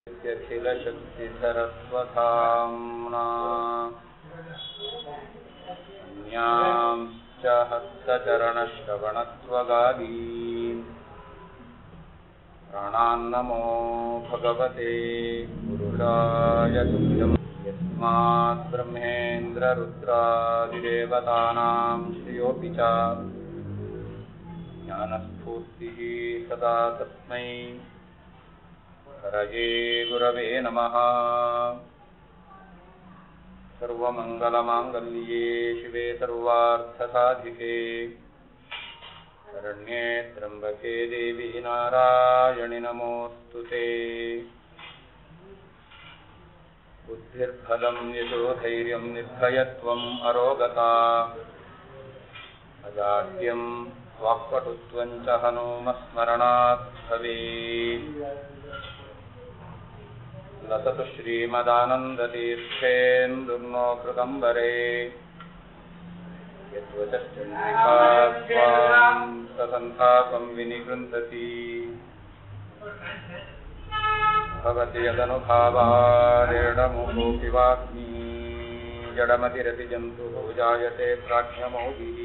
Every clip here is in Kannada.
यखिलशक्तिधरस्वधाम्ना अन्यांश्च हस्तचरणश्रवणत्वगादीन् प्राणान्नमो भगवते पुरुषाय तुभ्यम् यस्मात् ब्रह्मेन्द्ररुद्रादिदेवतानां श्रियोऽपि च ज्ञानस्फूर्तिः सदा तस्मै हरये गुरवे नमः सर्वमङ्गलमाङ्गल्ये शिवे सर्वार्थसाधिके शरण्ये त्र्यम्बके देवी नारायणि नमोऽस्तु ते बुद्धिर्फलं यशोधैर्यं निर्भयत्वम् अरोगता अजाड्यं वाक्पटुत्वं च हनुमस्मरणात् भवेत् लसतु श्रीमदानन्दतीर्थेन्दुर्नो कृदम्बरे यद्वचश्चन्द्रिकास्वां ससन्तापं विनिगृन्तति भवति यदनुभावारेणमुखोऽपि वाग्मी जडमतिरपि जन्तुः जायते प्राज्ञमौलिः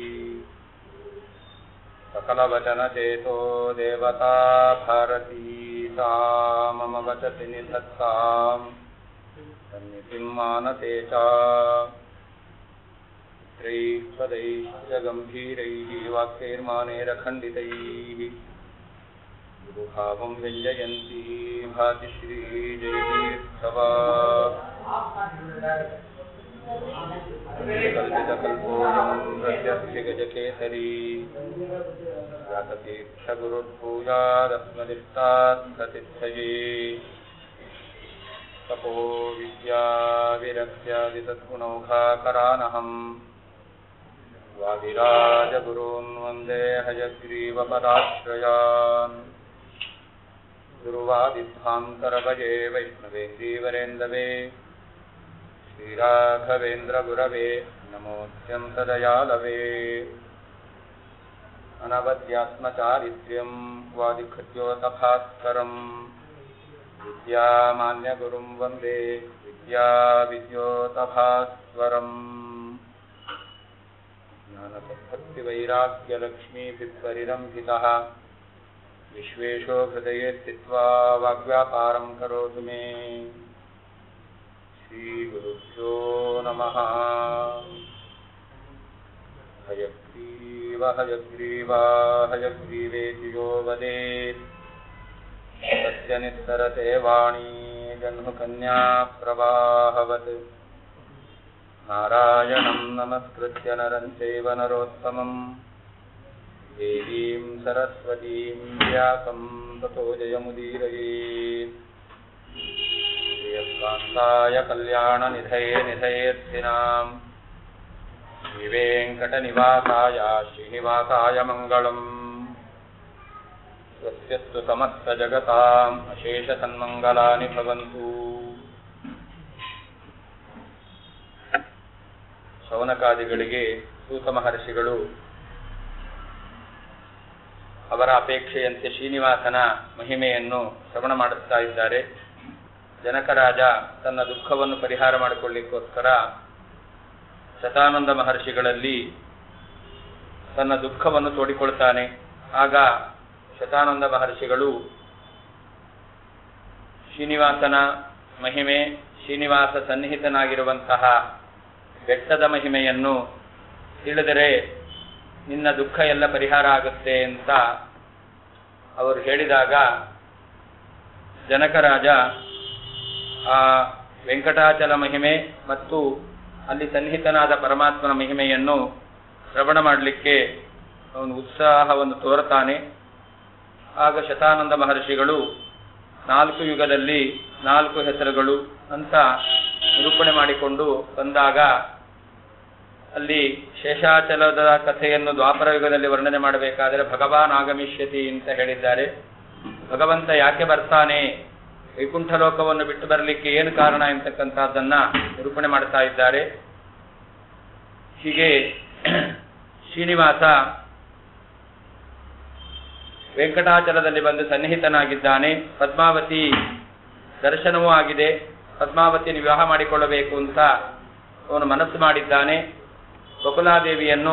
सकलवचनचेतो देवता भारती सा मम वचति निधत्ताम् सन्निधिं मानते च चित्रैः पदैश्च गम्भीरैः वाक्यैर्मानेरखण्डितैः गुरुभावं व्यञ्जयन्ती भाति श्रीजयतीर्थवा कल्पितकल्पोऽयं प्रत्यस्य गजकेसरी व्यासतीर्थगुरुर्भूयादस्मदिष्टार्थसिद्धये तपो विद्याविरक्त्यादितद्गुणौघाकरानहम् वादिराजगुरून् वन्दे हयग्रीवपदाश्रयान् गुरुवादिध्वान्तरभजे वैष्णवे श्रीवरेन्दवे श्रीराघवेन्द्रगुरवे नमोऽत्यन्तदयालवे अनवद्यात्मचारित्र्यं वादिखद्योतभास्करम् विद्यामान्यगुरुं वन्दे विद्याविद्योतभास्वरम् ज्ञानसद्भक्तिवैराग्यलक्ष्मीभिः विश्वेशो हृदये स्थित्वा वाग्व्यापारं करोतु मे श्रीगुरुभ्यो नमः हयग्रीव हयग्रीवा हयग्रीवेति यो वदेत् तस्य निस्सरते वाणी जह्नुकन्या प्रवाहवत् नारायणं नमस्कृत्य नरं चैव नरोत्तमम् देवीं सरस्वतीं व्यासं ततो जयमुदीरयेत् श्रियकान्ताय कल्याणनिधये निधयेत्थिनाम् श्रीवेङ्कटनिवासाय श्रीनिवासाय मङ्गलम् स्वस्यस्तु समस्तजगताम् अशेषसन्मङ्गलानि भवन्तु ಶೌನಕಾದಿಗಳಿಗೆ ಸೂತ ಮಹರ್ಷಿಗಳು ಅವರ ಅಪೇಕ್ಷೆಯಂತೆ ಶ್ರೀನಿವಾಸನ ಮಹಿಮೆಯನ್ನು ಶ್ರವಣ ಮಾಡುತ್ತಾ ಇದ್ದಾರೆ ಜನಕರಾಜ ತನ್ನ ದುಃಖವನ್ನು ಪರಿಹಾರ ಮಾಡಿಕೊಳ್ಳಿಕ್ಕೋಸ್ಕರ ಶತಾನಂದ ಮಹರ್ಷಿಗಳಲ್ಲಿ ತನ್ನ ದುಃಖವನ್ನು ತೋಡಿಕೊಳ್ತಾನೆ ಆಗ ಶತಾನಂದ ಮಹರ್ಷಿಗಳು ಶ್ರೀನಿವಾಸನ ಮಹಿಮೆ ಶ್ರೀನಿವಾಸ ಸನ್ನಿಹಿತನಾಗಿರುವಂತಹ ಬೆಟ್ಟದ ಮಹಿಮೆಯನ್ನು ತಿಳಿದರೆ ನಿನ್ನ ದುಃಖ ಎಲ್ಲ ಪರಿಹಾರ ಆಗುತ್ತೆ ಅಂತ ಅವರು ಹೇಳಿದಾಗ ಜನಕರಾಜ ಆ ವೆಂಕಟಾಚಲ ಮಹಿಮೆ ಮತ್ತು ಅಲ್ಲಿ ಸನ್ನಿಹಿತನಾದ ಪರಮಾತ್ಮನ ಮಹಿಮೆಯನ್ನು ಶ್ರವಣ ಮಾಡಲಿಕ್ಕೆ ಅವನು ಉತ್ಸಾಹವನ್ನು ತೋರುತ್ತಾನೆ ಆಗ ಶತಾನಂದ ಮಹರ್ಷಿಗಳು ನಾಲ್ಕು ಯುಗದಲ್ಲಿ ನಾಲ್ಕು ಹೆಸರುಗಳು ಅಂತ ನಿರೂಪಣೆ ಮಾಡಿಕೊಂಡು ಬಂದಾಗ ಅಲ್ಲಿ ಶೇಷಾಚಲದ ಕಥೆಯನ್ನು ದ್ವಾಪರ ಯುಗದಲ್ಲಿ ವರ್ಣನೆ ಮಾಡಬೇಕಾದರೆ ಭಗವಾನ್ ಆಗಮಿಷ್ಯತಿ ಅಂತ ಹೇಳಿದ್ದಾರೆ ಭಗವಂತ ಯಾಕೆ ಬರ್ತಾನೆ ವೈಕುಂಠ ಲೋಕವನ್ನು ಬಿಟ್ಟು ಬರಲಿಕ್ಕೆ ಏನು ಕಾರಣ ಎಂತಕ್ಕಂಥದ್ದನ್ನ ನಿರೂಪಣೆ ಮಾಡ್ತಾ ಇದ್ದಾರೆ ಹೀಗೆ ಶ್ರೀನಿವಾಸ ವೆಂಕಟಾಚಲದಲ್ಲಿ ಬಂದು ಸನ್ನಿಹಿತನಾಗಿದ್ದಾನೆ ಪದ್ಮಾವತಿ ದರ್ಶನವೂ ಆಗಿದೆ ಪದ್ಮಾವತಿಯನ್ನು ವಿವಾಹ ಮಾಡಿಕೊಳ್ಳಬೇಕು ಅಂತ ಅವನು ಮನಸ್ಸು ಮಾಡಿದ್ದಾನೆ ಬಕುಲಾದೇವಿಯನ್ನು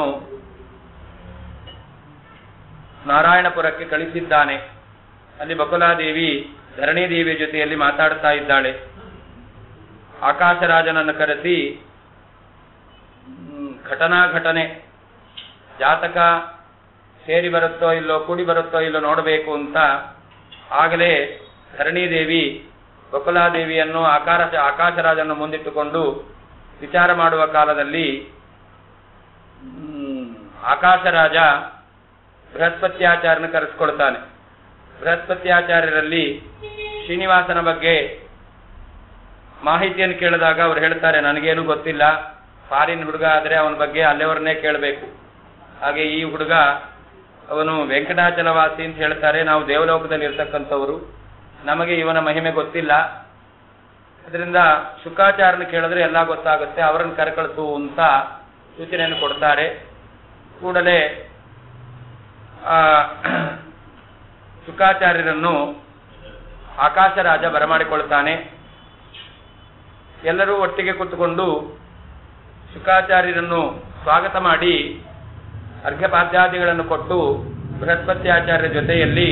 ನಾರಾಯಣಪುರಕ್ಕೆ ಕಳಿಸಿದ್ದಾನೆ ಅಲ್ಲಿ ಬಕುಲಾದೇವಿ ಧರಣಿ ದೇವಿಯ ಜೊತೆಯಲ್ಲಿ ಮಾತಾಡ್ತಾ ಇದ್ದಾಳೆ ಆಕಾಶರಾಜನನ್ನು ಕರೆಸಿ ಹ್ಮ್, ಘಟನಾ ಘಟನೆ ಜಾತಕ ಸೇರಿ ಬರುತ್ತೋ ಇಲ್ಲೋ ಕೂಡಿ ಬರುತ್ತೋ ಇಲ್ಲೋ ನೋಡಬೇಕು ಅಂತ ಆಗಲೇ ಧರಣಿ ದೇವಿ ಬಕುಲಾದೇವಿಯನ್ನು ಆಕಾರ ಆಕಾಶರಾಜನ್ನು ಮುಂದಿಟ್ಟುಕೊಂಡು ವಿಚಾರ ಮಾಡುವ ಕಾಲದಲ್ಲಿ ಹ್ಮ್, ಆಕಾಶರಾಜ ಬೃಹಸ್ಪತ್ಯಾಚಾರ್ಯನ ಕರೆಸ್ಕೊಳ್ತಾನೆ ಬೃಹಸ್ಪತ್ಯಾಚಾರ್ಯರಲ್ಲಿ ಶ್ರೀನಿವಾಸನ ಬಗ್ಗೆ ಮಾಹಿತಿಯನ್ನು ಕೇಳಿದಾಗ ಅವ್ರು ಹೇಳ್ತಾರೆ ನನಗೇನು ಗೊತ್ತಿಲ್ಲ ಫಾರಿನ್ ಹುಡುಗ ಆದರೆ ಅವನ ಬಗ್ಗೆ ಅಲ್ಲೆವರನ್ನೇ ಕೇಳಬೇಕು ಹಾಗೆ ಈ ಹುಡುಗ ಅವನು ವೆಂಕಟಾಚಲವಾಸಿ ಅಂತ ಹೇಳ್ತಾರೆ ನಾವು ದೇವಲೋಕದಲ್ಲಿ ಇರ್ತಕ್ಕಂಥವರು ನಮಗೆ ಇವನ ಮಹಿಮೆ ಗೊತ್ತಿಲ್ಲ ಅದರಿಂದ ಶುಕಾಚಾರ್ಯನ ಕೇಳಿದ್ರೆ ಎಲ್ಲ ಗೊತ್ತಾಗುತ್ತೆ ಅವರನ್ನು ಕರೆಕಳಿಸು ಅಂತ ಸೂಚನೆಯನ್ನು ಕೊಡ್ತಾರೆ ಕೂಡಲೇ ಆ ಶುಕಾಚಾರ್ಯರನ್ನು ಆಕಾಶರಾಜ ಬರಮಾಡಿಕೊಳ್ತಾನೆ ಎಲ್ಲರೂ ಒಟ್ಟಿಗೆ ಕೂತುಕೊಂಡು ಶುಕಾಚಾರ್ಯರನ್ನು ಸ್ವಾಗತ ಮಾಡಿ ಅರ್ಘ್ಯಪಾದ್ಯಾದಿಗಳನ್ನು ಕೊಟ್ಟು ಬೃಹಸ್ಪತ್ಯಾಚಾರ್ಯ ಜೊತೆಯಲ್ಲಿ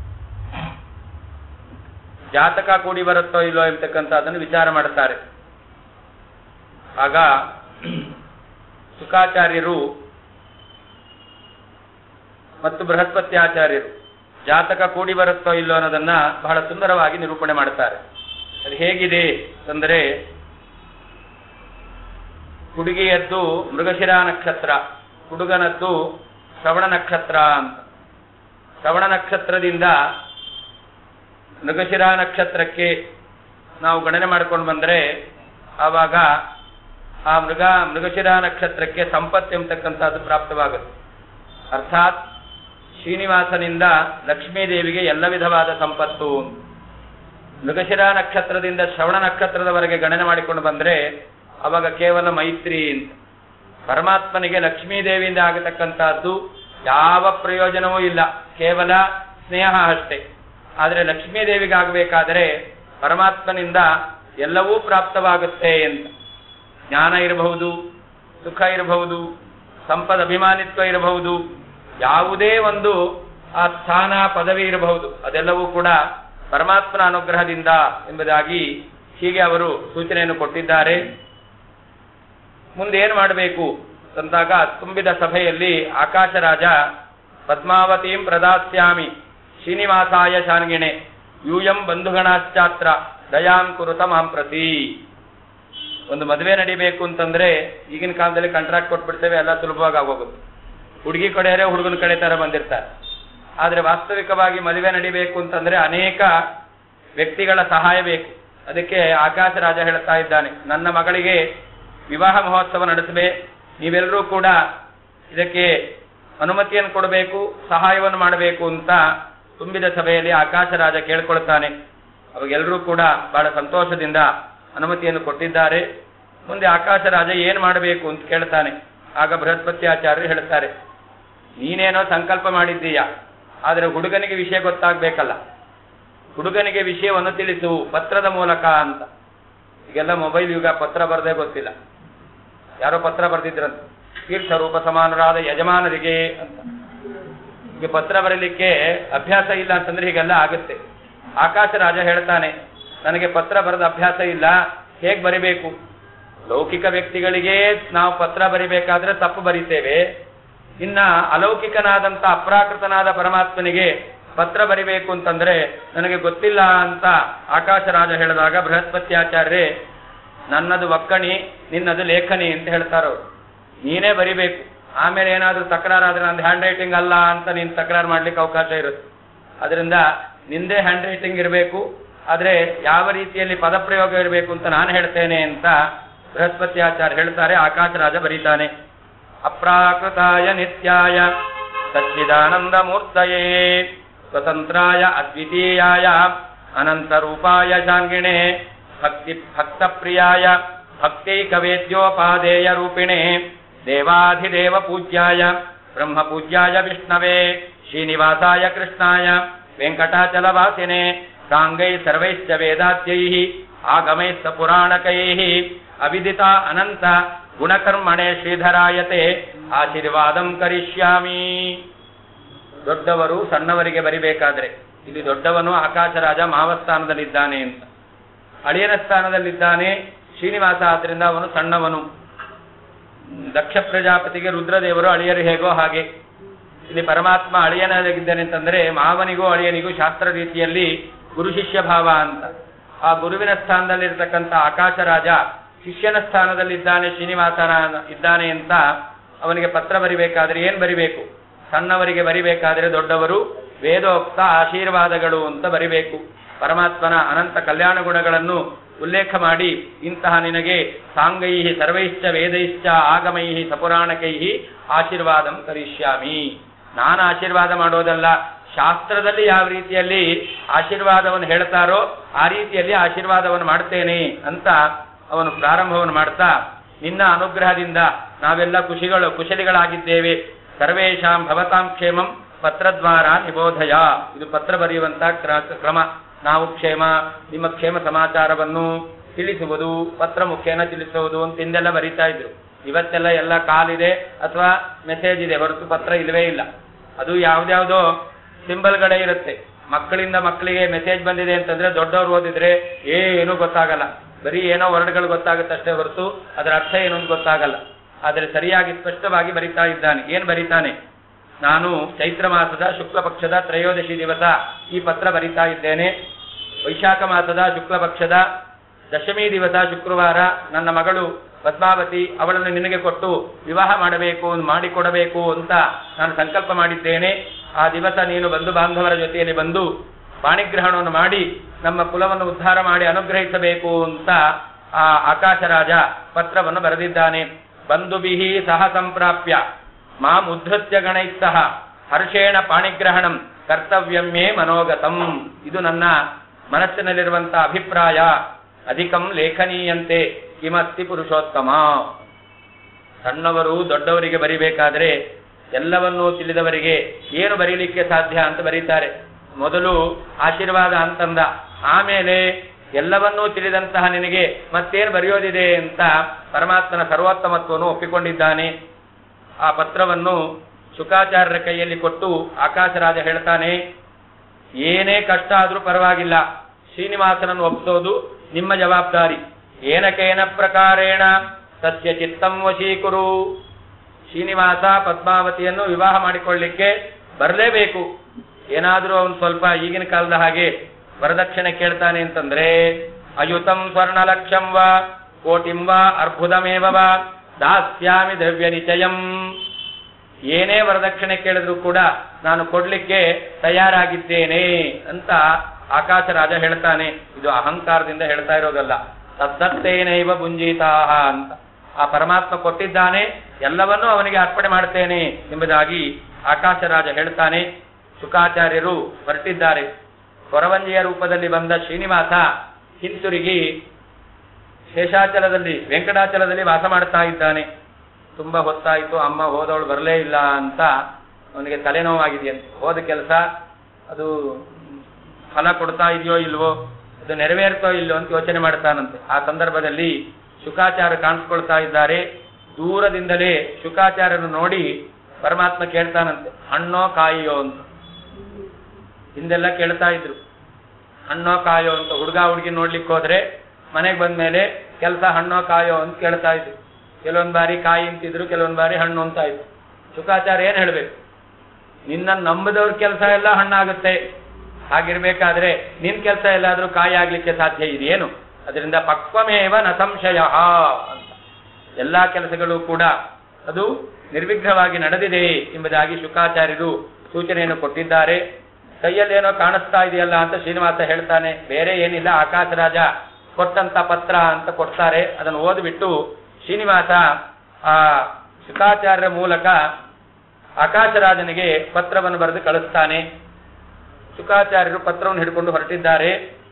ಜಾತಕ ಕೂಡಿ ಬರುತ್ತೋ ಇಲ್ಲೋ ಎಂಬತಕ್ಕಂಥದ್ದನ್ನು ವಿಚಾರ ಮಾಡುತ್ತಾರೆ ಆಗ ಶುಕಾಚಾರ್ಯರು ಮತ್ತು ಬೃಹಸ್ಪತ್ಯಾಚಾರ್ಯರು ಜಾತಕ ಕೂಡಿ ಬರುತ್ತೋ ಇಲ್ಲೋ ಅನ್ನೋದನ್ನ ಬಹಳ ಸುಂದರವಾಗಿ ನಿರೂಪಣೆ ಮಾಡುತ್ತಾರೆ ಅದು ಹೇಗಿದೆ ಅಂದರೆ ಹುಡುಗಿಯದ್ದು ಮೃಗಶಿರಾ ನಕ್ಷತ್ರ ಹುಡುಗನದ್ದು ಶ್ರವಣ ನಕ್ಷತ್ರ ಅಂತ ಶ್ರವಣ ನಕ್ಷತ್ರದಿಂದ ಮೃಗಶಿರಾ ನಕ್ಷತ್ರಕ್ಕೆ ನಾವು ಗಣನೆ ಮಾಡ್ಕೊಂಡು ಬಂದರೆ ಆವಾಗ ಆ ಮೃಗ ಮೃಗಶಿರಾ ನಕ್ಷತ್ರಕ್ಕೆ ಸಂಪತ್ತು ಎಂಬತಕ್ಕಂಥದ್ದು ಪ್ರಾಪ್ತವಾಗುತ್ತೆ ಅರ್ಥಾತ್ ಶ್ರೀನಿವಾಸನಿಂದ ಲಕ್ಷ್ಮೀದೇವಿಗೆ ಎಲ್ಲ ವಿಧವಾದ ಸಂಪತ್ತು ಮೃಗಶಿರಾ ನಕ್ಷತ್ರದಿಂದ ಶ್ರವಣ ನಕ್ಷತ್ರದವರೆಗೆ ಗಣನೆ ಮಾಡಿಕೊಂಡು ಬಂದ್ರೆ ಅವಾಗ ಕೇವಲ ಮೈತ್ರಿ ಅಂತ ಪರಮಾತ್ಮನಿಗೆ ಲಕ್ಷ್ಮೀದೇವಿಯಿಂದ ಆಗತಕ್ಕಂತಹದ್ದು ಯಾವ ಪ್ರಯೋಜನವೂ ಇಲ್ಲ ಕೇವಲ ಸ್ನೇಹ ಅಷ್ಟೇ ಆದರೆ ಲಕ್ಷ್ಮೀದೇವಿಗೆ ಆಗಬೇಕಾದರೆ ಪರಮಾತ್ಮನಿಂದ ಎಲ್ಲವೂ ಪ್ರಾಪ್ತವಾಗುತ್ತೆ ಅಂತ ಜ್ಞಾನ ಇರಬಹುದು ಸುಖ ಇರಬಹುದು ಸಂಪದ ಅಭಿಮಾನಿತ್ವ ಇರಬಹುದು ಯಾವುದೇ ಒಂದು ಆ ಸ್ಥಾನ ಪದವಿ ಇರಬಹುದು ಅದೆಲ್ಲವೂ ಕೂಡ ಪರಮಾತ್ಮನ ಅನುಗ್ರಹದಿಂದ ಎಂಬುದಾಗಿ ಹೀಗೆ ಅವರು ಸೂಚನೆಯನ್ನು ಕೊಟ್ಟಿದ್ದಾರೆ ಮುಂದೆ ಏನು ಮಾಡಬೇಕು ಅಂದಾಗ ತುಂಬಿದ ಸಭೆಯಲ್ಲಿ ಆಕಾಶರಾಜ ಪದ್ಮಾವತೀಂ ಪ್ರದಾಸ್ಯಾಮಿ ಶ್ರೀನಿವಾಸಾಯ ಶಾನ್ಗಿಣೆ ಯೂಯಂ ಬಂಧುಗಣಾಶ್ಚಾತ್ರ ದಯಾಂ ಕುರುತ ಮಾಂ ಪ್ರತಿ ಒಂದು ಮದುವೆ ನಡಿಬೇಕು ಅಂತಂದ್ರೆ ಈಗಿನ ಕಾಲದಲ್ಲಿ ಕಾಂಟ್ರಾಕ್ಟ್ ಕೊಟ್ಬಿಡ್ತೇವೆ ಎಲ್ಲ ಸುಲಭವಾಗಿ ಆಗೋಗುತ್ತೆ ಹುಡುಗಿ ಕಡೆಯವರೇ ಹುಡುಗನ ಕಡೆ ತರ ಬಂದಿರ್ತಾರೆ ಆದ್ರೆ ವಾಸ್ತವಿಕವಾಗಿ ಮದುವೆ ನಡಿಬೇಕು ಅಂತಂದ್ರೆ ಅನೇಕ ವ್ಯಕ್ತಿಗಳ ಸಹಾಯ ಬೇಕು ಅದಕ್ಕೆ ಆಕಾಶ ರಾಜ ಹೇಳ್ತಾ ಇದ್ದಾನೆ ನನ್ನ ಮಗಳಿಗೆ ವಿವಾಹ ಮಹೋತ್ಸವ ನಡೆಸಬೇ ನೀವೆಲ್ಲರೂ ಕೂಡ ಇದಕ್ಕೆ ಅನುಮತಿಯನ್ನು ಕೊಡಬೇಕು ಸಹಾಯವನ್ನು ಮಾಡಬೇಕು ಅಂತ ತುಂಬಿದ ಸಭೆಯಲ್ಲಿ ಆಕಾಶ ರಾಜ ಕೇಳ್ಕೊಳ್ತಾನೆ ಅವಾಗೆಲ್ಲರೂ ಕೂಡ ಬಹಳ ಸಂತೋಷದಿಂದ ಅನುಮತಿಯನ್ನು ಕೊಟ್ಟಿದ್ದಾರೆ ಮುಂದೆ ಆಕಾಶ ರಾಜ ಏನ್ ಮಾಡಬೇಕು ಅಂತ ಕೇಳ್ತಾನೆ ಆಗ ಬೃಹಸ್ಪತ್ಯಾಚಾರ್ಯರು ಹೇಳ್ತಾರೆ ನೀನೇನೋ ಸಂಕಲ್ಪ ಮಾಡಿದ್ದೀಯ ಆದರೆ ಹುಡುಗನಿಗೆ ವಿಷಯ ಗೊತ್ತಾಗ್ಬೇಕಲ್ಲ ಹುಡುಗನಿಗೆ ವಿಷಯವನ್ನು ತಿಳಿಸು ಪತ್ರದ ಮೂಲಕ ಅಂತ ಈಗೆಲ್ಲ ಮೊಬೈಲ್ ಯುಗ ಪತ್ರ ಬರದೇ ಗೊತ್ತಿಲ್ಲ ಯಾರೋ ಪತ್ರ ಬರೆದಿದ್ರಂತ ತೀರ್ಥ ರೂಪ ಸಮಾನರಾದ ಯಜಮಾನರಿಗೆ ಅಂತ ಈಗ ಪತ್ರ ಬರೀಲಿಕ್ಕೆ ಅಭ್ಯಾಸ ಇಲ್ಲ ಅಂತಂದ್ರೆ ಹೀಗೆಲ್ಲ ಆಗುತ್ತೆ ಆಕಾಶ ರಾಜ ಹೇಳ್ತಾನೆ ನನಗೆ ಪತ್ರ ಬರೆದ ಅಭ್ಯಾಸ ಇಲ್ಲ ಹೇಗ್ ಬರಿಬೇಕು ಲೌಕಿಕ ವ್ಯಕ್ತಿಗಳಿಗೆ ನಾವು ಪತ್ರ ಬರಿಬೇಕಾದ್ರೆ ತಪ್ಪು ಬರಿತೇವೆ ಇನ್ನ ಅಲೌಕಿಕನಾದಂತ ಅಪ್ರಾಕೃತನಾದ ಪರಮಾತ್ಮನಿಗೆ ಪತ್ರ ಬರಿಬೇಕು ಅಂತಂದ್ರೆ ನನಗೆ ಗೊತ್ತಿಲ್ಲ ಅಂತ ಆಕಾಶ ರಾಜ ಹೇಳಿದಾಗ ಬೃಹಸ್ಪತ್ಯಾಚಾರ್ಯರೇ ನನ್ನದು ಒಕ್ಕಣಿ ನಿನ್ನದು ಲೇಖನಿ ಅಂತ ಹೇಳ್ತಾರೋ ನೀನೇ ಬರಿಬೇಕು ಆಮೇಲೆ ಏನಾದ್ರೂ ತಕರಾರಾದ್ರೆ ನಂದು ಹ್ಯಾಂಡ್ ರೈಟಿಂಗ್ ಅಲ್ಲ ಅಂತ ನೀನು ತಕರಾರು ಮಾಡ್ಲಿಕ್ಕೆ ಅವಕಾಶ ಇರುತ್ತೆ ಅದರಿಂದ ನಿಂದೇ ಹ್ಯಾಂಡ್ ರೈಟಿಂಗ್ ಇರಬೇಕು ಆದ್ರೆ ಯಾವ ರೀತಿಯಲ್ಲಿ ಪದಪ್ರಯೋಗ ಇರಬೇಕು ಅಂತ ನಾನು ಹೇಳ್ತೇನೆ ಅಂತ ಬೃಹಸ್ಪತ್ಯಾಚಾರ್ಯ ಹೇಳ್ತಾರೆ ಆಕಾಶ ರಾಜ ಬರೀತಾನೆ ಅಪ್ರಾಕೃತಾಯ ನಿತ್ಯಾಯ ಸಚ್ಚಿದಾನಂದ ಮೂರ್ತಯೇ ಸ್ವತಂತ್ರಾಯ ಅದ್ವಿತೀಯಾಯ ಅನಂತರೂಪಾಯ ಶಾಂಗಿಣೆ ಭಕ್ತಿ ಭಕ್ತ ಪ್ರಿಯಾಯ ಭಕ್ತೈಕವೇದ್ಯೋಪಾದೇಯ ರೂಪಿಣೆ ದೇವಾಧಿದೇವ ಪೂಜ್ಯಾಯ ಬ್ರಹ್ಮ ಪೂಜ್ಯಾಯ ವಿಷ್ಣವೇ ಶ್ರೀನಿವಾಸಾಯ ಕೃಷ್ಣಾಯ ವೆಂಕಟಾಚಲವಾಸಿನೆ ಸಾಂಗೈ ಸರ್ವೈಶ್ಚ ವೇದಾತ್ಯೈ ಆಗಮೈಸ್ಸ ಪುರಾಣಕೈ ಅವಿದಿತ ಅನಂತ ಗುಣಕರ್ಮಣೆ ಶ್ರೀಧರಾಯತೆ ಆಶೀರ್ವಾದಂ ಕರಿಷ್ಯಾಮಿ ದೊಡ್ಡವರು ಸಣ್ಣವರಿಗೆ ಬರಿಬೇಕಾದ್ರೆ ಇಲ್ಲಿ ದೊಡ್ಡವನು ಆಕಾಶರಾಜ ಮಾವಸ್ಥಾನದಲ್ಲಿದ್ದಾನೆ ಅಂತ ಅಳಿಯನ ಸ್ಥಾನದಲ್ಲಿದ್ದಾನೆ ಶ್ರೀನಿವಾಸ ಆದ್ರಿಂದ ಅವನು ಸಣ್ಣವನು ದಕ್ಷ ಪ್ರಜಾಪತಿಗೆ ರುದ್ರದೇವರು ಅಳಿಯರು ಹೇಗೋ ಹಾಗೆ ಇಲ್ಲಿ ಪರಮಾತ್ಮ ಅಳಿಯನಾಗಿದ್ದಾನೆ ಅಂತಂದ್ರೆ ಮಾವನಿಗೂ ಅಳಿಯನಿಗೂ ಶಾಸ್ತ್ರ ರೀತಿಯಲ್ಲಿ ಗುರು ಶಿಷ್ಯ ಭಾವ ಅಂತ ಆ ಗುರುವಿನ ಸ್ಥಾನದಲ್ಲಿರ್ತಕ್ಕಂಥ ಆಕಾಶರಾಜ ಶಿಷ್ಯನ ಸ್ಥಾನದಲ್ಲಿದ್ದಾನೆ ಶ್ರೀನಿವಾಸನ ಇದ್ದಾನೆ ಅಂತ ಅವನಿಗೆ ಪತ್ರ ಬರಿಬೇಕಾದ್ರೆ ಏನ್ ಬರಿಬೇಕು ಸಣ್ಣವರಿಗೆ ಬರಿಬೇಕಾದ್ರೆ ದೊಡ್ಡವರು ವೇದೋಕ್ತ ಆಶೀರ್ವಾದಗಳು ಅಂತ ಬರಿಬೇಕು ಪರಮಾತ್ಮನ ಅನಂತ ಕಲ್ಯಾಣ ಗುಣಗಳನ್ನು ಉಲ್ಲೇಖ ಮಾಡಿ ಇಂತಹ ನಿನಗೆ ಸಾಂಗೈ ಸರ್ವೈಶ್ಚ ವೇದೈಶ್ಚ ಆಗಮೈ ಸಪುರಾಣಕೈ ಆಶೀರ್ವಾದಂ ಕರಿಷ್ಯಾಮಿ ನಾನು ಆಶೀರ್ವಾದ ಮಾಡೋದಲ್ಲ ಶಾಸ್ತ್ರದಲ್ಲಿ ಯಾವ ರೀತಿಯಲ್ಲಿ ಆಶೀರ್ವಾದವನ್ನು ಹೇಳ್ತಾರೋ ಆ ರೀತಿಯಲ್ಲಿ ಆಶೀರ್ವಾದವನ್ನು ಮಾಡ್ತೇನೆ ಅಂತ ಅವನು ಪ್ರಾರಂಭವನ್ನು ಮಾಡ್ತಾ ನಿನ್ನ ಅನುಗ್ರಹದಿಂದ ನಾವೆಲ್ಲ ಖುಷಿಗಳು ಕುಶಲಿಗಳಾಗಿದ್ದೇವೆ ಸರ್ವೇಶಾಂ ಭವತಾಂ ಕ್ಷೇಮಂ ಪತ್ರದ್ವಾರ ನಿಬೋಧಯ ಇದು ಪತ್ರ ಬರೆಯುವಂತ ಕ್ರ- ಕ್ರಮ ನಾವು ಕ್ಷೇಮ ನಿಮ್ಮ ಕ್ಷೇಮ ಸಮಾಚಾರವನ್ನು ತಿಳಿಸುವುದು ಪತ್ರ ಮುಖೇನ ತಿಳಿಸುವುದು ಅಂತ ಹಿಂದೆಲ್ಲ ಬರೀತಾ ಇದ್ರು ಇವತ್ತೆಲ್ಲ ಎಲ್ಲ ಕಾಲಿದೆ ಅಥವಾ ಮೆಸೇಜ್ ಇದೆ ಹೊರತು ಪತ್ರ ಇಲ್ಲವೇ ಇಲ್ಲ ಅದು ಯಾವ್ದ್ಯಾವ್ದೋ ಸಿಂಬಲ್ಗಳೇ ಇರುತ್ತೆ ಮಕ್ಕಳಿಂದ ಮಕ್ಕಳಿಗೆ ಮೆಸೇಜ್ ಬಂದಿದೆ ಅಂತಂದ್ರೆ ದೊಡ್ಡವರು ಓದಿದ್ರೆ ಏನು ಗೊತ್ತಾಗಲ್ಲ ಬರೀ ಏನೋ ವರ್ಡ್ಗಳು ಗೊತ್ತಾಗುತ್ತಷ್ಟೇ ಹೊರತು ಅದರ ಅರ್ಥ ಏನು ಅಂತ ಗೊತ್ತಾಗಲ್ಲ ಆದರೆ ಸರಿಯಾಗಿ ಸ್ಪಷ್ಟವಾಗಿ ಬರಿತಾ ಇದ್ದಾನೆ ಏನ್ ಬರಿತಾನೆ ನಾನು ಚೈತ್ರ ಮಾಸದ ಶುಕ್ಲ ಪಕ್ಷದ ತ್ರಯೋದಶಿ ದಿವಸ ಈ ಪತ್ರ ಬರಿತಾ ಇದ್ದೇನೆ ವೈಶಾಖ ಮಾಸದ ಶುಕ್ಲ ಪಕ್ಷದ ದಶಮಿ ದಿವಸ ಶುಕ್ರವಾರ ನನ್ನ ಮಗಳು ಪದ್ಮಾವತಿ ಅವಳನ್ನು ನಿನಗೆ ಕೊಟ್ಟು ವಿವಾಹ ಮಾಡಬೇಕು ಮಾಡಿಕೊಡಬೇಕು ಅಂತ ನಾನು ಸಂಕಲ್ಪ ಮಾಡಿದ್ದೇನೆ ಆ ದಿವಸ ನೀನು ಬಂಧು ಬಾಂಧವರ ಜೊತೆಯಲ್ಲಿ ಬಂದು ಪಾಣಿಗ್ರಹಣವನ್ನು ಮಾಡಿ ನಮ್ಮ ಕುಲವನ್ನು ಉದ್ಧಾರ ಮಾಡಿ ಅನುಗ್ರಹಿಸಬೇಕು ಅಂತ ಆ ಆಕಾಶರಾಜ ಪತ್ರವನ್ನು ಬರೆದಿದ್ದಾನೆ ಬಂಧುಬಿಹಿ ಸಹ ಸಂಪ್ರಾಪ್ಯ ಮಾಂ ಉದ್ಧತ್ಯ ಗಣೈಸ್ಸಹ ಹರ್ಷೇಣ ಪಾಣಿಗ್ರಹಣಂ ಕರ್ತವ್ಯಮ್ಮೇ ಮನೋಗತಂ ಇದು ನನ್ನ ಮನಸ್ಸಿನಲ್ಲಿರುವಂತಹ ಅಭಿಪ್ರಾಯ ಅಧಿಕಂ ಲೇಖನೀಯಂತೆ ಕಿಮಸ್ತಿ ಪುರುಷೋತ್ತಮ ಸಣ್ಣವರು ದೊಡ್ಡವರಿಗೆ ಬರಿಬೇಕಾದ್ರೆ ಎಲ್ಲವನ್ನೂ ತಿಳಿದವರಿಗೆ ಏನು ಬರೀಲಿಕ್ಕೆ ಸಾಧ್ಯ ಅಂತ ಬರೀತಾರೆ ಮೊದಲು ಆಶೀರ್ವಾದ ಅಂತಂದ ಆಮೇಲೆ ಎಲ್ಲವನ್ನೂ ತಿಳಿದಂತಹ ನಿನಗೆ ಮತ್ತೇನು ಬರೆಯೋದಿದೆ ಅಂತ ಪರಮಾತ್ಮನ ಸರ್ವೋತ್ತಮತ್ವವನ್ನು ಒಪ್ಪಿಕೊಂಡಿದ್ದಾನೆ ಆ ಪತ್ರವನ್ನು ಶುಕಾಚಾರ್ಯರ ಕೈಯಲ್ಲಿ ಕೊಟ್ಟು ಆಕಾಶರಾಜ ಹೇಳ್ತಾನೆ ಏನೇ ಕಷ್ಟ ಆದ್ರೂ ಪರವಾಗಿಲ್ಲ ಶ್ರೀನಿವಾಸನನ್ನು ಒಪ್ಪಿಸೋದು ನಿಮ್ಮ ಜವಾಬ್ದಾರಿ ಏನಕೇನ ಪ್ರಕಾರೇಣ ಸಸ್ಯ ಚಿತ್ತಂ ವಶೀಕುರು ಶ್ರೀನಿವಾಸ ಪದ್ಮಾವತಿಯನ್ನು ವಿವಾಹ ಮಾಡಿಕೊಳ್ಳಿಕ್ಕೆ ಬರಲೇಬೇಕು ಏನಾದರೂ ಅವನು ಸ್ವಲ್ಪ ಈಗಿನ ಕಾಲದ ಹಾಗೆ ವರದಕ್ಷಿಣೆ ಕೇಳ್ತಾನೆ ಅಂತಂದ್ರೆ ಅಯುತಂ ಸ್ವರ್ಣ ಲಕ್ಷಂ ವಾ ಕೋಟಿಂ ವಾ ಅರ್ಬುದಮೇವ ವಾ ದಾಸ್ಯಾಮಿ ದ್ರವ್ಯ ನಿಚಯಂ ಏನೇ ವರದಕ್ಷಿಣೆ ಕೇಳಿದ್ರು ಕೂಡ ನಾನು ಕೊಡ್ಲಿಕ್ಕೆ ತಯಾರಾಗಿದ್ದೇನೆ ಅಂತ ಆಕಾಶರಾಜ ಹೇಳ್ತಾನೆ ಇದು ಅಹಂಕಾರದಿಂದ ಹೇಳ್ತಾ ಇರೋದಲ್ಲ ತದ್ದತ್ತೇನೈವ ಭುಂಜಿತಾಹ ಅಂತ ಆ ಪರಮಾತ್ಮ ಕೊಟ್ಟಿದ್ದಾನೆ ಎಲ್ಲವನ್ನೂ ಅವನಿಗೆ ಅರ್ಪಣೆ ಮಾಡ್ತೇನೆ ಎಂಬುದಾಗಿ ಆಕಾಶರಾಜ ಹೇಳ್ತಾನೆ ಶುಕಾಚಾರ್ಯರು ಹೊರಟಿದ್ದಾರೆ ಕೊರವಂಜಿಯ ರೂಪದಲ್ಲಿ ಬಂದ ಶ್ರೀನಿವಾಸ ಹಿಂತಿರುಗಿ ಶೇಷಾಚಲದಲ್ಲಿ ವೆಂಕಟಾಚಲದಲ್ಲಿ ವಾಸ ಮಾಡ್ತಾ ಇದ್ದಾನೆ ತುಂಬಾ ಹೊತ್ತಾಯಿತು ಅಮ್ಮ ಹೋದವಳು ಬರಲೇ ಇಲ್ಲ ಅಂತ ಅವನಿಗೆ ತಲೆನೋವಾಗಿದೆಯಂತೆ ಹೋದ ಕೆಲಸ ಅದು ಫಲ ಕೊಡ್ತಾ ಇದೆಯೋ ಇಲ್ವೋ ಅದು ನೆರವೇರ್ತೋ ಇಲ್ಲೋ ಅಂತ ಯೋಚನೆ ಮಾಡ್ತಾನಂತೆ ಆ ಸಂದರ್ಭದಲ್ಲಿ ಶುಕಾಚಾರ್ಯ ಕಾಣಿಸ್ಕೊಳ್ತಾ ಇದ್ದಾರೆ ದೂರದಿಂದಲೇ ಶುಕಾಚಾರ್ಯರು ನೋಡಿ ಪರಮಾತ್ಮ ಕೇಳ್ತಾನಂತೆ ಹಣ್ಣೋ ಕಾಯಿಯೋ ಅಂತ ಹಿಂದೆಲ್ಲ ಕೇಳ್ತಾ ಇದ್ರು ಹಣ್ಣೋ ಕಾಯೋ ಅಂತ ಹುಡುಗ ಹುಡುಗಿ ನೋಡ್ಲಿಕ್ಕೆ ಹೋದ್ರೆ ಮನೆಗೆ ಬಂದ್ಮೇಲೆ ಕೆಲಸ ಹಣ್ಣೋ ಕಾಯೋ ಅಂತ ಕೇಳ್ತಾ ಇದ್ರು ಕೆಲವೊಂದ್ ಬಾರಿ ಕಾಯಿ ಅಂತಿದ್ರು ಕೆಲವೊಂದ್ ಬಾರಿ ಹಣ್ಣು ಅಂತ ಆಯ್ತು ಶುಕಾಚಾರ್ಯ ಏನ್ ಹೇಳ್ಬೇಕು ನಿನ್ನ ನಂಬದವ್ರ ಕೆಲಸ ಎಲ್ಲ ಹಣ್ಣಾಗುತ್ತೆ ಹಾಗಿರ್ಬೇಕಾದ್ರೆ ನಿನ್ ಕೆಲಸ ಎಲ್ಲಾದ್ರೂ ಕಾಯಿ ಆಗ್ಲಿಕ್ಕೆ ಸಾಧ್ಯ ಇದೆಯೇನು ಅದರಿಂದ ಪಕ್ವಮೇವ ನ ಸಂಶಯ ಅಂತ ಎಲ್ಲಾ ಕೆಲಸಗಳು ಕೂಡ ಅದು ನಿರ್ವಿಘ್ನವಾಗಿ ನಡೆದಿದೆ ಎಂಬುದಾಗಿ ಶುಕಾಚಾರ್ಯರು ಸೂಚನೆಯನ್ನು ಕೊಟ್ಟಿದ್ದಾರೆ ಕೈಯಲ್ಲೇನೋ ಕಾಣಿಸ್ತಾ ಇದೆಯಲ್ಲ ಅಂತ ಶ್ರೀನಿವಾಸ ಹೇಳ್ತಾನೆ ಬೇರೆ ಏನಿಲ್ಲ ಆಕಾಶರಾಜ ಕೊಟ್ಟಂತ ಪತ್ರ ಅಂತ ಕೊಡ್ತಾರೆ ಅದನ್ನು ಓದ್ಬಿಟ್ಟು ಶ್ರೀನಿವಾಸ ಆ ಶುಕಾಚಾರ್ಯರ ಮೂಲಕ ಆಕಾಶರಾಜನಿಗೆ ಪತ್ರವನ್ನು ಬರೆದು ಕಳಿಸ್ತಾನೆ ಶುಕಾಚಾರ್ಯರು ಪತ್ರವನ್ನು ಹಿಡ್ಕೊಂಡು ಹೊರಟಿದ್ದಾರೆ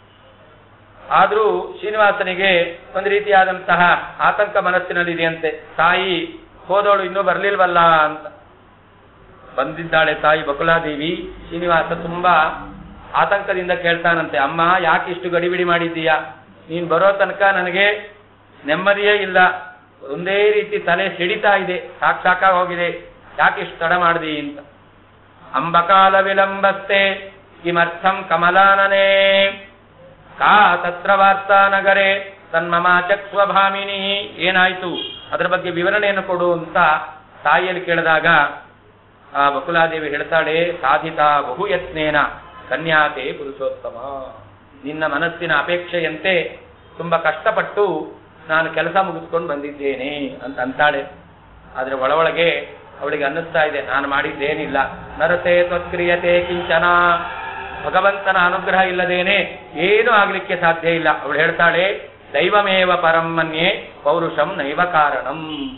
ಆದರೂ ಶ್ರೀನಿವಾಸನಿಗೆ ಒಂದು ರೀತಿಯಾದಂತಹ ಆತಂಕ ಮನಸ್ಸಿನಲ್ಲಿದೆಯಂತೆ ತಾಯಿ ಹೋದವಳು ಇನ್ನೂ ಬರ್ಲಿಲ್ವಲ್ಲ ಅಂತ ಬಂದಿದ್ದಾಳೆ ತಾಯಿ ಬಕುಲಾದೇವಿ ಶ್ರೀನಿವಾಸ ತುಂಬಾ ಆತಂಕದಿಂದ ಕೇಳ್ತಾನಂತೆ ಅಮ್ಮ ಯಾಕೆ ಇಷ್ಟು ಗಡಿಬಿಡಿ ಮಾಡಿದ್ದೀಯಾ ನೀನ್ ಬರೋ ತನಕ ನನಗೆ ನೆಮ್ಮದಿಯೇ ಇಲ್ಲ ಒಂದೇ ರೀತಿ ತಲೆ ಸಿಡಿತಾ ಇದೆ ಸಾಕ್ ಸಾಕಾಗಿ ಹೋಗಿದೆ ಯಾಕೆ ಇಷ್ಟು ತಡ ಮಾಡ್ದಿ ಅಂತ ಅಂಬಕಾಲ ವಿಳಂಬಸ್ತೆ ಕಿಮರ್ಥಂ ಕಮಲಾನನೇ ಕಾ ತತ್ರ ವಾರ್ತಾ ನಗರೆ ತನ್ಮಮ ಚಕ್ಸ್ವಭಾಮಿನಿ ಏನಾಯ್ತು ಅದರ ಬಗ್ಗೆ ವಿವರಣೆಯನ್ನು ಕೊಡು ಅಂತ ತಾಯಿಯಲ್ಲಿ ಕೇಳಿದಾಗ ಆ ಬಕುಲಾದೇವಿ ಹೇಳ್ತಾಳೆ ಸಾಧಿತ ಬಹು ಯತ್ನೇನ ಕನ್ಯಾತೆ ಪುರುಷೋತ್ತಮ ನಿನ್ನ ಮನಸ್ಸಿನ ಅಪೇಕ್ಷೆಯಂತೆ ತುಂಬಾ ಕಷ್ಟಪಟ್ಟು ನಾನು ಕೆಲಸ ಮುಗಿಸ್ಕೊಂಡು ಬಂದಿದ್ದೇನೆ ಅಂತ ಅಂತಾಳೆ ಆದ್ರೆ ಒಳೊಳಗೆ ಅವಳಿಗೆ ಅನ್ನಿಸ್ತಾ ಇದೆ ನಾನು ಮಾಡಿದ್ದೇನಿಲ್ಲ ನರತೆ ತ್ವತ್ಕ್ರಿಯತೆ ಕಿಂಚನ ಭಗವಂತನ ಅನುಗ್ರಹ ಇಲ್ಲದೇನೆ ಏನೂ ಆಗ್ಲಿಕ್ಕೆ ಸಾಧ್ಯ ಇಲ್ಲ ಅವಳು ಹೇಳ್ತಾಳೆ ದೈವಮೇವ ಪರಮ್ಮನ್ಯೇ ಪೌರುಷಂ ನೈವ ಕಾರಣಂ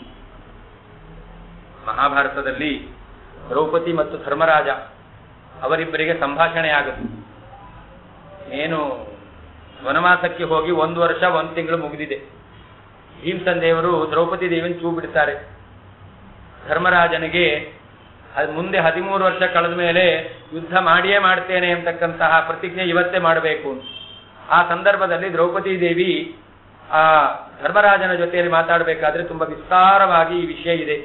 ಮಹಾಭಾರತದಲ್ಲಿ ದ್ರೌಪದಿ ಮತ್ತು ಧರ್ಮರಾಜ ಅವರಿಬ್ಬರಿಗೆ ಸಂಭಾಷಣೆ ಆಗುತ್ತೆ ಏನು ವನವಾಸಕ್ಕೆ ಹೋಗಿ ಒಂದು ವರ್ಷ ಒಂದು ತಿಂಗಳು ಮುಗಿದಿದೆ ಭೀಮಸನ್ ದೇವರು ದ್ರೌಪದಿ ದೇವಿನ ಚೂ ಬಿಡ್ತಾರೆ ಧರ್ಮರಾಜನಿಗೆ ಅದ್ ಮುಂದೆ ಹದಿಮೂರು ವರ್ಷ ಕಳೆದ ಮೇಲೆ ಯುದ್ಧ ಮಾಡಿಯೇ ಮಾಡ್ತೇನೆ ಅಂತಕ್ಕಂತಹ ಪ್ರತಿಜ್ಞೆ ಇವತ್ತೇ ಮಾಡಬೇಕು ಆ ಸಂದರ್ಭದಲ್ಲಿ ದ್ರೌಪದಿ ದೇವಿ ಆ ಧರ್ಮರಾಜನ ಜೊತೆಯಲ್ಲಿ ಮಾತಾಡಬೇಕಾದ್ರೆ ತುಂಬಾ ವಿಸ್ತಾರವಾಗಿ ಈ ವಿಷಯ ಇದೆ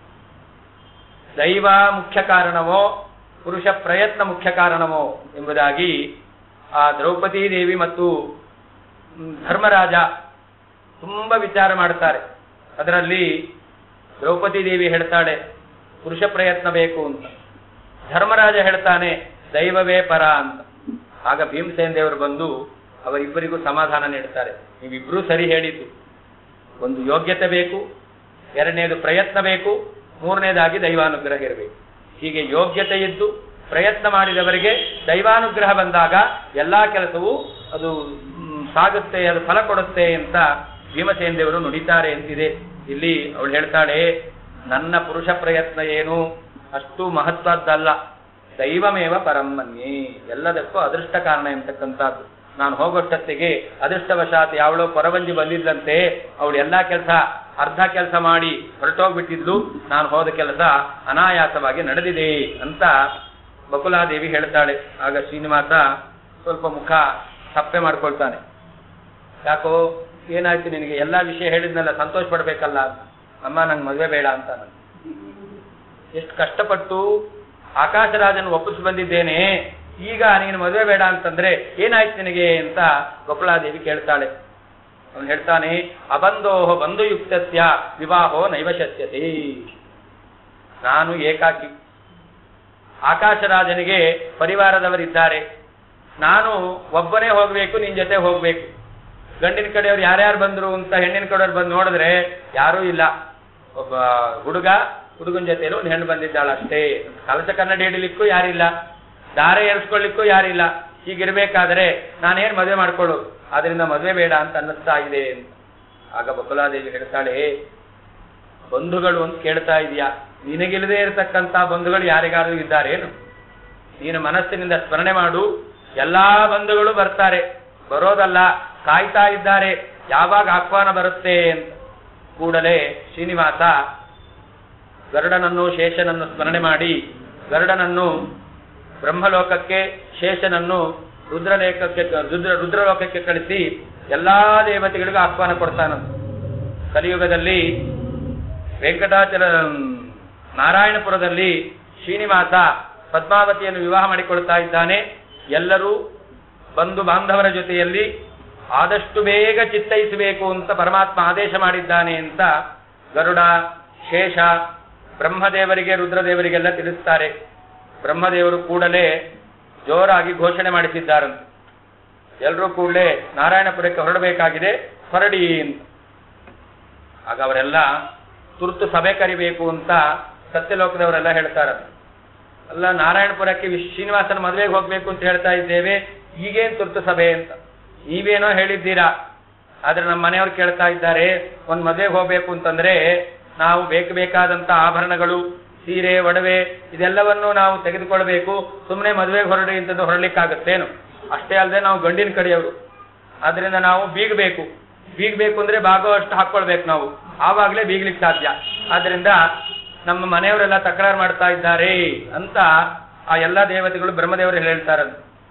ದೈವ ಮುಖ್ಯ ಕಾರಣವೋ ಪುರುಷ ಪ್ರಯತ್ನ ಮುಖ್ಯ ಕಾರಣವೋ ಎಂಬುದಾಗಿ ಆ ದ್ರೌಪದಿ ದೇವಿ ಮತ್ತು ಮ್, ಧರ್ಮರಾಜ ತುಂಬಾ ವಿಚಾರ ಮಾಡ್ತಾರೆ ಅದರಲ್ಲಿ ದ್ರೌಪದಿ ದೇವಿ ಹೇಳ್ತಾಳೆ ಪುರುಷ ಪ್ರಯತ್ನ ಬೇಕು ಅಂತ ಧರ್ಮರಾಜ ಹೇಳ್ತಾನೆ ದೈವವೇ ಪರ ಅಂತ ಆಗ ಭೀಮಸೇನ್ ದೇವರು ಬಂದು ಅವರಿಬ್ಬರಿಗೂ ಸಮಾಧಾನ ನೀಡ್ತಾರೆ ನೀವಿಬ್ರು ಸರಿ ಹೇಳಿದ್ದು ಒಂದು ಯೋಗ್ಯತೆ ಬೇಕು ಎರಡನೇದು ಪ್ರಯತ್ನ ಬೇಕು ಮೂರನೇದಾಗಿ ದೈವಾನುಗ್ರಹ ಇರಬೇಕು ಹೀಗೆ ಯೋಗ್ಯತೆ ಇದ್ದು ಪ್ರಯತ್ನ ಮಾಡಿದವರಿಗೆ ದೈವಾನುಗ್ರಹ ಬಂದಾಗ ಎಲ್ಲಾ ಕೆಲಸವೂ ಅದು ಮ್, ಸಾಗುತ್ತೆ ಅದು ಫಲ ಕೊಡುತ್ತೆ ಅಂತ ಭೀಮಸೇನ್ ದೇವರು ನುಡಿತಾರೆ ಅಂತಿದೆ ಇಲ್ಲಿ ಅವಳು ಹೇಳ್ತಾಳೆ ನನ್ನ ಪುರುಷ ಪ್ರಯತ್ನ ಏನು ಅಷ್ಟು ಮಹತ್ವದ್ದಲ್ಲ ದೈವಮೇವ ಪರಮ್ಮನ್ಯೇ ಎಲ್ಲದಕ್ಕೂ ಅದೃಷ್ಟ ಕಾರಣ ಎಂತಕ್ಕಂಥದ್ದು ನಾನು ಹೋಗೋಷ್ಟೊತ್ತಿಗೆ ಅದೃಷ್ಟವಶಾತ್ ಯಾವಳೋ ಕೊರವಂಜಿ ಬಂದಿದ್ದಂತೆ ಅವಳು ಎಲ್ಲಾ ಕೆಲಸ ಅರ್ಧ ಕೆಲಸ ಮಾಡಿ ಹೊರಟೋಗ್ಬಿಟ್ಟಿದ್ಲು ನಾನು ಹೋದ ಕೆಲಸ ಅನಾಯಾಸವಾಗಿ ನಡೆದಿದೆ ಅಂತ ಬಕುಲಾದೇವಿ ಹೇಳ್ತಾಳೆ ಆಗ ಶ್ರೀನಿವಾಸ ಸ್ವಲ್ಪ ಮುಖ ಸಪ್ಪೆ ಮಾಡ್ಕೊಳ್ತಾನೆ ಯಾಕೋ ಏನಾಯ್ತು ನಿನಗೆ ಎಲ್ಲಾ ವಿಷಯ ಹೇಳಿದ್ನಲ್ಲ ಸಂತೋಷ ಪಡ್ಬೇಕಲ್ಲ ಅಮ್ಮ ನಂಗೆ ಮದುವೆ ಬೇಡ ಅಂತ ನಾನು ಎಷ್ಟು ಕಷ್ಟಪಟ್ಟು ಆಕಾಶರಾಜನ ಒಪ್ಪಿಸಿ ಬಂದಿದ್ದೇನೆ ಈಗ ನೀನು ಮದುವೆ ಬೇಡ ಅಂತಂದ್ರೆ ಏನಾಯ್ತು ನಿನಗೆ ಅಂತ ಗೋಪಾಲಾದೇವಿ ಕೇಳ್ತಾಳೆ ಅವನು ಹೇಳ್ತಾನೆ ಅಬಂಧೋಹ ಬಂಧುಯುಕ್ತಸ್ಯ ವಿವಾಹೋ ನೈವಶಸ್ಯತೆ ನಾನು ಏಕಾಕಿ ಆಕಾಶರಾಜನಿಗೆ ಪರಿವಾರದವರಿದ್ದಾರೆ ನಾನು ಒಬ್ಬನೇ ಹೋಗ್ಬೇಕು ನಿನ್ ಜೊತೆ ಹೋಗ್ಬೇಕು ಗಂಡಿನ ಕಡೆಯವ್ರು ಯಾರ್ಯಾರು ಬಂದ್ರು ಅಂತ ಹೆಣ್ಣಿನ ಕಡೆಯವ್ರು ಬಂದು ನೋಡಿದ್ರೆ ಯಾರೂ ಇಲ್ಲ ಒಬ್ಬ ಹುಡುಗ ಹುಡುಗನ ಜೊತೆಯಲ್ಲಿ ಒಂದು ಹೆಣ್ಣು ಬಂದಿದ್ದಾಳ ಅಷ್ಟೇ ಕಲಸ ಕನ್ನಡಿ ಹಿಡಿಲಿಕ್ಕೂ ಯಾರಿಲ್ಲ ದಾರೆ ಏರಿಸ್ಕೊಳ್ಳಿಕ್ಕೂ ಯಾರಿಲ್ಲ ಹೀಗಿರ್ಬೇಕಾದ್ರೆ ನಾನೇನ್ ಮದುವೆ ಮಾಡ್ಕೊಳ್ಳು ಆದ್ರಿಂದ ಮದುವೆ ಬೇಡ ಅಂತ ಅನ್ನಿಸ್ತಾ ಇದೆ ಅಂತ ಆಗ ಬಕುಲಾದೇವಿ ಹೇಳ್ತಾಳೆ ಬಂಧುಗಳು ಅಂತ ಕೇಳ್ತಾ ಇದೀಯಾ ನಿನಗಿಲ್ಲದೆ ಇರತಕ್ಕಂತ ಬಂಧುಗಳು ಯಾರಿಗಾದ್ರೂ ಇದ್ದಾರೇನು ನೀನು ಮನಸ್ಸಿನಿಂದ ಸ್ಮರಣೆ ಮಾಡು ಎಲ್ಲಾ ಬಂಧುಗಳು ಬರ್ತಾರೆ ಬರೋದಲ್ಲ ಕಾಯ್ತಾ ಇದ್ದಾರೆ ಯಾವಾಗ ಆಹ್ವಾನ ಬರುತ್ತೆ ಅಂತ ಕೂಡಲೇ ಶ್ರೀನಿವಾಸ ಗರುಡನನ್ನು ಶೇಷನನ್ನು ಸ್ಮರಣೆ ಮಾಡಿ ಗರುಡನನ್ನು ಬ್ರಹ್ಮಲೋಕಕ್ಕೆ ಶೇಷನನ್ನು ರುದ್ರಲೇಖಕ್ಕೆ ರುದ್ರ ರುದ್ರಲೋಕಕ್ಕೆ ಕಳಿಸಿ ಎಲ್ಲಾ ದೇವತೆಗಳಿಗೂ ಆಹ್ವಾನ ಕೊಡ್ತಾನಂತ ಕಲಿಯುಗದಲ್ಲಿ ವೆಂಕಟಾಚಲ ನಾರಾಯಣಪುರದಲ್ಲಿ ಶ್ರೀನಿವಾಸ ಪದ್ಮಾವತಿಯನ್ನು ವಿವಾಹ ಮಾಡಿಕೊಳ್ತಾ ಇದ್ದಾನೆ ಎಲ್ಲರೂ ಬಂಧು ಬಾಂಧವರ ಜೊತೆಯಲ್ಲಿ ಆದಷ್ಟು ಬೇಗ ಚಿತ್ತೈಸಬೇಕು ಅಂತ ಪರಮಾತ್ಮ ಆದೇಶ ಮಾಡಿದ್ದಾನೆ ಅಂತ ಗರುಡ ಶೇಷ ಬ್ರಹ್ಮದೇವರಿಗೆ ರುದ್ರದೇವರಿಗೆಲ್ಲ ತಿಳಿಸ್ತಾರೆ ಬ್ರಹ್ಮದೇವರು ಕೂಡಲೇ ಜೋರಾಗಿ ಘೋಷಣೆ ಮಾಡಿಸಿದ್ದಾರಂತೆ ಎಲ್ಲರೂ ಕೂಡಲೇ ನಾರಾಯಣಪುರಕ್ಕೆ ಹೊರಡಬೇಕಾಗಿದೆ ಹೊರಡಿ ಅಂತ ಆಗ ಅವರೆಲ್ಲ ತುರ್ತು ಸಭೆ ಕರಿಬೇಕು ಅಂತ ಸತ್ಯಲೋಕದವರೆಲ್ಲ ಹೇಳ್ತಾರೆ ಅಲ್ಲ ನಾರಾಯಣಪುರಕ್ಕೆ ವಿಶ್- ಶ್ರೀನಿವಾಸನ ಮದುವೆಗೆ ಹೋಗ್ಬೇಕು ಅಂತ ಹೇಳ್ತಾ ಇದ್ದೇವೆ ಈಗೇನ್ ತುರ್ತು ಸಭೆ ಅಂತ ನೀವೇನೋ ಹೇಳಿದ್ದೀರಾ ಆದ್ರೆ ನಮ್ಮ ಮನೆಯವ್ರು ಕೇಳ್ತಾ ಇದ್ದಾರೆ ಒಂದ್ ಮದುವೆಗೆ ಹೋಗ್ಬೇಕು ಅಂತಂದ್ರೆ ನಾವು ಬೇಕು ಬೇಕಾದಂತ ಆಭರಣಗಳು ಸೀರೆ ಒಡವೆ ಇದೆಲ್ಲವನ್ನು ನಾವು ತೆಗೆದುಕೊಳ್ಬೇಕು ಸುಮ್ಮನೆ ಮದುವೆಗೆ ಹೊರಡಿ ಅಂತದ್ದು ಹೊರಡ್ಲಿಕ್ಕಾಗತ್ತೇನು ಅಷ್ಟೇ ಅಲ್ಲದೆ ನಾವು ಗಂಡಿನ ಕಡೆಯವರು ಆದ್ರಿಂದ ನಾವು ಬೀಗಬೇಕು ಬೀಗಬೇಕು ಅಂದ್ರೆ ಭಾಗೋ ಅಷ್ಟು ಹಾಕೊಳ್ಬೇಕು ನಾವು ಆವಾಗಲೇ ಬೀಗ್ಲಿಕ್ಕೆ ಸಾಧ್ಯ ಆದ್ರಿಂದ ನಮ್ಮ ಮನೆಯವರೆಲ್ಲ ತಕರಾರು ಮಾಡ್ತಾ ಇದ್ದಾರೆ ಅಂತ ಆ ಎಲ್ಲಾ ದೇವತೆಗಳು ಬ್ರಹ್ಮದೇವರು ಹೇಳ್ತಾರಂತೆ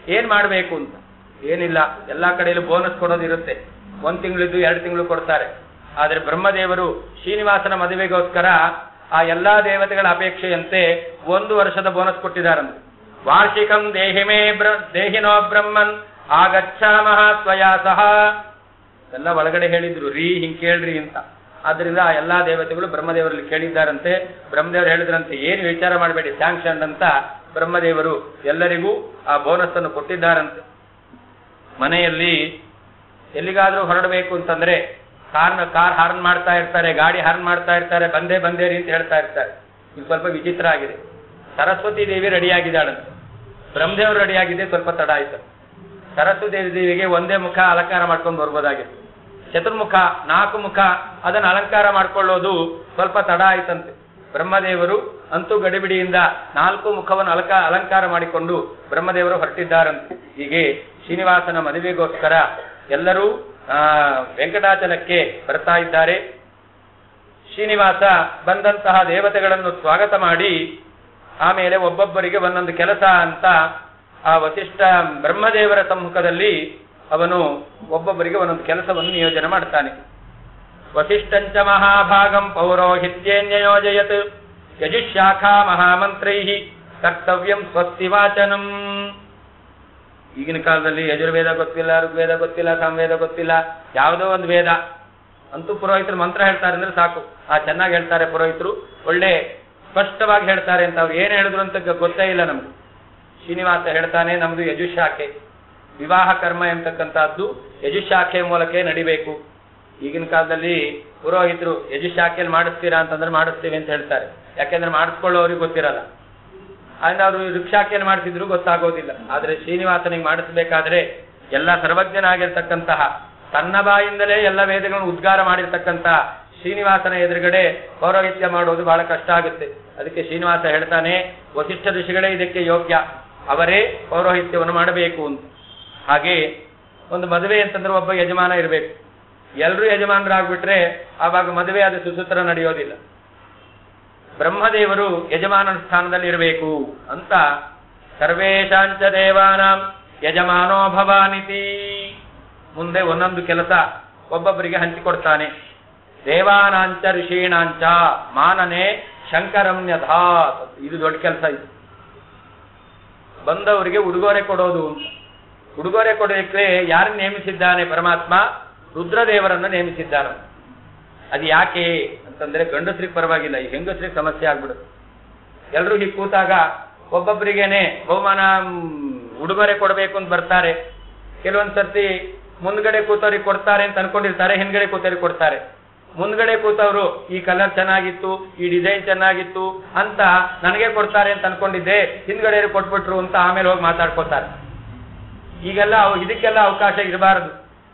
ಏನ್ ಮಾಡಬೇಕು ಅಂತ ಏನಿಲ್ಲ ಎಲ್ಲಾ ಕಡೆಯಲ್ಲೂ ಬೋನಸ್ ಕೊಡೋದು ಇರುತ್ತೆ ಒಂದ್ ತಿಂಗಳಿದ್ದು ಎರಡು ತಿಂಗಳು ಕೊಡ್ತಾರೆ ಆದ್ರೆ ಬ್ರಹ್ಮದೇವರು ಶ್ರೀನಿವಾಸನ ಮದುವೆಗೋಸ್ಕರ ಆ ಎಲ್ಲಾ ದೇವತೆಗಳ ಅಪೇಕ್ಷೆಯಂತೆ ಒಂದು ವರ್ಷದ ಬೋನಸ್ ಕೊಟ್ಟಿದ್ದಾರಂತೆ ವಾರ್ಷಿಕಂ ದೇಹಿಮೇ ಬ್ರ ದೇಹಿನೋ ಬ್ರಹ್ಮನ್ ಆಗಚ್ಛಾಮಹ ತ್ವಯಾ ಸಹ ಎಲ್ಲ ಒಳಗಡೆ ಹೇಳಿದ್ರು ರೀ ಹಿಂಗ್ ಕೇಳ್ರಿ ಅಂತ ಆದ್ರಿಂದ ಆ ಎಲ್ಲಾ ದೇವತೆಗಳು ಬ್ರಹ್ಮದೇವರಲ್ಲಿ ಕೇಳಿದ್ದಾರಂತೆ ಬ್ರಹ್ಮದೇವರು ಹೇಳಿದ್ರಂತೆ ಏನು ವಿಚಾರ ಮಾಡಬೇಡಿ ಸ್ಯಾಂಕ್ಷನ್ ಅಂತ ಬ್ರಹ್ಮದೇವರು ಎಲ್ಲರಿಗೂ ಆ ಬೋನಸ್ ಅನ್ನು ಕೊಟ್ಟಿದ್ದಾರಂತೆ ಮನೆಯಲ್ಲಿ ಎಲ್ಲಿಗಾದ್ರೂ ಹೊರಡಬೇಕು ಅಂತಂದ್ರೆ ಕಾರ್ನ ಕಾರ್ ಹಾರ್ನ್ ಮಾಡ್ತಾ ಇರ್ತಾರೆ ಗಾಡಿ ಹಾರ್ನ್ ಮಾಡ್ತಾ ಇರ್ತಾರೆ ಬಂದೇ ಬಂದೇರಿ ಅಂತ ಹೇಳ್ತಾ ಇರ್ತಾರೆ ಇದು ಸ್ವಲ್ಪ ವಿಚಿತ್ರ ಆಗಿದೆ ಸರಸ್ವತಿ ದೇವಿ ರೆಡಿಯಾಗಿದ್ದಾಳಂತೆ ಬ್ರಹ್ಮದೇವರು ರೆಡಿಯಾಗಿದೆ ಸ್ವಲ್ಪ ತಡ ಆಯ್ತು ಸರಸ್ವತಿ ದೇವಿಗೆ ಒಂದೇ ಮುಖ ಅಲಂಕಾರ ಮಾಡ್ಕೊಂಡು ಬರ್ಬೋದಾಗಿತ್ತು ಚತುರ್ಮುಖ ನಾಲ್ಕು ಮುಖ ಅದನ್ನ ಅಲಂಕಾರ ಮಾಡ್ಕೊಳ್ಳೋದು ಸ್ವಲ್ಪ ತಡ ಆಯ್ತಂತೆ ಬ್ರಹ್ಮದೇವರು ಅಂತೂ ಗಡಿಬಿಡಿಯಿಂದ ನಾಲ್ಕು ಮುಖವನ್ನು ಅಲಕ ಅಲಂಕಾರ ಮಾಡಿಕೊಂಡು ಬ್ರಹ್ಮದೇವರು ಹೊರಟಿದ್ದಾರಂತೆ ಹೀಗೆ ಶ್ರೀನಿವಾಸನ ಮದುವೆಗೋಸ್ಕರ ಎಲ್ಲರೂ ಆ ವೆಂಕಟಾಚಲಕ್ಕೆ ಬರ್ತಾ ಇದ್ದಾರೆ ಶ್ರೀನಿವಾಸ ಬಂದಂತಹ ದೇವತೆಗಳನ್ನು ಸ್ವಾಗತ ಮಾಡಿ ಆಮೇಲೆ ಒಬ್ಬೊಬ್ಬರಿಗೆ ಒಂದೊಂದು ಕೆಲಸ ಅಂತ ಆ ವಸಿಷ್ಠ ಬ್ರಹ್ಮದೇವರ ಸಮ್ಮುಖದಲ್ಲಿ ಅವನು ಒಬ್ಬೊಬ್ಬರಿಗೆ ಒಂದೊಂದು ಕೆಲಸವನ್ನು ನಿಯೋಜನೆ ಮಾಡ್ತಾನೆ ವಸಿಷ್ಠಂಚ ಮಹಾಭಾಗಂ ಪೌರೋಹಿತ್ಯೇನ್ಯಯೋಜಯತ್ ಯಜುಶಾಖಾ ಮಹಾಮಂತ್ರೈ ಕರ್ತವ್ಯಂ ಸ್ವಸ್ತಿ ವಾಚನಂ ಈಗಿನ ಕಾಲದಲ್ಲಿ ಯಜುರ್ವೇದ ಗೊತ್ತಿಲ್ಲ ಋಗ್ವೇದ ಗೊತ್ತಿಲ್ಲ ಸಂವೇದ ಗೊತ್ತಿಲ್ಲ ಯಾವುದೋ ಒಂದು ವೇದ ಅಂತೂ ಪುರೋಹಿತರು ಮಂತ್ರ ಹೇಳ್ತಾರೆ ಅಂದ್ರೆ ಸಾಕು ಆ ಚೆನ್ನಾಗಿ ಹೇಳ್ತಾರೆ ಪುರೋಹಿತರು ಒಳ್ಳೆ ಸ್ಪಷ್ಟವಾಗಿ ಹೇಳ್ತಾರೆ ಅಂತ ಅವ್ರು ಏನ್ ಹೇಳಿದ್ರು ಅಂತ ಗ- ಗೊತ್ತೇ ಇಲ್ಲ ನಮ್ಗೆ ಶ್ರೀನಿವಾಸ ಹೇಳ್ತಾನೆ ನಮ್ದು ಯಜುಶಾಖೆ ವಿವಾಹ ಕರ್ಮ ಎಂತಕ್ಕಂತಹದ್ದು ಯಜುಶಾಖೆ ಮೂಲಕ ನಡಿಬೇಕು ಈಗಿನ ಕಾಲದಲ್ಲಿ ಪುರೋಹಿತರು ಯಜುಶಾಖೆಯಲ್ಲಿ ಮಾಡಿಸ್ತೀರಾ ಅಂತಂದ್ರೆ ಮಾಡಿಸ್ತೀವಿ ಅಂತ ಹೇಳ್ತಾರೆ ಯಾಕೆಂದ್ರೆ ಮಾಡಿಸ್ಕೊಳ್ಳೋರಿಗೆ ಗೊತ್ತಿರಲ್ಲ ಆದ್ರೆ ಅವರು ರಿಕ್ಷಾಕೆಯನ್ನು ಮಾಡಿಸಿದ್ರು ಗೊತ್ತಾಗೋದಿಲ್ಲ ಆದ್ರೆ ಶ್ರೀನಿವಾಸನಿಗೆ ಮಾಡಿಸಬೇಕಾದ್ರೆ ಎಲ್ಲ ಸರ್ವಜ್ಞನಾಗಿರ್ತಕ್ಕಂತಹ ತನ್ನ ಬಾಯಿಂದಲೇ ಎಲ್ಲ ವೇದಗಳನ್ನು ಉದ್ಗಾರ ಮಾಡಿರ್ತಕ್ಕಂತಹ ಶ್ರೀನಿವಾಸನ ಎದುರುಗಡೆ ಪೌರೋಹಿತ್ಯ ಮಾಡೋದು ಬಹಳ ಕಷ್ಟ ಆಗುತ್ತೆ ಅದಕ್ಕೆ ಶ್ರೀನಿವಾಸ ಹೇಳ್ತಾನೆ ವಸಿಷ್ಠ ಋಷಿಗಳೇ ಇದಕ್ಕೆ ಯೋಗ್ಯ ಅವರೇ ಪೌರೋಹಿತ್ಯವನ್ನು ಮಾಡಬೇಕು ಅಂತ ಹಾಗೆ ಒಂದು ಮದುವೆ ಅಂತಂದ್ರೆ ಒಬ್ಬ ಯಜಮಾನ ಇರಬೇಕು ಎಲ್ಲರೂ ಯಜಮಾನರಾಗ್ಬಿಟ್ರೆ ಆವಾಗ ಮದುವೆ ಅದು ಸುಸೂತ್ರ ನಡೆಯೋದಿಲ್ಲ ಬ್ರಹ್ಮದೇವರು ಯಜಮಾನನ ಸ್ಥಾನದಲ್ಲಿ ಇರಬೇಕು ಅಂತ ಸರ್ವೇಶಾಂಚ ದೇವಾನಾಂ ಯಜಮಾನೋ ಭವಾನಿತಿ ಮುಂದೆ ಒಂದೊಂದು ಕೆಲಸ ಒಬ್ಬೊಬ್ಬರಿಗೆ ಹಂಚಿಕೊಡ್ತಾನೆ ದೇವಾನಾಂಚ ಋಷೀಣಾಂಚ ಮಾನನೆ ಶಂಕರಮ್ಯಧಾತ್ ಇದು ದೊಡ್ಡ ಕೆಲಸ ಇದು ಬಂದವರಿಗೆ ಉಡುಗೊರೆ ಕೊಡೋದು ಅಂತ ಉಡುಗೊರೆ ಕೊಡೋದಕ್ಕೆ ಯಾರನ್ನು ನೇಮಿಸಿದ್ದಾನೆ ಪರಮಾತ್ಮ ರುದ್ರದೇವರನ್ನು ನೇಮಿಸಿದ್ದಾನೆ ಅದು ಯಾಕೆ ಅಂತಂದ್ರೆ ಗಂಡಸ್ರಿಗೆ ಪರವಾಗಿಲ್ಲ ಈ ಹೆಂಗಸ್ರಿಗೆ ಸಮಸ್ಯೆ ಆಗ್ಬಿಡುತ್ತೆ ಎಲ್ರು ಹೀಗೆ ಕೂತಾಗ ಒಬ್ಬೊಬ್ಬರಿಗೇನೆ ಬಹುಮಾನ ಮ್, ಉಡುಗೊರೆ ಕೊಡಬೇಕು ಅಂತ ಬರ್ತಾರೆ ಕೆಲವೊಂದ್ ಸರ್ತಿ ಮುಂದ್ಗಡೆ ಕೂತವ್ರಿಗೆ ಕೊಡ್ತಾರೆ ಅಂತ ಅನ್ಕೊಂಡಿರ್ತಾರೆ ಹಿಂದ್ಗಡೆ ಕೂತವ್ರಿಗೆ ಕೊಡ್ತಾರೆ ಮುಂದ್ಗಡೆ ಕೂತವ್ರು ಈ ಕಲರ್ ಚೆನ್ನಾಗಿತ್ತು ಈ ಡಿಸೈನ್ ಚೆನ್ನಾಗಿತ್ತು ಅಂತ ನನಗೆ ಕೊಡ್ತಾರೆ ಅಂತ ಅನ್ಕೊಂಡಿದ್ದೆ ಹಿಂದ್ಗಡೆ ಕೊಟ್ಬಿಟ್ರು ಅಂತ ಆಮೇಲೆ ಹೋಗಿ ಮಾತಾಡ್ಕೊತಾರೆ ಈಗೆಲ್ಲ ಅವ್- ಇದಕ್ಕೆಲ್ಲ ಅವಕಾಶ ಇರಬಾರದು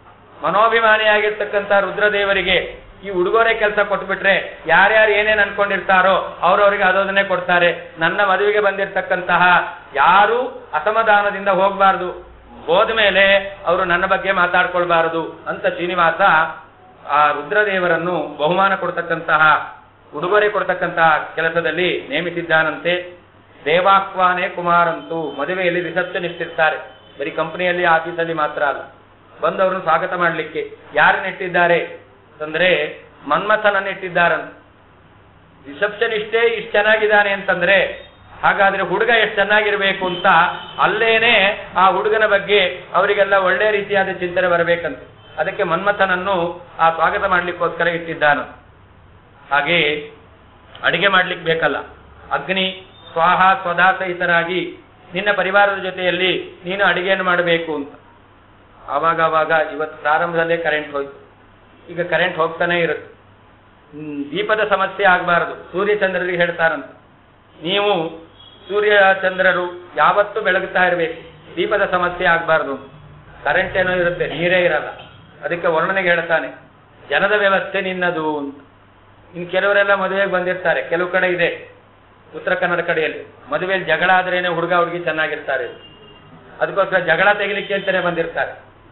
ಮನೋಭಿಮಾನಿಯಾಗಿರ್ತಕ್ಕಂಥ ರುದ್ರದೇವರಿಗೆ ಈ ಉಡುಗೊರೆ ಕೆಲಸ ಕೊಟ್ಬಿಟ್ರೆ ಯಾರ್ಯಾರು ಏನೇನ್ ಅನ್ಕೊಂಡಿರ್ತಾರೋ ಅವ್ರವ್ರಿಗೆ ಅದೋದನ್ನೇ ಕೊಡ್ತಾರೆ ನನ್ನ ಮದುವೆಗೆ ಬಂದಿರತಕ್ಕಂತಹ ಯಾರು ಅಸಮಾಧಾನದಿಂದ ಹೋಗಬಾರ್ದು ಹೋದ್ಮೇಲೆ ಅವರು ನನ್ನ ಬಗ್ಗೆ ಮಾತಾಡ್ಕೊಳ್ಬಾರದು ಅಂತ ಶ್ರೀನಿವಾಸ ಆ ರುದ್ರದೇವರನ್ನು ಬಹುಮಾನ ಕೊಡ್ತಕ್ಕಂತಹ ಉಡುಗೊರೆ ಕೊಡ್ತಕ್ಕಂತಹ ಕೆಲಸದಲ್ಲಿ ನೇಮಿಸಿದ್ದಾನಂತೆ ದೇವಾಹ್ವಾನೆ ಕುಮಾರಂತು ಮದುವೆಯಲ್ಲಿ ರಿಸೆಪ್ಷನಿಸ್ಟ್ ಇರ್ತಾರೆ ಬರೀ ಕಂಪನಿಯಲ್ಲಿ ಆಫೀಸಲ್ಲಿ ಮಾತ್ರ ಅಲ್ಲ ಬಂದವರನ್ನು ಸ್ವಾಗತ ಮಾಡಲಿಕ್ಕೆ ಯಾರನ್ನ ಇಟ್ಟಿದ್ದಾರೆ ಅಂತಂದ್ರೆ ಮನ್ಮಥನನ್ನ ಇಟ್ಟಿದ್ದಾರಂತ ರಿಸೆಪ್ಷನಿಸ್ಟೇ ಇಷ್ಟು ಚೆನ್ನಾಗಿದ್ದಾನೆ ಅಂತಂದ್ರೆ ಹಾಗಾದ್ರೆ ಹುಡುಗ ಎಷ್ಟು ಚೆನ್ನಾಗಿರ್ಬೇಕು ಅಂತ ಅಲ್ಲೇನೆ ಆ ಹುಡುಗನ ಬಗ್ಗೆ ಅವರಿಗೆಲ್ಲ ಒಳ್ಳೆ ರೀತಿಯಾದ ಚಿಂತನೆ ಬರಬೇಕಂತ ಅದಕ್ಕೆ ಮನ್ಮಥನನ್ನು ಆ ಸ್ವಾಗತ ಮಾಡ್ಲಿಕ್ಕೋಸ್ಕರ ಇಟ್ಟಿದ್ದಾನ ಹಾಗೆ ಅಡಿಗೆ ಮಾಡ್ಲಿಕ್ಕೆ ಬೇಕಲ್ಲ ಅಗ್ನಿ ಸ್ವಾಹ ಸ್ವದಾ ಸಹಿತರಾಗಿ ನಿನ್ನ ಪರಿವಾರದ ಜೊತೆಯಲ್ಲಿ ನೀನು ಅಡಿಗೆಯನ್ನು ಮಾಡಬೇಕು ಅಂತ ಆವಾಗ ಆವಾಗ ಇವತ್ತು ಪ್ರಾರಂಭದಲ್ಲೇ ಕರೆಂಟ್ ಹೋಯ್ತು ಈಗ ಕರೆಂಟ್ ಹೋಗ್ತಾನೆ ಇರುತ್ತೆ ಹ್ಮ್, ದೀಪದ ಸಮಸ್ಯೆ ಆಗಬಾರದು ಸೂರ್ಯಚಂದ್ರರಿಗೆ ಹೇಳ್ತಾರಂತ ನೀವು ಸೂರ್ಯಚಂದ್ರರು ಯಾವತ್ತೂ ಬೆಳಗುತ್ತಾ ಇರಬೇಕು ದೀಪದ ಸಮಸ್ಯೆ ಆಗಬಾರದು ಕರೆಂಟ್ ಏನೋ ಇರುತ್ತೆ ನೀರೇ ಇರಲ್ಲ ಅದಕ್ಕೆ ವರ್ಣನೆಗೆ ಹೇಳ್ತಾನೆ ಜನದ ವ್ಯವಸ್ಥೆ ನಿನ್ನದು ಅಂತ ಇನ್ನು ಕೆಲವರೆಲ್ಲ ಮದುವೆಗೆ ಬಂದಿರ್ತಾರೆ ಕೆಲವು ಕಡೆ ಇದೆ ಉತ್ತರ ಕನ್ನಡ ಕಡೆಯಲ್ಲಿ ಮದುವೆಯಲ್ಲಿ ಜಗಳ ಆದ್ರೇನೆ ಹುಡುಗ ಹುಡುಗಿ ಚೆನ್ನಾಗಿರ್ತಾರೆ ಅದಕ್ಕೋಸ್ಕರ ಜಗಳ ತೆಗಿಲಿಕ್ಕೆ ಅಂತಾನೆ ಬಂದಿರ್ತಾರೆ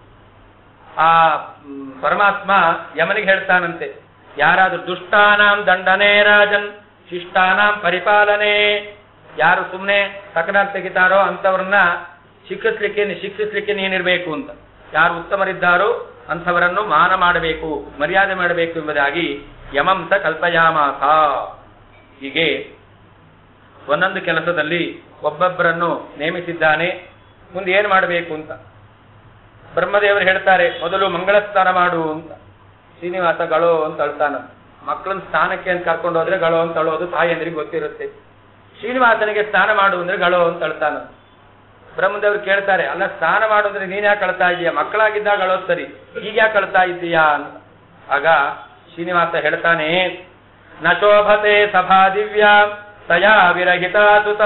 ಆ ಮ್, ಪರಮಾತ್ಮ ಯಮನಿಗೆ ಹೇಳ್ತಾನಂತೆ ಯಾರಾದ್ರೂ ದುಷ್ಟಾನಾಂ ದಂಡನೆ ರಾಜನ್ ಶಿಷ್ಟಾನಾಂ ಪರಿಪಾಲನೆ ಯಾರು ಸುಮ್ಮನೆ ತಕರಾರು ತೆಗಿತಾರೋ ಅಂತವ್ರನ್ನ ಶಿಕ್ಷಿಸ್ಲಿಕ್ಕೆ ಶಿಕ್ಷಿಸ್ಲಿಕ್ಕೆ ನೀನಿರಬೇಕು ಅಂತ ಯಾರು ಉತ್ತಮರಿದ್ದಾರೋ ಅಂಥವರನ್ನು ಮಾನ ಮಾಡಬೇಕು ಮರ್ಯಾದೆ ಮಾಡಬೇಕು ಎಂಬುದಾಗಿ ಯಮಂಸ ಕಲ್ಪಯಾಮಾಸ ಹೀಗೆ ಒಂದೊಂದು ಕೆಲಸದಲ್ಲಿ ಒಬ್ಬೊಬ್ಬರನ್ನು ನೇಮಿಸಿದ್ದಾನೆ ಮುಂದೆ ಏನು ಮಾಡಬೇಕು ಅಂತ ಬ್ರಹ್ಮದೇವರು ಹೇಳ್ತಾರೆ ಮೊದಲು ಮಂಗಳ ಸ್ನಾನ ಮಾಡು ಅಂತ ಶ್ರೀನಿವಾಸ ಗಳೋ ಅಂತ ಅಳ್ತಾನ ಮಕ್ಕಳನ್ನ ಸ್ನಾನಕ್ಕೆ ಅಂತ ಕರ್ಕೊಂಡು ಹೋದ್ರೆ ಗಳೋ ಅಂತ ಅಳೋದು ತಾಯಿಯಂದ್ರಿಗೆ ಗೊತ್ತಿರುತ್ತೆ ಶ್ರೀನಿವಾಸನಿಗೆ ಸ್ನಾನ ಮಾಡು ಅಂದ್ರೆ ಗಳೋ ಅಂತ ಅಳ್ತಾನ ಬ್ರಹ್ಮದೇವರು ಕೇಳ್ತಾರೆ ಅಲ್ಲ ಸ್ನಾನ ಮಾಡೋದ್ರೆ ನೀನ್ ಯಾಕೆ ಅಳ್ತಾ ಇದೀಯಾ ಮಕ್ಕಳಾಗಿದ್ದಾಗ ಅಳೋದ್ ಸರಿ ಈಗ ಯಾಕೆ ಅಳ್ತಾ ಇದ್ದೀಯಾ ಅಂತ ಆಗ ಶ್ರೀನಿವಾಸ ಹೇಳ್ತಾನೆ ನ ಶೋಭತೆ ಸಭಾ ದಿವ್ಯ ತಯಾ ವಿರಹಿತಾತುತ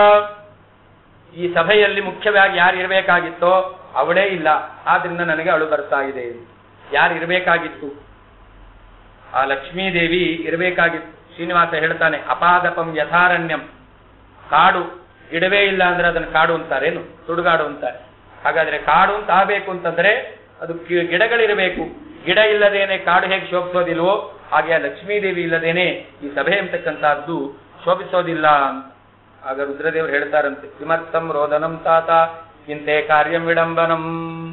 ಈ ಸಭೆಯಲ್ಲಿ ಮುಖ್ಯವಾಗಿ ಯಾರು ಇರಬೇಕಾಗಿತ್ತೋ ಅವಳೇ ಇಲ್ಲ ಆದ್ರಿಂದ ನನಗೆ ಅಳು ಬರ್ತಾ ಇದೆ ಯಾರು ಇರಬೇಕಾಗಿತ್ತು ಆ ಲಕ್ಷ್ಮೀದೇವಿ ಇರಬೇಕಾಗಿತ್ತು ಶ್ರೀನಿವಾಸ ಹೇಳ್ತಾನೆ ಅಪಾದಪಂ ಯಥಾರಣ್ಯಂ ಕಾಡು ಗಿಡವೇ ಇಲ್ಲ ಅಂದ್ರೆ ಅದನ್ನು ಕಾಡು ಅಂತಾರೇನು ಸುಡುಗಾಡು ಅಂತಾರೆ ಹಾಗಾದ್ರೆ ಕಾಡು ಅಂತ ಆಗಬೇಕು ಅಂತಂದ್ರೆ ಅದು ಕಿ- ಗಿಡಗಳಿರಬೇಕು ಗಿಡ ಇಲ್ಲದೇನೆ ಕಾಡು ಹೇಗೆ ಶೋಭಿಸೋದಿಲ್ವೋ ಹಾಗೆ ಆ ಲಕ್ಷ್ಮೀದೇವಿ ಇಲ್ಲದೇನೆ ಈ ಸಭೆ ಎಂಬತಕ್ಕಂತಹದ್ದು ಶೋಭಿಸೋದಿಲ್ಲ ಅಂತ ಆಗ ರುದ್ರದೇವರು ಹೇಳ್ತಾರಂತೆ ಕಿಮರ್ಥಂ ರೋದನಂ ತಾತ ಇಂತೆ ಕಾರ್ಯಂ ವಿಡಂಬನಂ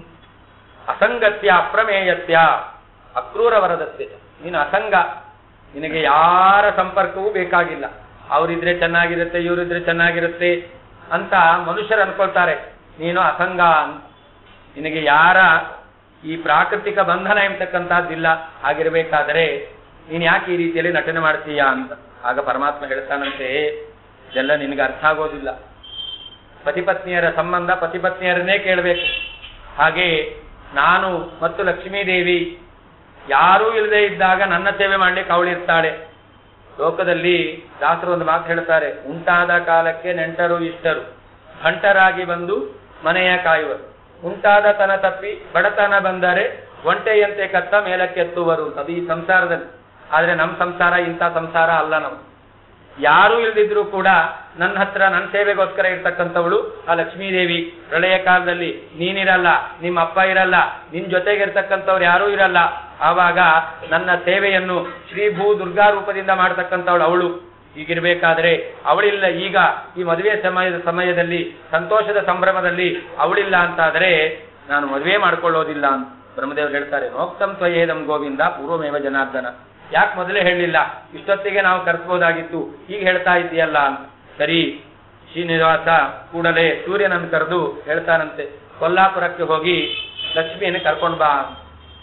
ಅಸಂಗತ್ಯ ಅಪ್ರಮೇಯತ್ಯ ಅಕ್ರೂರ ವರದತ್ಯ ನೀನು ಅಸಂಗ ನಿನಗೆ ಯಾರ ಸಂಪರ್ಕವೂ ಬೇಕಾಗಿಲ್ಲ ಅವರಿದ್ರೆ ಚೆನ್ನಾಗಿರುತ್ತೆ ಇವರಿದ್ರೆ ಚೆನ್ನಾಗಿರುತ್ತೆ ಅಂತ ಮನುಷ್ಯರು ಅನ್ಕೊಳ್ತಾರೆ ನೀನು ಅಸಂಗ ಅಂತ ನಿನಗೆ ಯಾರ ಈ ಪ್ರಾಕೃತಿಕ ಬಂಧನ ಎಂಬತಕ್ಕಂತಹದ್ದಿಲ್ಲ ಆಗಿರ್ಬೇಕಾದರೆ ನೀನ್ ಯಾಕೆ ಈ ರೀತಿಯಲ್ಲಿ ನಟನೆ ಮಾಡ್ತೀಯಾ ಅಂತ ಆಗ ಪರಮಾತ್ಮ ಹೇಳ್ತಾನಂತೆ ಇದೆಲ್ಲ ನಿನಗೆ ಅರ್ಥ ಆಗೋದಿಲ್ಲ ಪತಿಪತ್ನಿಯರ ಸಂಬಂಧ ಪತಿಪತ್ನಿಯರನ್ನೇ ಕೇಳಬೇಕು ಹಾಗೆ ನಾನು ಮತ್ತು ಲಕ್ಷ್ಮೀದೇವಿ ಯಾರೂ ಇಲ್ಲದೆ ಇದ್ದಾಗ ನನ್ನ ಸೇವೆ ಮಾಡ್ಲಿಕ್ಕೆ ಅವಳಿರ್ತಾಳೆ ಲೋಕದಲ್ಲಿ ದಾಸರು ಒಂದು ಮಾತು ಹೇಳ್ತಾರೆ ಉಂಟಾದ ಕಾಲಕ್ಕೆ ನೆಂಟರು ಇಷ್ಟರು ಭಂಟರಾಗಿ ಬಂದು ಮನೆಯ ಕಾಯುವರು ಉಂಟಾದ ತನ ತಪ್ಪಿ ಬಡತನ ಬಂದರೆ ಒಂಟೆಯಂತೆ ಕತ್ತ ಮೇಲಕ್ಕೆತ್ತುವರು ಅಂತ. ಅದು ಈ ಸಂಸಾರದಲ್ಲಿ ಆದ್ರೆ ನಮ್ಮ ಸಂಸಾರ ಇಂಥ ಸಂಸಾರ ಅಲ್ಲ ನಾವು ಯಾರೂ ಇಲ್ದಿದ್ರು ಕೂಡ ನನ್ನ ಹತ್ರ ನನ್ನ ಸೇವೆಗೋಸ್ಕರ ಇರ್ತಕ್ಕಂಥವಳು ಆ ಲಕ್ಷ್ಮೀದೇವಿ ಪ್ರಳಯ ಕಾಲದಲ್ಲಿ ನೀನಿರಲ್ಲ ನಿಮ್ಮ ಅಪ್ಪ ಇರಲ್ಲ ನಿನ್ ಜೊತೆಗೆ ಇರ್ತಕ್ಕಂಥವ್ರು ಯಾರೂ ಇರಲ್ಲ ಆವಾಗ ನನ್ನ ಸೇವೆಯನ್ನು ಶ್ರೀ ಭೂ ದುರ್ಗಾ ರೂಪದಿಂದ ಮಾಡ್ತಕ್ಕಂಥವಳು ಅವಳು ಹೀಗಿರ್ಬೇಕಾದ್ರೆ ಅವಳಿಲ್ಲ ಈಗ ಈ ಮದುವೆ ಸಮಯದ ಸಮಯದಲ್ಲಿ ಸಂತೋಷದ ಸಂಭ್ರಮದಲ್ಲಿ ಅವಳಿಲ್ಲ ಅಂತಾದರೆ ನಾನು ಮದುವೆ ಮಾಡ್ಕೊಳ್ಳೋದಿಲ್ಲ ಅಂತ ಬ್ರಹ್ಮದೇವರು ಹೇಳ್ತಾರೆ ನೋಕ್ತಂ ತ್ವಯೇದಂ ಗೋವಿಂದ ಪೂರ್ವಮೇವ ಜನಾರ್ದನ ಯಾಕೆ ಮೊದಲೇ ಹೇಳಲಿಲ್ಲ ಇಷ್ಟೊತ್ತಿಗೆ ನಾವು ಕರ್ಸ್ಬೋದಾಗಿತ್ತು ಈಗ ಹೇಳ್ತಾ ಇದ್ದೀಯಲ್ಲ ಅಂತ ಸರಿ ಶ್ರೀನಿವಾಸ ಕೂಡಲೇ ಸೂರ್ಯನನ್ನು ಕರೆದು ಹೇಳ್ತಾನಂತೆ ಕೊಲ್ಲಾಪುರಕ್ಕೆ ಹೋಗಿ ಲಕ್ಷ್ಮಿಯನ್ನು ಕರ್ಕೊಂಡ್ ಬಾ ಅಂತ.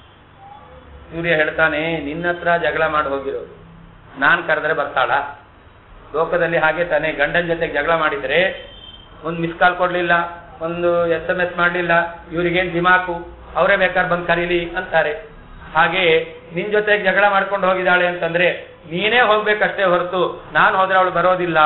ಸೂರ್ಯ ಹೇಳ್ತಾನೆ ನಿನ್ನ ಹತ್ರ ಜಗಳ ಮಾಡಿ ಹೋಗಿರೋದು ನಾನ್ ಕರೆದ್ರೆ ಬರ್ತಾಳ ಲೋಕದಲ್ಲಿ ಹಾಗೆ ತಾನೆ ಗಂಡನ ಜೊತೆಗೆ ಜಗಳ ಮಾಡಿದ್ರೆ ಒಂದು ಮಿಸ್ ಕಾಲ್ ಕೊಡ್ಲಿಲ್ಲ ಒಂದು ಎಸ್ ಎಂ ಎಸ್ ಮಾಡ್ಲಿಲ್ಲ ಇವ್ರಿಗೇನ್ ದಿಮಾಕು ಅವರೇ ಬೇಕಾದ್ರೆ ಬಂದು ಕರೀಲಿ ಅಂತಾರೆ ಹಾಗೆ ನಿನ್ ಜೊತೆಗೆ ಜಗಳ ಮಾಡ್ಕೊಂಡು ಹೋಗಿದ್ದಾಳೆ ಅಂತಂದ್ರೆ ನೀನೇ ಹೋಗ್ಬೇಕಷ್ಟೇ ಹೊರತು ನಾನು ಹೋದ್ರೆ ಅವಳು ಬರೋದಿಲ್ಲ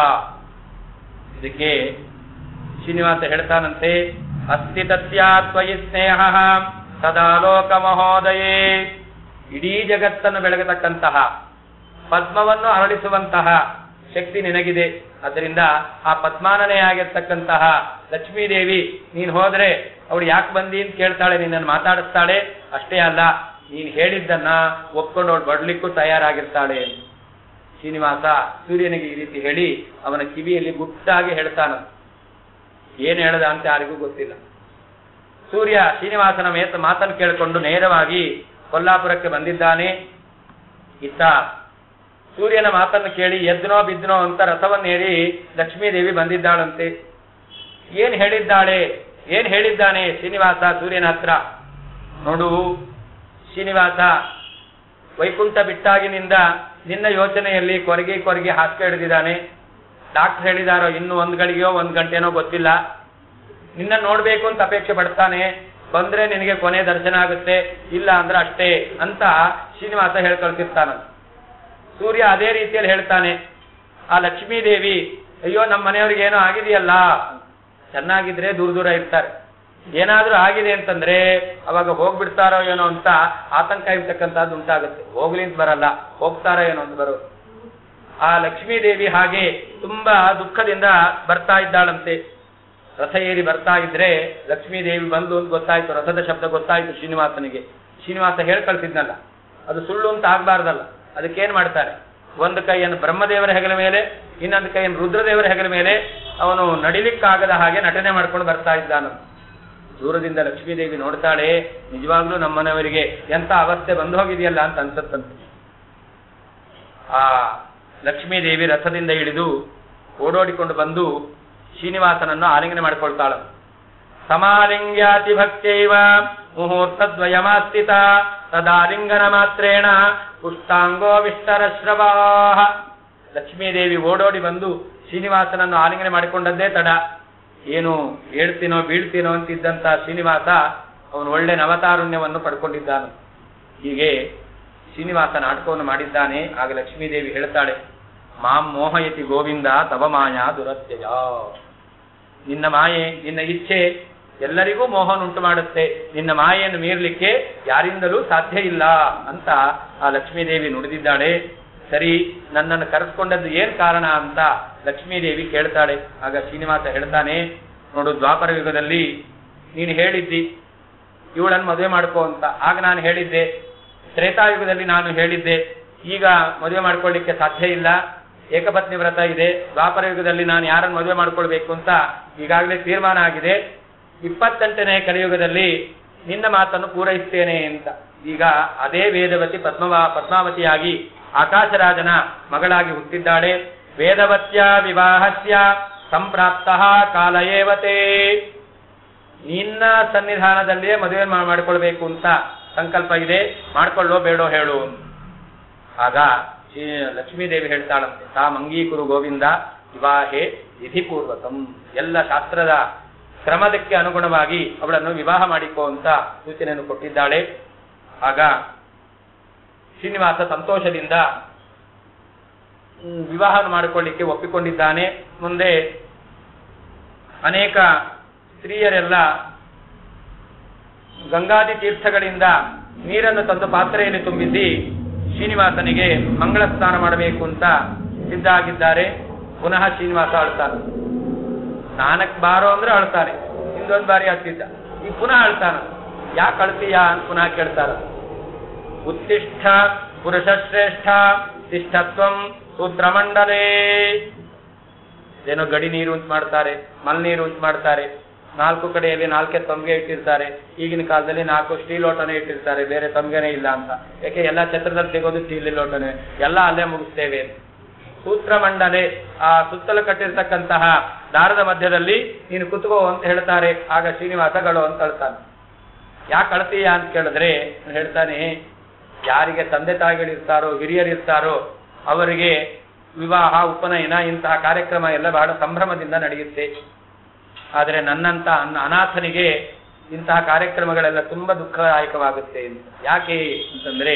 ಇದಕ್ಕೆ ಶ್ರೀನಿವಾಸ ಹೇಳ್ತಾನಂತೆ ಅಸ್ತಿ ತಸ್ಯಾತ್ವಯಿ ಸ್ನೇಹ ಸದಾ ಲೋಕ ಮಹೋದಯೇ ಇಡೀ ಜಗತ್ತನ್ನು ಬೆಳಗತಕ್ಕಂತಹ ಪದ್ಮವನ್ನು ಅರಳಿಸುವಂತಹ ಶಕ್ತಿ ನಿನಗಿದೆ ಅದರಿಂದ ಆ ಪದ್ಮಾನನೇ ಆಗಿರ್ತಕ್ಕಂತಹ ಲಕ್ಷ್ಮೀದೇವಿ ನೀನ್ ಹೋದ್ರೆ ಅವಳು ಯಾಕೆ ಬಂದಿ ಅಂತ ಕೇಳ್ತಾಳೆ ನಿನ್ನನ್ನು ಮಾತಾಡಿಸ್ತಾಳೆ ಅಷ್ಟೇ ಅಲ್ಲ ನೀನ್ ಹೇಳಿದ್ದನ್ನ ಒಪ್ಕೊಂಡು ಅವಳು ಬಡ್ಲಿಕ್ಕೂ ತಯಾರಾಗಿರ್ತಾಳೆ ಶ್ರೀನಿವಾಸ ಸೂರ್ಯನಿಗೆ ಈ ರೀತಿ ಹೇಳಿ ಅವನ ಕಿವಿಯಲ್ಲಿ ಗುಟ್ಟಾಗಿ ಹೇಳ್ತಾನ ಏನ್ ಹೇಳ್ದ ಅಂತ ಯಾರಿಗೂ ಗೊತ್ತಿಲ್ಲ ಸೂರ್ಯ ಶ್ರೀನಿವಾಸನ ಮೇತ ಮಾತನ್ನು ಕೇಳಿಕೊಂಡು ನೇರವಾಗಿ ಕೊಲ್ಲಾಪುರಕ್ಕೆ ಬಂದಿದ್ದಾನೆ ಇತ್ತ ಸೂರ್ಯನ ಮಾತನ್ನು ಕೇಳಿ ಎದ್ನೋ ಬಿದ್ನೋ ಅಂತ ರಥವನ್ನೇರಿ ಲಕ್ಷ್ಮೀದೇವಿ ಬಂದಿದ್ದಾಳಂತೆ ಏನ್ ಹೇಳಿದ್ದಾಳೆ ಏನ್ ಹೇಳಿದ್ದಾನೆ ಶ್ರೀನಿವಾಸ ಸೂರ್ಯನ ಹತ್ರ ನೋಡು ಶ್ರೀನಿವಾಸ ವೈಕುಂಠ ಬಿಟ್ಟಾಗಿನಿಂದ ನಿನ್ನ ಯೋಚನೆಯಲ್ಲಿ ಕೊರಗಿ ಕೊರಗಿ ಹಾಸ್ಯ ಹಿಡಿದಿದ್ದಾನೆ ಡಾಕ್ಟರ್ ಹೇಳಿದಾರೋ ಇನ್ನು ಒಂದ್ ಗಳಿಗೆಯೋ ಒಂದ್ ಗಂಟೆನೋ ಗೊತ್ತಿಲ್ಲ ನಿನ್ನ ನೋಡ್ಬೇಕು ಅಂತ ಅಪೇಕ್ಷೆ ಪಡ್ತಾನೆ ಬಂದ್ರೆ ನಿನಗೆ ಕೊನೆ ದರ್ಶನ ಆಗುತ್ತೆ ಇಲ್ಲ ಅಂದ್ರೆ ಅಷ್ಟೇ ಅಂತ ಶ್ರೀನಿವಾಸ ಹೇಳ್ಕೊಳ್ತಿರ್ತಾನ ಸೂರ್ಯ ಅದೇ ರೀತಿಯಲ್ಲಿ ಹೇಳ್ತಾನೆ ಆ ಲಕ್ಷ್ಮೀದೇವಿ ಅಯ್ಯೋ ನಮ್ಮ ಮನೆಯವ್ರಿಗೆ ಏನೋ ಆಗಿದೆಯಲ್ಲ ಚೆನ್ನಾಗಿದ್ರೆ ದೂರ ದೂರ ಇರ್ತಾರೆ ಏನಾದ್ರೂ ಆಗಿದೆ ಅಂತಂದ್ರೆ ಅವಾಗ ಹೋಗ್ಬಿಡ್ತಾರೋ ಏನೋ ಅಂತ ಆತಂಕ ಇರ್ತಕ್ಕಂಥದ್ದು ಉಂಟಾಗುತ್ತೆ ಹೋಗ್ಲಿ ಅಂತ ಬರಲ್ಲ ಹೋಗ್ತಾರೋ ಏನೋ ಅಂತ ಬರೋದು ಆ ಲಕ್ಷ್ಮೀದೇವಿ ಹಾಗೆ ತುಂಬಾ ದುಃಖದಿಂದ ಬರ್ತಾ ಇದ್ದಾಳಂತೆ ರಥ ಏರಿ ಬರ್ತಾ ಇದ್ರೆ ಲಕ್ಷ್ಮೀದೇವಿ ಬಂದು ಅಂತ ಗೊತ್ತಾಯ್ತು ರಥದ ಶಬ್ದ ಗೊತ್ತಾಯ್ತು ಶ್ರೀನಿವಾಸನಿಗೆ ಶ್ರೀನಿವಾಸ ಹೇಳ್ ಕಳ್ಸಿದ್ನಲ್ಲ ಅದು ಸುಳ್ಳು ಅಂತ ಆಗ್ಬಾರ್ದಲ್ಲ ಅದಕ್ಕೇನ್ ಮಾಡ್ತಾರೆ ಒಂದು ಕೈಯನ್ನು ಬ್ರಹ್ಮದೇವರ ಹೆಗಲ ಮೇಲೆ ಇನ್ನೊಂದು ಕೈಯನ್ನು ರುದ್ರದೇವರ ಹೆಗಲ ಮೇಲೆ ಅವನು ನಡಿಲಿಕ್ಕಾಗದ ಹಾಗೆ ನಟನೆ ಮಾಡ್ಕೊಂಡು ಬರ್ತಾ ಇದ್ದಾನ ದೂರದಿಂದ ಲಕ್ಷ್ಮೀದೇವಿ ನೋಡ್ತಾಳೆ ನಿಜವಾಗ್ಲೂ ನಮ್ಮನೆಯವರಿಗೆ ಎಂತ ಅವಸ್ಥೆ ಬಂದು ಹೋಗಿದೆಯಲ್ಲ ಅಂತ ಅನ್ಸತ್ತಂತೆ ಆ ಲಕ್ಷ್ಮೀದೇವಿ ರಥದಿಂದ ಇಳಿದು ಓಡೋಡಿಕೊಂಡು ಬಂದು ಶ್ರೀನಿವಾಸನನ್ನು ಆಲಿಂಗನೆ ಮಾಡ್ಕೊಳ್ತಾಳ ಸಮಾಲಿಂಗ್ಯಾತಿ ಭಕ್ತೈವ ಮುಹೂರ್ತದ್ವಯಮಾಸ್ಥಿತ ತದಾಲಿಂಗನ ಮಾತ್ರೇಣ ಪುಷ್ಟಾಂಗೋ ವಿಸ್ತರಶ್ರವಾಹ ಲಕ್ಷ್ಮೀದೇವಿ ಓಡೋಡಿ ಬಂದು ಶ್ರೀನಿವಾಸನನ್ನು ಆಲಿಂಗನೆ ಮಾಡಿಕೊಂಡದ್ದೇ ತಡ ಏನು ಹೇಳ್ತೀನೋ ಬೀಳ್ತೀನೋ ಅಂತಿದ್ದಂತ ಶ್ರೀನಿವಾಸ ಅವನು ಒಳ್ಳೆ ನವತಾರುಣ್ಯವನ್ನು ಪಡ್ಕೊಂಡಿದ್ದಾನೆ ಹೀಗೆ ಶ್ರೀನಿವಾಸ ನಾಟಕವನ್ನು ಮಾಡಿದ್ದಾನೆ ಆಗ ಲಕ್ಷ್ಮೀದೇವಿ ಹೇಳ್ತಾಳೆ ಮಾಂ ಮೋಹಯತಿ ಗೋವಿಂದ ತವ ಮಾಯಾ ದುರತ್ಯಯ ನಿನ್ನ ಮಾಯೆ ನಿನ್ನ ಇಚ್ಛೆ ಎಲ್ಲರಿಗೂ ಮೋಹನುಂಟು ಮಾಡುತ್ತೆ ನಿನ್ನ ಮಾಯೆಯನ್ನು ಮೀರಲಿಕ್ಕೆ ಯಾರಿಂದಲೂ ಸಾಧ್ಯ ಇಲ್ಲ ಅಂತ ಆ ಲಕ್ಷ್ಮೀದೇವಿ ನುಡಿದಿದ್ದಾಳೆ ಸರಿ ನನ್ನನ್ನು ಕರೆಸ್ಕೊಂಡದ್ದು ಏನ್ ಕಾರಣ ಅಂತ ಲಕ್ಷ್ಮೀದೇವಿ ಕೇಳ್ತಾಳೆ ಆಗ ಶ್ರೀನಿವಾಸ ಹೇಳ್ತಾನೆ ನೋಡು ದ್ವಾಪರ ಯುಗದಲ್ಲಿ ನೀನು ಹೇಳಿದ್ದಿ ಇವಳನ್ನು ಮದುವೆ ಮಾಡ್ಕೋ ಅಂತ ಆಗ ನಾನು ಹೇಳಿದ್ದೆ ತ್ರೇತಾಯುಗದಲ್ಲಿ ನಾನು ಹೇಳಿದ್ದೆ ಈಗ ಮದುವೆ ಮಾಡ್ಕೊಳ್ಳಿಕ್ಕೆ ಸಾಧ್ಯ ಇಲ್ಲ ಏಕಪತ್ನಿ ವ್ರತ ಇದೆ ದ್ವಾಪರ ಯುಗದಲ್ಲಿ ನಾನು ಯಾರನ್ನು ಮದುವೆ ಮಾಡ್ಕೊಳ್ಬೇಕು ಅಂತ ಈಗಾಗಲೇ ತೀರ್ಮಾನ ಆಗಿದೆ ಇಪ್ಪತ್ತೆಂಟನೇ ಕಲಿಯುಗದಲ್ಲಿ ನಿನ್ನ ಮಾತನ್ನು ಪೂರೈಸ್ತೇನೆ ಅಂತ ಈಗ ಅದೇ ವೇದವತಿ ಪದ್ಮವ ಪದ್ಮಾವತಿಯಾಗಿ ಆಕಾಶರಾಜನ ಮಗಳಾಗಿ ಹುಟ್ಟಿದ್ದಾಳೆ ವೇದವತ್ಯ ವಿವಾಹಸ್ಯ ಸಂಪ್ರಾಪ್ತ ಕಾಲ ಏವತೇ ನಿನ್ನ ಸನ್ನಿಧಾನದಲ್ಲಿಯೇ ಮದುವೆ ಮಾ- ಮಾಡಿಕೊಳ್ಬೇಕು ಅಂತ ಸಂಕಲ್ಪ ಇದೆ ಮಾಡ್ಕೊಳ್ಳೋ ಬೇಡೋ ಹೇಳು ಆಗ ಶ್ರೀ ಲಕ್ಷ್ಮೀದೇವಿ ಹೇಳ್ತಾಳಂತೆ ತಾ ಮಂಗೀಕುರು ಗೋವಿಂದ ವಿವಾಹೇ ವಿಧಿಪೂರ್ವಕಂ ಎಲ್ಲ ಶಾಸ್ತ್ರದ ಕ್ರಮದಕ್ಕೆ ಅನುಗುಣವಾಗಿ ಅವಳನ್ನು ವಿವಾಹ ಮಾಡಿಕೋ ಅಂತ ಸೂಚನೆಯನ್ನು ಕೊಟ್ಟಿದ್ದಾಳೆ ಆಗ ಶ್ರೀನಿವಾಸ ಸಂತೋಷದಿಂದ ಹ್ಮ್, ವಿವಾಹ ಮಾಡಿಕೊಳ್ಳಿಕ್ಕೆ ಒಪ್ಪಿಕೊಂಡಿದ್ದಾನೆ ಮುಂದೆ ಅನೇಕ ಸ್ತ್ರೀಯರೆಲ್ಲ ಗಂಗಾದಿ ತೀರ್ಥಗಳಿಂದ ನೀರನ್ನು ತಂದು ಪಾತ್ರೆಯಲ್ಲಿ ತುಂಬಿಸಿ ಶ್ರೀನಿವಾಸನಿಗೆ ಮಂಗಳ ಸ್ನಾನ ಮಾಡಬೇಕು ಅಂತ ಸಿದ್ಧ ಆಗಿದ್ದಾರೆ ಪುನಃ ಶ್ರೀನಿವಾಸ ಅಳ್ತಾನೆ ಸ್ನಾನಕ್ಕೆ ಬಾರೋ ಅಂದ್ರೆ ಅಳ್ತಾನೆ ಹಿಂದೊಂದು ಬಾರಿ ಆಗ್ತಿದ್ದ ಈ ಪುನಃ ಅಳ್ತಾನ ಯಾಕೆ ಅಳ್ತೀಯ ಅಂತ ಪುನಃ ಕೇಳ್ತಾರ ಉತ್ತಿಷ್ಠ ಪುರುಷ ಶ್ರೇಷ್ಠ ತಿಷ್ಠತ್ವಂ ಸೂತ್ರಮಂಡಲೇ ಏನೋ ಗಡಿ ನೀರು ಉಂಟು ಮಾಡ್ತಾರೆ ಮಲ್ ನೀರು ಉಂಟು ಮಾಡ್ತಾರೆ ನಾಲ್ಕು ಕಡೆಯಲ್ಲಿ ನಾಲ್ಕೇ ತಮ್ಗೆ ಇಟ್ಟಿರ್ತಾರೆ ಈಗಿನ ಕಾಲದಲ್ಲಿ ನಾಲ್ಕು ಸ್ಟೀಲ್ ಲೋಟನೇ ಇಟ್ಟಿರ್ತಾರೆ ಬೇರೆ ತಮ್ಗೆನೇ ಇಲ್ಲ ಅಂತ ಯಾಕೆ ಎಲ್ಲ ಛತ್ರದಲ್ಲಿ ತೆಗೋದು ಸ್ಟೀಲ್ ಲೋಟನೇ ಎಲ್ಲ ಅಲ್ಲೇ ಮುಗಿಸ್ತೇವೆ ಸೂತ್ರ ಮಂಡಲೆ ಆ ಸುತ್ತಲೂ ಕಟ್ಟಿರ್ತಕ್ಕಂತಹ ದಾರದ ಮಧ್ಯದಲ್ಲಿ ನೀನು ಕುತ್ಕೋ ಅಂತ ಹೇಳ್ತಾರೆ ಆಗ ಶ್ರೀನಿವಾಸಗಳು ಅಂತ ಹೇಳ್ತಾನೆ ಯಾಕೆ ಅಳ್ತೀಯ ಅಂತ ಕೇಳಿದ್ರೆ ಅವ್ನು ಹೇಳ್ತಾನೆ ಯಾರಿಗೆ ತಂದೆ ತಾಯಿಗಳಿರ್ತಾರೋ ಹಿರಿಯರಿರ್ತಾರೋ ಅವರಿಗೆ ವಿವಾಹ ಉಪನಯನ ಇಂತಹ ಕಾರ್ಯಕ್ರಮ ಎಲ್ಲ ಬಹಳ ಸಂಭ್ರಮದಿಂದ ನಡೆಯುತ್ತೆ ಆದರೆ ನನ್ನಂತ ಅನ್ನ- ಅನಾಥನಿಗೆ ಇಂತಹ ಕಾರ್ಯಕ್ರಮಗಳೆಲ್ಲ ತುಂಬಾ ದುಃಖದಾಯಕವಾಗುತ್ತೆ ಅಂತ ಯಾಕೆ ಅಂತಂದ್ರೆ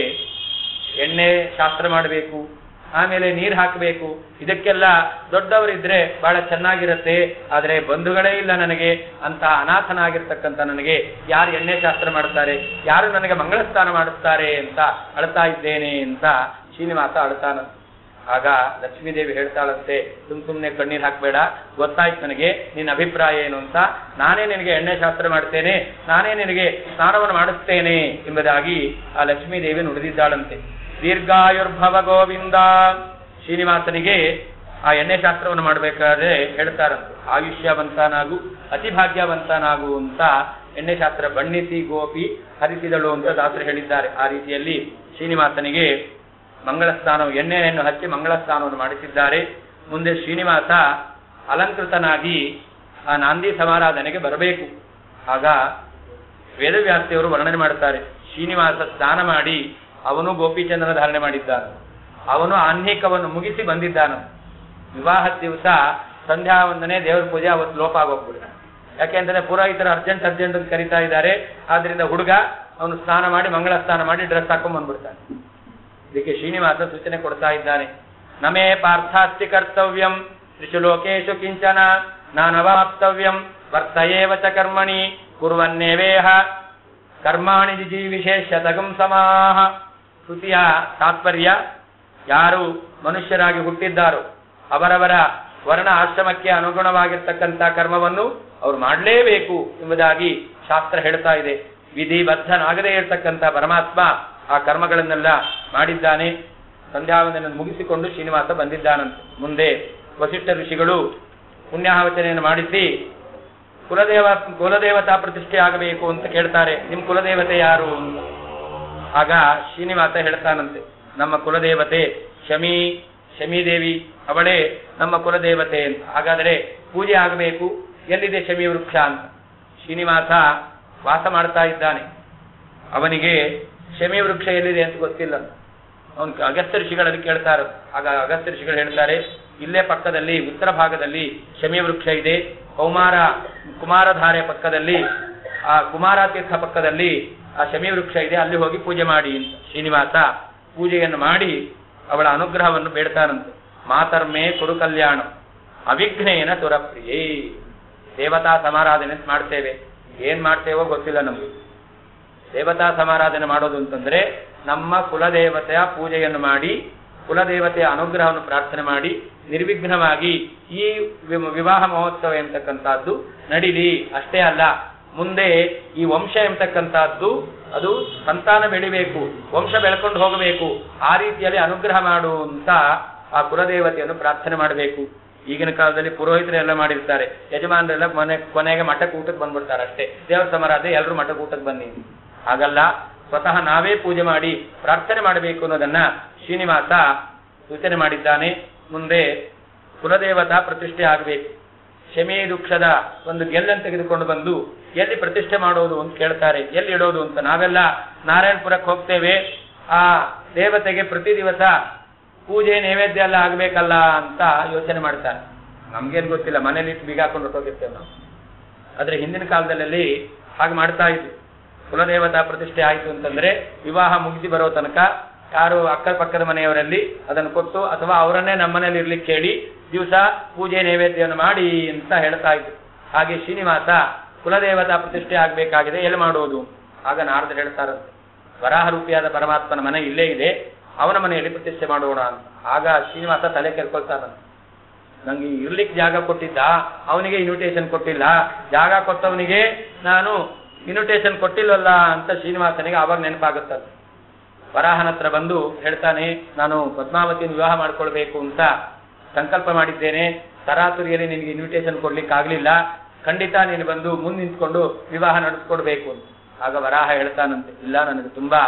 ಎಣ್ಣೆ ಶಾಸ್ತ್ರ ಮಾಡಬೇಕು ಆಮೇಲೆ ನೀರ್ ಹಾಕಬೇಕು ಇದಕ್ಕೆಲ್ಲ ದೊಡ್ಡವರಿದ್ರೆ ಬಹಳ ಚೆನ್ನಾಗಿರುತ್ತೆ ಆದ್ರೆ ಬಂಧುಗಳೇ ಇಲ್ಲ ನನಗೆ ಅಂತ ಅನಾಥನಾಗಿರ್ತಕ್ಕಂಥ ನನಗೆ ಯಾರು ಎಣ್ಣೆ ಶಾಸ್ತ್ರ ಮಾಡ್ತಾರೆ ಯಾರು ನನಗೆ ಮಂಗಳ ಸ್ನಾನ ಮಾಡುತ್ತಾರೆ ಅಂತ ಅಳ್ತಾ ಇದ್ದೇನೆ ಅಂತ ಶ್ರೀನಿವಾಸ ಅಳ್ತಾನ ಆಗ ಲಕ್ಷ್ಮೀದೇವಿ ಹೇಳ್ತಾಳಂತೆ ಸುಮ್ ಸುಮ್ನೆ ಕಣ್ಣೀರ್ ಹಾಕ್ಬೇಡ ಗೊತ್ತಾಯ್ತು ನನಗೆ ನಿನ್ನ ಅಭಿಪ್ರಾಯ ಏನು ಅಂತ ನಾನೇ ನಿನಗೆ ಎಣ್ಣೆ ಶಾಸ್ತ್ರ ಮಾಡ್ತೇನೆ ನಾನೇ ನಿನಗೆ ಸ್ನಾನವನ್ನು ಮಾಡಿಸ್ತೇನೆ ಎಂಬುದಾಗಿ ಆ ಲಕ್ಷ್ಮೀದೇವಿ ನುಡಿದಿದ್ದಾಳಂತೆ ದೀರ್ಘಾಯುರ್ಭವ ಗೋವಿಂದ ಶ್ರೀನಿವಾಸನಿಗೆ ಆ ಎಣ್ಣೆ ಶಾಸ್ತ್ರವನ್ನು ಮಾಡಬೇಕಾದ್ರೆ ಹೇಳ್ತಾರಂತೆ ಆಯುಷ್ಯವಂತನಾಗು ಅತಿ ಭಾಗ್ಯವಂತನಾಗು ಅಂತ ಎಣ್ಣೆ ಶಾಸ್ತ್ರ ಬಣ್ಣಿಸಿ ಗೋಪಿ ಹರಿಸಿದಳು ಅಂತ ದಾಸರು ಹೇಳಿದ್ದಾರೆ ಆ ರೀತಿಯಲ್ಲಿ ಶ್ರೀನಿವಾಸನಿಗೆ ಮಂಗಳ ಸ್ನಾನ ಎಣ್ಣೆಯನ್ನು ಹಚ್ಚಿ ಮಂಗಳ ಸ್ನಾನವನ್ನು ಮಾಡಿಸಿದ್ದಾರೆ ಮುಂದೆ ಶ್ರೀನಿವಾಸ ಅಲಂಕೃತನಾಗಿ ಆ ನಾಂದಿ ಸಮಾರಾಧನೆಗೆ ಬರಬೇಕು ಆಗ ವೇದವ್ಯಾಸ್ತಿಯವರು ವರ್ಣನೆ ಮಾಡುತ್ತಾರೆ ಶ್ರೀನಿವಾಸ ಸ್ನಾನ ಮಾಡಿ ಅವನು ಗೋಪಿಚಂದ್ರನ ಧಾರಣೆ ಮಾಡಿದ್ದಾನೆ ಅವನು ಆಹ್ನಿಕವನ್ನು ಮುಗಿಸಿ ಬಂದಿದ್ದಾನು ವಿವಾಹ ದಿವಸ ಸಂಧ್ಯಾ ವಂದನೆ ದೇವರ ಪೂಜೆ ಅವತ್ತು ಲೋಪ ಆಗೋಗ್ಬಿಡುತ್ತೆ ಯಾಕೆಂದ್ರೆ ಪುರೋಹಿತರು ಅರ್ಜೆಂಟ್ ಅರ್ಜೆಂಟ್ ಅಂತ ಕರೀತಾ ಇದ್ದಾರೆ ಆದ್ರಿಂದ ಹುಡುಗ ಅವನು ಸ್ನಾನ ಮಾಡಿ ಮಂಗಳ ಸ್ನಾನ ಮಾಡಿ ಡ್ರೆಸ್ ಹಾಕೊಂಡ್ ಬಂದ್ಬಿಡ್ತಾನೆ ಇದಕ್ಕೆ ಶ್ರೀನಿವಾಸ ಸೂಚನೆ ಕೊಡ್ತಾ ಇದ್ದಾನೆ ನಮೇ ಪಾರ್ಥಾಸ್ತಿ ಕರ್ತವ್ಯಂ ತ್ರಿಷು ಲೋಕೇಶು ಕಿಂಚನ ನಾನವಾಪ್ತವ್ಯಂ ವರ್ತಯೇವ ಚ ಕರ್ಮಣಿ ಕುರುವನ್ನೇವೇಹ ಕರ್ಮಾಣಿ ಜಿಜಿ ವಿಶೇಷ ತಗಂ ಸಮಾಹ ಶ್ರುತಿಯ ತಾತ್ಪರ್ಯ ಯಾರು ಮನುಷ್ಯರಾಗಿ ಹುಟ್ಟಿದ್ದಾರೋ ಅವರವರ ವರ್ಣ ಆಶ್ರಮಕ್ಕೆ ಅನುಗುಣವಾಗಿರ್ತಕ್ಕಂಥ ಕರ್ಮವನ್ನು ಅವರು ಮಾಡಲೇಬೇಕು ಎಂಬುದಾಗಿ ಶಾಸ್ತ್ರ ಹೇಳ್ತಾ ಇದೆ ವಿಧಿಬದ್ಧನಾಗದೇ ಇರತಕ್ಕಂಥ ಪರಮಾತ್ಮ ಆ ಕರ್ಮಗಳನ್ನೆಲ್ಲ ಮಾಡಿದ್ದಾನೆ ಸಂಧ್ಯಾವಂದನ ಮುಗಿಸಿಕೊಂಡು ಶ್ರೀನಿವಾಸ ಬಂದಿದ್ದಾನಂತೆ ಮುಂದೆ ವಸಿಷ್ಠ ಋಷಿಗಳು ಪುಣ್ಯಾಹವಚನೆಯನ್ನು ಮಾಡಿಸಿ ಕುಲದೇವ ಕುಲದೇವತಾ ಪ್ರತಿಷ್ಠೆ ಆಗಬೇಕು ಅಂತ ಕೇಳ್ತಾರೆ ನಿಮ್ ಕುಲದೇವತೆ ಯಾರು ಆಗ ಶ್ರೀನಿವಾಸ ಹೇಳ್ತಾನಂತೆ ನಮ್ಮ ಕುಲದೇವತೆ ಶಮಿ ಶಮೀದೇವಿ ಅವಳೇ ನಮ್ಮ ಕುಲದೇವತೆ ಅಂತ ಹಾಗಾದರೆ ಪೂಜೆ ಆಗಬೇಕು ಎಲ್ಲಿದೆ ಶಮಿ ವೃಕ್ಷ ಅಂತ ಶ್ರೀನಿವಾಸ ವಾಸ ಮಾಡ್ತಾ ಇದ್ದಾನೆ ಅವನಿಗೆ ಶಮಿ ವೃಕ್ಷ ಎಲ್ಲಿದೆ ಅಂತ ಗೊತ್ತಿಲ್ಲ ಅವನು ಅಗಸ್ತ್ಯ ಋಷಿಗಳಲ್ಲಿ ಕೇಳ್ತಾರೆ ಆಗ ಅಗಸ್ತ್ಯ ಋಷಿಗಳು ಹೇಳ್ತಾರೆ ಇಲ್ಲೇ ಪಕ್ಕದಲ್ಲಿ ಉತ್ತರ ಭಾಗದಲ್ಲಿ ಶಮಿ ವೃಕ್ಷ ಇದೆ ಕೌಮಾರ ಕುಮಾರಧಾರೆ ಪಕ್ಕದಲ್ಲಿ ಆ ಕುಮಾರತೀರ್ಥ ಪಕ್ಕದಲ್ಲಿ ಆ ಶಮಿ ವೃಕ್ಷ ಇದೆ ಅಲ್ಲಿ ಹೋಗಿ ಪೂಜೆ ಮಾಡಿ ಅಂತ ಶ್ರೀನಿವಾಸ ಪೂಜೆಯನ್ನು ಮಾಡಿ ಅವಳ ಅನುಗ್ರಹವನ್ನು ಬೇಡ್ತಾನಂತೆ ಮಾತರ್ಮೇ ಕುರು ಕಲ್ಯಾಣ ಅವಿಘ್ನೇನ ತುರಪ್ರಿಯೇ ದೇವತಾ ಸಮಾರಾಧನೆ ಮಾಡ್ತೇವೆ ಏನ್ ಮಾಡ್ತೇವೋ ಗೊತ್ತಿಲ್ಲ ನಮ್ಗೆ ದೇವತಾ ಸಮಾರಾಧನೆ ಮಾಡೋದು ಅಂತಂದ್ರೆ ನಮ್ಮ ಕುಲದೇವತೆಯ ಪೂಜೆಯನ್ನು ಮಾಡಿ ಕುಲದೇವತೆಯ ಅನುಗ್ರಹವನ್ನು ಪ್ರಾರ್ಥನೆ ಮಾಡಿ ನಿರ್ವಿಘ್ನವಾಗಿ ಈ ವಿ- ವಿವಾಹ ಮಹೋತ್ಸವ ಎಂತಕ್ಕಂಥದ್ದು ನಡೀಲಿ ಅಷ್ಟೇ ಅಲ್ಲ ಮುಂದೆ ಈ ವಂಶ ಎಂತಕ್ಕಂಥದ್ದು ಅದು ಸಂತಾನ ಬೆಳಿಬೇಕು ವಂಶ ಬೆಳ್ಕೊಂಡು ಹೋಗಬೇಕು ಆ ರೀತಿಯಲ್ಲಿ ಅನುಗ್ರಹ ಮಾಡುವಂತ ಆ ಕುಲದೇವತೆಯನ್ನು ಪ್ರಾರ್ಥನೆ ಮಾಡಬೇಕು ಈಗಿನ ಕಾಲದಲ್ಲಿ ಪುರೋಹಿತರೆಲ್ಲ ಮಾಡಿರ್ತಾರೆ ಯಜಮಾನರೆಲ್ಲ ಮನೆ ಕೊನೆಗೆ ಮಠಕ್ಕೆ ಊಟಕ್ಕೆ ಬಂದ್ಬಿಡ್ತಾರೆ ಅಷ್ಟೇ ದೇವರ ಸಮಾರಾಧನೆ ಎಲ್ಲರೂ ಮಠಕ್ಕೆ ಊಟಕ್ಕೆ ಬನ್ನಿ ಹಾಗಲ್ಲ ಸ್ವತಃ ನಾವೇ ಪೂಜೆ ಮಾಡಿ ಪ್ರಾರ್ಥನೆ ಮಾಡಬೇಕು ಅನ್ನೋದನ್ನ ಶ್ರೀನಿವಾಸ ಸೂಚನೆ ಮಾಡಿದ್ದಾನೆ ಮುಂದೆ ಕುಲದೇವತಾ ಪ್ರತಿಷ್ಠೆ ಆಗಬೇಕು ಶಮಿ ವೃಕ್ಷದ ಒಂದು ಗೆಲ್ಲನ್ನು ತೆಗೆದುಕೊಂಡು ಬಂದು ಎಲ್ಲಿ ಪ್ರತಿಷ್ಠೆ ಮಾಡೋದು ಅಂತ ಕೇಳ್ತಾರೆ ಎಲ್ಲಿ ಇಡೋದು ಅಂತ ನಾವೆಲ್ಲ ನಾರಾಯಣಪುರಕ್ಕೆ ಹೋಗ್ತೇವೆ ಆ ದೇವತೆಗೆ ಪ್ರತಿ ದಿವಸ ಪೂಜೆ ನೈವೇದ್ಯ ಎಲ್ಲ ಆಗ್ಬೇಕಲ್ಲ ಅಂತ ಯೋಚನೆ ಮಾಡ್ತಾನೆ ನಮ್ಗೇನ್ ಗೊತ್ತಿಲ್ಲ ಮನೇಲಿ ಇಟ್ಟು ಬೀಗ ಹಾಕೊಂಡು ಹೊರಟೋಗಿರ್ತೇವೆ ನಾವು ಆದ್ರೆ ಹಿಂದಿನ ಕಾಲದಲ್ಲಿ ಹಾಗೆ ಮಾಡ್ತಾ ಇದ್ವಿ ಕುಲದೇವತಾ ಪ್ರತಿಷ್ಠೆ ಆಯಿತು ಅಂತಂದ್ರೆ ವಿವಾಹ ಮುಗಿಸಿ ಬರೋ ತನಕ ಯಾರು ಅಕ್ಕಪಕ್ಕದ ಮನೆಯವರಲ್ಲಿ ಅದನ್ನು ಕೊಟ್ಟು ಅಥವಾ ಅವರನ್ನೇ ನಮ್ಮನೇಲಿ ಇರ್ಲಿಕ್ಕೆ ಕೇಳಿ ದಿವಸ ಪೂಜೆ ನೈವೇದ್ಯವನ್ನು ಮಾಡಿ ಅಂತ ಹೇಳ್ತಾ ಇದ್ರು ಹಾಗೆ ಶ್ರೀನಿವಾಸ ಕುಲದೇವತಾ ಪ್ರತಿಷ್ಠೆ ಆಗ್ಬೇಕಾಗಿದೆ ಎಲ್ಲಿ ಮಾಡೋದು ಆಗ ನಾರದರು ಹೇಳ್ತಾರಂತೆ ವರಾಹ ರೂಪಿಯಾದ ಪರಮಾತ್ಮನ ಮನೆ ಇಲ್ಲೇ ಇದೆ ಅವನ ಮನೆಯಲ್ಲಿ ಪ್ರತಿಷ್ಠೆ ಮಾಡೋಣ ಅಂತ ಆಗ ಶ್ರೀನಿವಾಸ ತಲೆ ಕೆರ್ಕೊಳ್ತಾನಂತೆ ನಂಗೆ ಇರ್ಲಿಕ್ಕೆ ಜಾಗ ಕೊಟ್ಟಿದ್ದ ಅವನಿಗೆ ಇನ್ವಿಟೇಷನ್ ಕೊಟ್ಟಿಲ್ಲ ಜಾಗ ಕೊಟ್ಟವನಿಗೆ ನಾನು ಇನ್ವಿಟೇಷನ್ ಕೊಟ್ಟಿಲ್ವಲ್ಲ ಅಂತ ಶ್ರೀನಿವಾಸನಿಗೆ ಆವಾಗ ನೆನಪಾಗುತ್ತದೆ ವರಾಹನ ಹತ್ರ ಬಂದು ಹೇಳ್ತಾನೆ ನಾನು ಪದ್ಮಾವತಿಯನ್ನು ವಿವಾಹ ಮಾಡ್ಕೊಳ್ಬೇಕು ಅಂತ ಸಂಕಲ್ಪ ಮಾಡಿದ್ದೇನೆ ತರಾತುರಿಯಲ್ಲಿ ನಿನಗೆ ಇನ್ವಿಟೇಷನ್ ಕೊಡ್ಲಿಕ್ಕೆ ಆಗ್ಲಿಲ್ಲ ಖಂಡಿತ ನೀನು ಬಂದು ಮುಂದೆ ನಿಂತ್ಕೊಂಡು ವಿವಾಹ ನಡೆಸ್ಕೊಡ್ಬೇಕು ಅಂತ ಆಗ ವರಾಹ ಹೇಳ್ತಾನಂತೆ ಇಲ್ಲ ನನಗೆ ತುಂಬಾ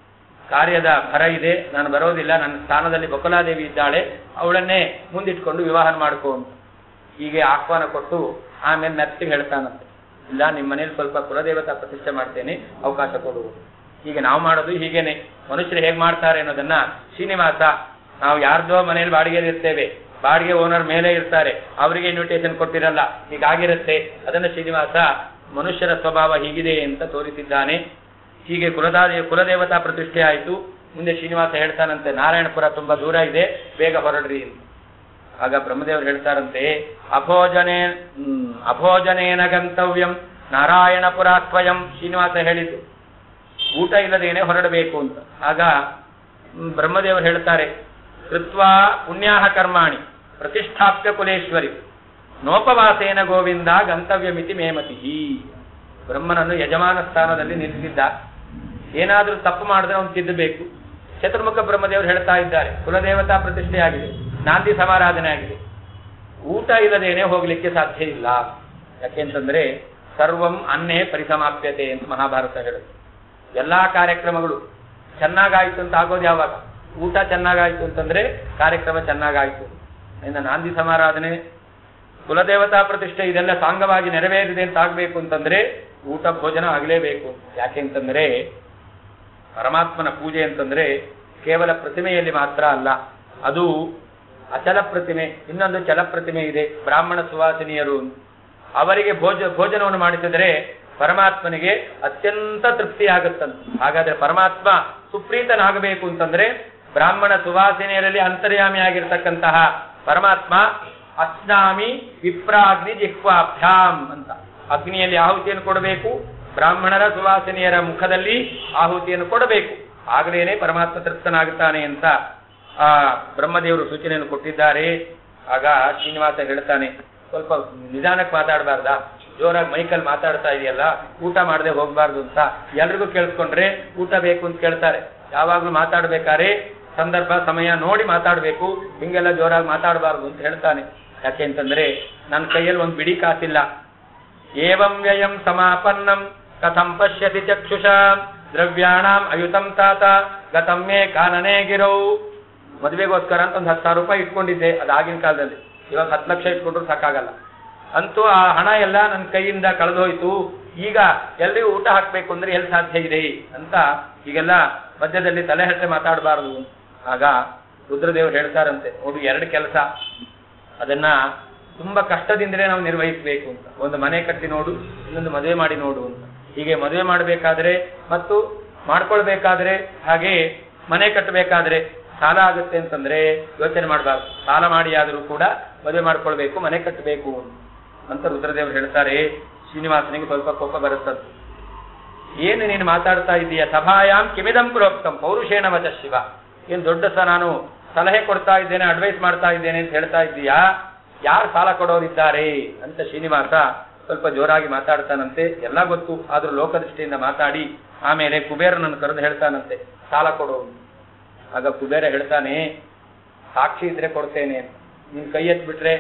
ಕಾರ್ಯದ ಭರ ಇದೆ ನಾನು ಬರೋದಿಲ್ಲ ನನ್ನ ಸ್ಥಾನದಲ್ಲಿ ಬಕುಲಾದೇವಿ ಇದ್ದಾಳೆ ಅವಳನ್ನೇ ಮುಂದಿಟ್ಕೊಂಡು ವಿವಾಹ ಮಾಡ್ಕೋ ಅಂತ ಹೀಗೆ ಆಹ್ವಾನ ಕೊಟ್ಟು ಆಮೇಲೆ ಮೆತ್ತಿಗೆ ಹೇಳ್ತಾನಂತೆ ಇಲ್ಲ ನಿಮ್ಮ ಮನೇಲಿ ಸ್ವಲ್ಪ ಕುಲದೇವತಾ ಪ್ರತಿಷ್ಠೆ ಮಾಡ್ತೇನೆ ಅವಕಾಶ ಕೊಡು ಹೀಗೆ ನಾವು ಮಾಡೋದು ಹೀಗೇನೆ ಮನುಷ್ಯರು ಹೇಗೆ ಮಾಡ್ತಾರೆ ಅನ್ನೋದನ್ನ ಶ್ರೀನಿವಾಸ ನಾವು ಯಾರ್ದೋ ಮನೇಲಿ ಬಾಡಿಗೆಯಲ್ಲಿ ಇರ್ತೇವೆ ಬಾಡಿಗೆ ಓನರ್ ಮೇಲೆ ಇರ್ತಾರೆ ಅವರಿಗೆ ಇನ್ವಿಟೇಷನ್ ಕೊಟ್ಟಿರಲ್ಲ ಹೀಗಾಗಿರುತ್ತೆ ಅದನ್ನ ಶ್ರೀನಿವಾಸ ಮನುಷ್ಯರ ಸ್ವಭಾವ ಹೀಗಿದೆ ಅಂತ ತೋರಿಸಿದ್ದಾನೆ ಹೀಗೆ ಕುಲದಾದ ಕುಲದೇವತಾ ಪ್ರತಿಷ್ಠೆ ಆಯಿತು ಮುಂದೆ ಶ್ರೀನಿವಾಸ ಹೇಳ್ತಾನಂತೆ ನಾರಾಯಣಪುರ ತುಂಬಾ ದೂರ ಇದೆ ಬೇಗ ಹೊರಡ್ರಿ ಅಂತ ಆಗ ಬ್ರಹ್ಮದೇವರು ಹೇಳ್ತಾರಂತೆ ಅಭೋಜನೆ ಹ್ಮ್, ಅಭೋಜನೇನ ಗಂತವ್ಯಂ ನಾರಾಯಣಪುರ ಸ್ವಯಂ ಶ್ರೀನಿವಾಸ ಹೇಳಿದ್ದು ಊಟ ಇಲ್ಲದೇನೆ ಹೊರಡಬೇಕು ಅಂತ ಆಗ ಹ್ಮ್, ಬ್ರಹ್ಮದೇವರು ಹೇಳ್ತಾರೆ ಕೃತ್ವಾ ಪುಣ್ಯಾಹ ಕರ್ಮಾಣಿ ಪ್ರತಿಷ್ಠಾಪ್ಯ ಕುಲೇಶ್ವರಿ ನೋಪವಾಸೇನ ಗೋವಿಂದ ಗಂತವ್ಯಮಿತಿ ಮೇಮತಿ ಬ್ರಹ್ಮನನ್ನು ಯಜಮಾನ ಸ್ಥಾನದಲ್ಲಿ ನಿಲ್ಲಿಸಿದ್ದ ಏನಾದರೂ ತಪ್ಪು ಮಾಡಿದ್ರೆ ಅವನು ತಿದ್ದಬೇಕು ಚತುರ್ಮುಖ ಬ್ರಹ್ಮದೇವರು ಹೇಳ್ತಾ ಇದ್ದಾರೆ ಕುಲದೇವತಾ ಪ್ರತಿಷ್ಠೆ ಆಗಿದೆ ನಾಂದಿ ಸಮಾರಾಧನೆ ಆಗಿದೆ ಊಟ ಇಲ್ಲದೇನೆ ಹೋಗ್ಲಿಕ್ಕೆ ಸಾಧ್ಯ ಇಲ್ಲ ಯಾಕೆಂತಂದ್ರೆ ಸರ್ವಂ ಅನ್ನೇ ಪರಿಸಮಾಪ್ಯತೆ ಅಂತ ಮಹಾಭಾರತ ಹೇಳುತ್ತೆ ಎಲ್ಲಾ ಕಾರ್ಯಕ್ರಮಗಳು ಚೆನ್ನಾಗಾಯ್ತು ಅಂತ ಆಗೋದು ಯಾವಾಗ ಊಟ ಚೆನ್ನಾಗಾಯ್ತು ಅಂತಂದ್ರೆ ಕಾರ್ಯಕ್ರಮ ಚೆನ್ನಾಗಾಯ್ತು ಇನ್ನು ನಾಂದಿ ಸಮಾರಾಧನೆ ಕುಲದೇವತಾ ಪ್ರತಿಷ್ಠೆ ಇದೆಲ್ಲ ಸಾಂಗವಾಗಿ ನೆರವೇರಿದೆ ಅಂತ ಆಗ್ಬೇಕು ಅಂತಂದ್ರೆ ಊಟ ಭೋಜನ ಆಗಲೇಬೇಕು ಯಾಕೆಂತಂದ್ರೆ ಪರಮಾತ್ಮನ ಪೂಜೆ ಅಂತಂದ್ರೆ ಕೇವಲ ಪ್ರತಿಮೆಯಲ್ಲಿ ಮಾತ್ರ ಅಲ್ಲ ಅದು ಅಚಲ ಪ್ರತಿಮೆ ಇನ್ನೊಂದು ಚಲ ಪ್ರತಿಮೆ ಇದೆ ಬ್ರಾಹ್ಮಣ ಸುವಾಸಿನಿಯರು ಅವರಿಗೆ ಭೋಜ ಭೋಜನವನ್ನು ಮಾಡಿಸಿದರೆ ಪರಮಾತ್ಮನಿಗೆ ಅತ್ಯಂತ ತೃಪ್ತಿ ಆಗುತ್ತಂತೆ ಹಾಗಾದ್ರೆ ಪರಮಾತ್ಮ ಸುಪ್ರೀತನಾಗಬೇಕು ಅಂತಂದ್ರೆ ಬ್ರಾಹ್ಮಣ ಸುವಾಸಿನಿಯರಲ್ಲಿ ಅಂತರ್ಯಾಮಿ ಆಗಿರ್ತಕ್ಕಂತಹ ಪರಮಾತ್ಮ ಅಸ್ನಾಮಿ ವಿಪ್ರಾಗ್ನಿ ಜಿಹ್ವಾಭ್ಯಾಂ ಅಂತ ಅಗ್ನಿಯಲ್ಲಿ ಆಹುತಿಯನ್ನು ಕೊಡಬೇಕು ಬ್ರಾಹ್ಮಣರ ಸುವಾಸಿನಿಯರ ಮುಖದಲ್ಲಿ ಆಹುತಿಯನ್ನು ಕೊಡಬೇಕು ಆಗಲೇನೆ ಪರಮಾತ್ಮ ತೃಪ್ತನಾಗುತ್ತಾನೆ ಅಂತ ಆ ಬ್ರಹ್ಮದೇವರು ಸೂಚನೆಯನ್ನು ಕೊಟ್ಟಿದ್ದಾರೆ ಆಗ ಶ್ರೀನಿವಾಸ ಹೇಳ್ತಾನೆ ಸ್ವಲ್ಪ ನಿಧಾನಕ್ಕೆ ಮಾತಾಡಬಾರ್ದಾ ಜೋರಾಗಿ ಮೈಕಲ್ಲಿ ಮಾತಾಡ್ತಾ ಇದೆಯಲ್ಲ ಊಟ ಮಾಡದೆ ಹೋಗ್ಬಾರ್ದು ಅಂತ ಎಲ್ರಿಗೂ ಕೇಳಿಸ್ಕೊಂಡ್ರೆ ಊಟ ಬೇಕು ಅಂತ ಕೇಳ್ತಾರೆ ಯಾವಾಗ್ಲೂ ಮಾತಾಡ್ಬೇಕಾದ್ರೆ ಸಂದರ್ಭ ಸಮಯ ನೋಡಿ ಮಾತಾಡಬೇಕು ಹಿಂಗೆಲ್ಲ ಜೋರಾಗಿ ಮಾತಾಡಬಾರ್ದು ಅಂತ ಹೇಳ್ತಾನೆ ಯಾಕೆ ಅಂತಂದ್ರೆ ನನ್ನ ಕೈಯಲ್ಲಿ ಒಂದು ಬಿಡಿ ಕಾಸಿಲ್ಲ ಏವಂ ವ್ಯಯಂ ಸಮಾಪನ್ನಂ ಕಥಂ ಪಶ್ಯತಿ ಚಕ್ಷುಷ ದ್ರವ್ಯಾಣಾಂ ಅಯುತಂ ತಾತ ಗತಂ ಮೇ ಕಾನನೇ ಗಿರೌ ಮದುವೆಗೋಸ್ಕರ ಅಂತ ಒಂದು ಹತ್ತು ಸಾವಿರ ರೂಪಾಯಿ ಇಟ್ಕೊಂಡಿದ್ದೆ ಅದು ಆಗಿನ ಕಾಲದಲ್ಲಿ ಇವಾಗ ಹತ್ತು ಲಕ್ಷ ಇಟ್ಕೊಂಡ್ರು ಸಾಕಾಗಲ್ಲ ಅಂತೂ ಆ ಹಣ ಎಲ್ಲ ನನ್ನ ಕೈಯಿಂದ ಕಳೆದೋಯ್ತು ಈಗ ಎಲ್ರಿಗೂ ಊಟ ಹಾಕ್ಬೇಕು ಅಂದ್ರೆ ಎಲ್ಲಿ ಸಾಧ್ಯ ಇದೆ ಅಂತ ಈಗೆಲ್ಲ ಮಧ್ಯದಲ್ಲಿ ತಲೆ ಹಟ್ಟೆ ಮಾತಾಡಬಾರದು ಆಗ ರುದ್ರದೇವರು ಹೇಳ್ತಾರಂತೆ ನೋಡು ಎರಡು ಕೆಲಸ ಅದನ್ನ ತುಂಬಾ ಕಷ್ಟದಿಂದಲೇ ನಾವು ನಿರ್ವಹಿಸಬೇಕು ಅಂತ ಒಂದು ಮನೆ ಕಟ್ಟಿ ನೋಡು ಇನ್ನೊಂದು ಮದುವೆ ಮಾಡಿ ನೋಡು ಅಂತ ಹೀಗೆ ಮದುವೆ ಮಾಡಬೇಕಾದ್ರೆ ಮತ್ತು ಮಾಡ್ಕೊಳ್ಬೇಕಾದ್ರೆ ಹಾಗೆ ಮನೆ ಕಟ್ಟಬೇಕಾದ್ರೆ ಸಾಲ ಆಗುತ್ತೆ ಅಂತಂದ್ರೆ ಯೋಚನೆ ಮಾಡಬಾರ್ದು ಸಾಲ ಮಾಡಿ ಆದರೂ ಕೂಡ ಮದುವೆ ಮಾಡ್ಕೊಳ್ಬೇಕು ಮನೆ ಕಟ್ಟಬೇಕು ಅಂತ ರುದ್ರದೇವರು ಹೇಳ್ತಾರೆ ಶ್ರೀನಿವಾಸನಿಗೆ ಸ್ವಲ್ಪ ಕೋಪ ಬರುತ್ತದ್ದು ಏನು ನೀನು ಮಾತಾಡ್ತಾ ಇದ್ದೀಯ ಸಭಾಯಾಮ್ ಕಿಮಿದಂ ಪ್ರೋಕ್ತಂ ಪೌರುಷೇಣ ವಚ ಶಿವ ಏನ್ ದೊಡ್ಡ ಸ ನಾನು ಸಲಹೆ ಕೊಡ್ತಾ ಇದ್ದೇನೆ ಅಡ್ವೈಸ್ ಮಾಡ್ತಾ ಇದ್ದೇನೆ ಅಂತ ಹೇಳ್ತಾ ಇದ್ದೀಯಾ ಯಾರು ಸಾಲ ಕೊಡೋರಿದ್ದಾರೆ ಅಂತ ಶ್ರೀನಿವಾಸ ಸ್ವಲ್ಪ ಜೋರಾಗಿ ಮಾತಾಡ್ತಾನಂತೆ ಎಲ್ಲ ಗೊತ್ತು ಆದ್ರೂ ಲೋಕದೃಷ್ಟಿಯಿಂದ ಮಾತಾಡಿ ಆಮೇಲೆ ಕುಬೇರನನ್ನು ಕರೆದು ಹೇಳ್ತಾನಂತೆ ಸಾಲ ಕೊಡು ಆಗ ಕುಬೇರ ಹೇಳ್ತಾನೆ ಸಾಕ್ಷಿ ಇದ್ರೆ ಕೊಡ್ತೇನೆ ಅಂತ. ನೀನ್ ಕೈ ಎತ್ಬಿಟ್ರೆ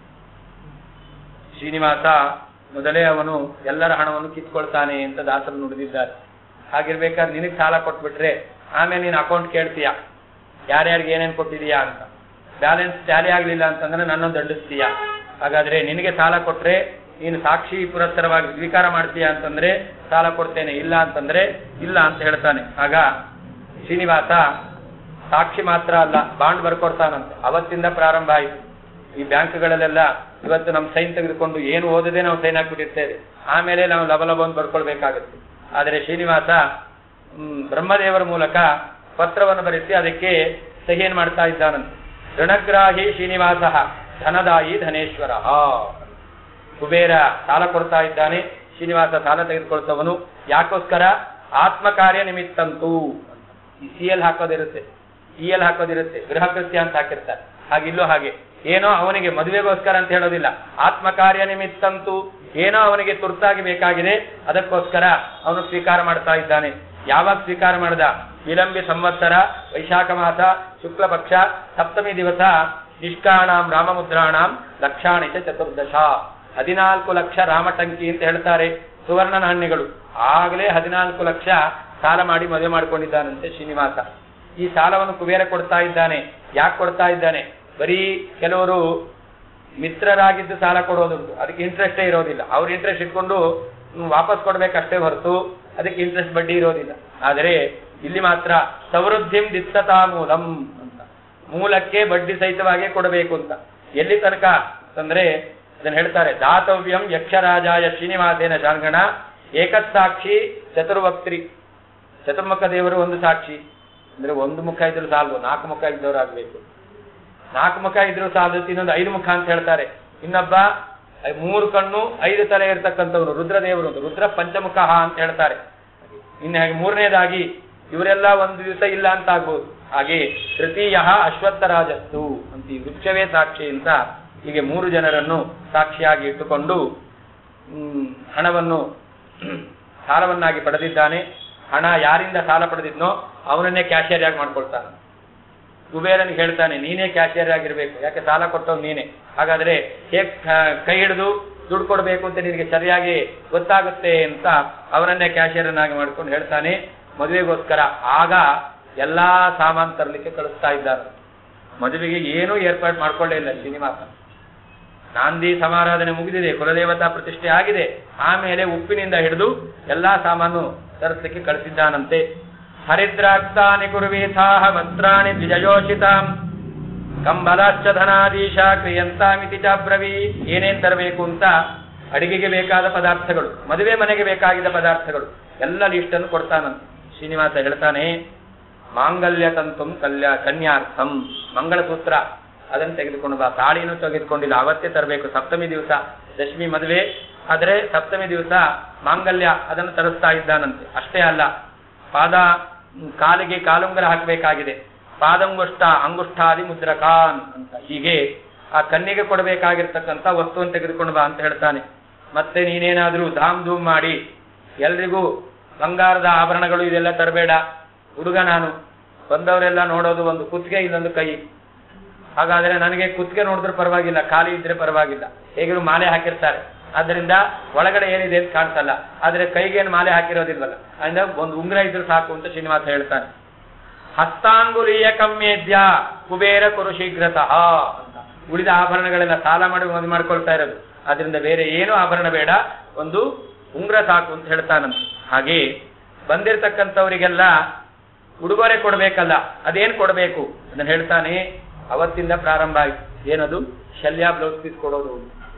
ಶ್ರೀನಿವಾಸ ಮೊದಲೇ ಅವನು ಎಲ್ಲರ ಹಣವನ್ನು ಕಿತ್ಕೊಳ್ತಾನೆ ಅಂತ ದಾಸರು ನುಡಿದಿದ್ದಾರೆ ಹಾಗಿರ್ಬೇಕಾದ್ರೆ ನಿನಗೆ ಸಾಲ ಕೊಟ್ಬಿಟ್ರೆ ಆಮೇಲೆ ನೀನು ಅಕೌಂಟ್ ಕೇಳ್ತೀಯ ಯಾರ್ಯಾರಿಗೆ ಏನೇನು ಕೊಟ್ಟಿದೀಯಾ ಅಂತ ಬ್ಯಾಲೆನ್ಸ್ ಟ್ಯಾಲಿ ಆಗ್ಲಿಲ್ಲ ಅಂತಂದ್ರೆ ನನ್ನನ್ನು ದಂಡಿಸ್ತೀಯ ಹಾಗಾದ್ರೆ ನಿನಗೆ ಸಾಲ ಕೊಟ್ರೆ ನೀನು ಸಾಕ್ಷಿ ಪುರಸ್ಸರವಾಗಿ ಸ್ವೀಕಾರ ಮಾಡ್ತೀಯ ಅಂತಂದ್ರೆ ಸಾಲ ಕೊಡ್ತೇನೆ ಇಲ್ಲ ಅಂತಂದ್ರೆ ಇಲ್ಲ ಅಂತ ಹೇಳ್ತಾನೆ ಆಗ ಶ್ರೀನಿವಾಸ ಸಾಕ್ಷಿ ಮಾತ್ರ ಅಲ್ಲ ಬಾಂಡ್ ಬರ್ಕೊಡ್ತಾನಂತೆ ಅವತ್ತಿಂದ ಪ್ರಾರಂಭ ಆಯಿತು ಈ ಬ್ಯಾಂಕ್ಗಳಲ್ಲೆಲ್ಲ ಇವತ್ತು ನಮ್ಮ ಸೈನ್ ತೆಗೆದುಕೊಂಡು ಏನು ಓದದೆ ನಾವು ಸೈನ್ ಹಾಕ್ಬಿಟ್ಟಿರ್ತೇವೆ ಆಮೇಲೆ ನಾವು ಲಬಲಬ ಅಂತ ಬರ್ಕೊಳ್ಬೇಕಾಗುತ್ತೆ ಆದರೆ ಶ್ರೀನಿವಾಸ ಹ್ಮ್, ಬ್ರಹ್ಮದೇವರ ಮೂಲಕ ಪತ್ರವನ್ನು ಬರೆಸಿ ಅದಕ್ಕೆ ಸಹಿಯನ್ನು ಮಾಡ್ತಾ ಇದ್ದಾನಂತೆ ಋಣಗ್ರಾಹಿ ಶ್ರೀನಿವಾಸ ಧನದಾಯಿ ಧನೇಶ್ವರ ಕುಬೇರ ಸಾಲ ಕೊಡ್ತಾ ಇದ್ದಾನೆ ಶ್ರೀನಿವಾಸ ಸಾಲ ತೆಗೆದುಕೊಳ್ತವನು ಯಾಕೋಸ್ಕರ ಆತ್ಮಕಾರ್ಯ ನಿಮಿತ್ತಂತೂ ಈ ಸಿ ಎಲ್ ಹಾಕೋದಿರುತ್ತೆ ಇ ಎಲ್ ಹಾಕೋದಿರುತ್ತೆ ಗೃಹ ಕೃತ್ಯ ಅಂತ ಹಾಕಿರ್ತಾರೆ ಹಾಗಿಲ್ಲೂ ಹಾಗೆ ಏನೋ ಅವನಿಗೆ ಮದುವೆಗೋಸ್ಕರ ಅಂತ ಹೇಳೋದಿಲ್ಲ ಆತ್ಮಕಾರ್ಯ ನಿಮಿತ್ತಂತೂ ಏನೋ ಅವನಿಗೆ ತುರ್ತಾಗಿ ಬೇಕಾಗಿದೆ ಅದಕ್ಕೋಸ್ಕರ ಅವನು ಸ್ವೀಕಾರ ಮಾಡ್ತಾ ಇದ್ದಾನೆ ಯಾವಾಗ ಸ್ವೀಕಾರ ಮಾಡ್ದ ವಿಲಂಬಿ ಸಂವತ್ಸರ ವೈಶಾಖ ಮಾಸ ಶುಕ್ಲ ಪಕ್ಷ ಸಪ್ತಮಿ ದಿವಸ ನಿಷ್ಕಾಣಾಂ ರಾಮಮುದ್ರಾಣಾಂ ಲಕ್ಷಾಣಿಚ ಚತುರ್ದಶ ಹದಿನಾಲ್ಕು ಲಕ್ಷ ರಾಮಟಂಕಿ ಅಂತ ಹೇಳ್ತಾರೆ ಸುವರ್ಣ ನಾಣ್ಯಗಳು ಆಗಲೇ ಹದಿನಾಲ್ಕು ಲಕ್ಷ ಸಾಲ ಮಾಡಿ ಮದುವೆ ಮಾಡಿಕೊಂಡಿದ್ದಾನಂತೆ ಶ್ರೀನಿವಾಸ ಈ ಸಾಲವನ್ನು ಕುಬೇರ ಕೊಡ್ತಾ ಇದ್ದಾನೆ ಯಾಕೆ ಕೊಡ್ತಾ ಇದ್ದಾನೆ ಬರೀ ಕೆಲವರು ಮಿತ್ರರಾಗಿದ್ದು ಸಾಲ ಕೊಡೋದುಂಟು ಅದಕ್ಕೆ ಇಂಟ್ರೆಸ್ಟೇ ಇರೋದಿಲ್ಲ ಅವ್ರ ಇಂಟ್ರೆಸ್ಟ್ ಇಟ್ಕೊಂಡು ಹ್ಮ್, ವಾಪಸ್ ಕೊಡ್ಬೇಕಷ್ಟೇ ಹೊರತು ಅದಕ್ಕೆ ಇಂಟ್ರೆಸ್ಟ್ ಬಡ್ಡಿ ಇರೋದಿಲ್ಲ ಆದರೆ ಇಲ್ಲಿ ಮಾತ್ರ ಸಮೃದ್ಧಿಂ ದಿತ್ತತಾ ಮೂಲಂ ಅಂತ ಮೂಲಕ್ಕೆ ಬಡ್ಡಿ ಸಹಿತವಾಗಿ ಕೊಡಬೇಕು ಅಂತ ಎಲ್ಲಿ ತನಕ ಅಂತಂದ್ರೆ ಅದನ್ನ ಹೇಳ್ತಾರೆ ದಾತವ್ಯಂ ಯಕ್ಷರಾಜಾಯ ಶ್ರೀನಿವಾಸೇನ ಶಾಂಗಣ ಏಕಸಾಕ್ಷಿ ಚತುರ್ವಕ್ತ್ರಿ ಚತುರ್ಮುಖ ದೇವರು ಒಂದು ಸಾಕ್ಷಿ ಅಂದ್ರೆ ಒಂದು ಮುಖ ಇದ್ರು ಸಾಲದು ನಾಲ್ಕು ಮುಖ ಇದ್ದವರು ಆಗ್ಬೇಕು ನಾಲ್ಕು ಮುಖ ಇದ್ರು ಸಾಲದು ಇನ್ನೊಂದು ಐದು ಮುಖ ಅಂತ ಹೇಳ್ತಾರೆ ಇನ್ನೊಬ್ಬ ಐ- ಮೂರು ಕಣ್ಣು ಐದು ತಲೆ ಇರ್ತಕ್ಕಂಥವ್ರು ರುದ್ರದೇವರು ಅಂತ. ರುದ್ರ ಪಂಚಮುಖ ಅಂತ ಹೇಳ್ತಾರೆ ಇನ್ನು ಹಾಗೆ ಮೂರನೇದಾಗಿ ಇವರೆಲ್ಲ ಒಂದು ದಿವಸ ಇಲ್ಲ ಅಂತ ಆಗ್ಬೋದು ಹಾಗೆ ತೃತೀಯ ಅಶ್ವತ್ಥರಾಜಸ್ತು ಅಂತ ಈ ವೃಕ್ಷವೇ ಸಾಕ್ಷಿ ಅಂತ ಹೀಗೆ ಮೂರು ಜನರನ್ನು ಸಾಕ್ಷಿಯಾಗಿ ಇಟ್ಟುಕೊಂಡು ಹ್ಮ್, ಹಣವನ್ನು ಸಾಲವನ್ನಾಗಿ ಪಡೆದಿದ್ದಾನೆ ಹಣ ಯಾರಿಂದ ಸಾಲ ಪಡೆದಿದ್ನೋ ಅವನನ್ನೇ ಕ್ಯಾಶಿಯರ್ ಆಗಿ ಮಾಡ್ಕೊಳ್ತಾನೆ ಕುಬೇರನಿಗೆ ಹೇಳ್ತಾನೆ ನೀನೇ ಕ್ಯಾಶಿಯರ್ ಆಗಿರ್ಬೇಕು ಯಾಕೆ ಸಾಲ ಕೊಟ್ಟವ್ ನೀನೆ ಹಾಗಾದ್ರೆ ಹೇಗ್ ಕ- ಕೈ ಹಿಡಿದು ದುಡ್ಡು ಕೊಡಬೇಕು ಅಂತ ನಿನಗೆ ಸರಿಯಾಗಿ ಗೊತ್ತಾಗುತ್ತೆ ಅಂತ ಅವನನ್ನೇ ಕ್ಯಾಶಿಯರನ್ನಾಗಿ ಮಾಡ್ಕೊಂಡು ಹೇಳ್ತಾನೆ ಮದುವೆಗೋಸ್ಕರ ಆಗ ಎಲ್ಲಾ ಸಾಮಾನು ತರಲಿಕ್ಕೆ ಕಳಿಸ್ತಾ ಇದ್ದಾರೆ ಮದುವೆಗೆ ಏನೂ ಏರ್ಪಾಡು ಮಾಡ್ಕೊಳ್ಳೇ ಇಲ್ಲ ಶ್ರೀನಿವಾಸ ನಾಂದಿ ಸಮಾರಾಧನೆ ಮುಗಿದಿದೆ ಕುಲದೇವತಾ ಪ್ರತಿಷ್ಠೆ ಆಗಿದೆ ಆಮೇಲೆ ಉಪ್ಪಿನಿಂದ ಹಿಡಿದು ಎಲ್ಲಾ ಸಾಮಾನು ತರಿಸಲಿಕ್ಕೆ ಕಳಿಸಿದ್ದಾನಂತೆ ಹರಿದ್ರಾಕ್ತಾನಿ ಕುರುವೀಥಾಹ ವಸ್ತ್ರಾಣಿ ದ್ವಿಜಯೋಷಿತಾಂ ಕಂಬಲಾಶ್ಚ ಧನಾದೀಶ ಕ್ರಿಯಂತಾಮಿತಿ ಚಾಬ್ರವಿ ಏನೇನ್ ತರಬೇಕು ಅಂತ ಅಡಿಗೆಗೆ ಬೇಕಾದ ಪದಾರ್ಥಗಳು ಮದುವೆ ಮನೆಗೆ ಬೇಕಾಗಿದ್ದ ಪದಾರ್ಥಗಳು ಎಲ್ಲ ಲಿಸ್ಟನ್ನು ಕೊಡ್ತಾನಂತೆ ಶ್ರೀನಿವಾಸ ಹೇಳ್ತಾನೆ ಮಾಂಗಲ್ಯ ತಂತುಂ ಕಲ್ಯ ಕನ್ಯಾರ್ಥಂ ಮಂಗಳಸೂತ್ರ ಅದನ್ನು ತೆಗೆದುಕೊಂಡು ಬಾ ತಾಳಿನೂ ತೆಗೆದುಕೊಂಡಿಲ್ಲ ಅವತ್ತೇ ತರಬೇಕು ಸಪ್ತಮಿ ದಿವಸ ದಶಮಿ ಮದುವೆ ಆದ್ರೆ ಸಪ್ತಮಿ ದಿವಸ ಮಾಂಗಲ್ಯ ಅದನ್ನು ತರಿಸ್ತಾ ಇದ್ದಾನಂತೆ ಅಷ್ಟೇ ಅಲ್ಲ ಪಾದ ಹ್ಮ್, ಕಾಲಿಗೆ ಕಾಲುಂಗರ ಹಾಕಬೇಕಾಗಿದೆ ಪಾದಂಗುಷ್ಟ ಅಂಗುಷ್ಠಾದಿ ಮುದ್ರಕಾನ್ ಅಂತ ಹೀಗೆ ಆ ಕನ್ನಿಗೆ ಕೊಡಬೇಕಾಗಿರ್ತಕ್ಕಂಥ ವಸ್ತುವನ್ನು ತೆಗೆದುಕೊಂಡು ಬಾ ಅಂತ ಹೇಳ್ತಾನೆ ಮತ್ತೆ ನೀನೇನಾದ್ರೂ ಧಾಮ್ ಧೂಮ್ ಮಾಡಿ ಎಲ್ರಿಗೂ ಬಂಗಾರದ ಆಭರಣಗಳು ಇದೆಲ್ಲ ತರಬೇಡ ಹುಡುಗ ನಾನು ಬಂದವರೆಲ್ಲ ನೋಡೋದು ಒಂದು ಕುತ್ತಿಗೆ ಇಲ್ಲೊಂದು ಕೈ ಹಾಗಾದ್ರೆ ನನಗೆ ಕುತ್ತಿಗೆ ನೋಡಿದ್ರೆ ಪರವಾಗಿಲ್ಲ ಖಾಲಿ ಇದ್ರೆ ಪರವಾಗಿಲ್ಲ ಹೇಗಿರು ಮಾಲೆ ಹಾಕಿರ್ತಾರೆ ಆದ್ದರಿಂದ ಒಳಗಡೆ ಏನಿದೆ ಅಂತ ಕಾಣಿಸಲ್ಲ ಆದ್ರೆ ಕೈಗೇನು ಮಾಲೆ ಹಾಕಿರೋದಿಲ್ವಲ್ಲ ಅಂದ್ರೆ ಒಂದು ಉಂಗುರ ಇದ್ರೆ ಸಾಕು ಅಂತ ಶ್ರೀನಿವಾಸ ಹೇಳ್ತಾನೆ ಹಸ್ತಾಂಗುಲೀಯ ಕಮ್ಮೇದ್ಯ ಕುಬೇರ ಕುರು ಶೀಘ್ರತಃ ಅಂತ ಉಳಿದ ಆಭರಣಗಳೆಲ್ಲ ಸಾಲ ಮಾಡಿ ಒಂದು ಮಾಡ್ಕೊಳ್ತಾ ಇರೋದು ಅದರಿಂದ ಬೇರೆ ಏನು ಆಭರಣ ಬೇಡ ಒಂದು ಉಂಗುರ ಸಾಕು ಅಂತ ಹೇಳ್ತಾನಂತೆ ಹಾಗೆ ಬಂದಿರತಕ್ಕಂಥವರಿಗೆಲ್ಲ ಉಡುಗೊರೆ ಕೊಡಬೇಕಲ್ಲ ಅದೇನ್ ಕೊಡಬೇಕು ಅದನ್ನ ಹೇಳ್ತಾನೆ ಅವತ್ತಿಂದ ಪ್ರಾರಂಭ ಆಯ್ತು ಏನದು ಶಲ್ಯ ಬ್ಲೌಸ್ ಪೀಸ್ ಕೊಡೋದು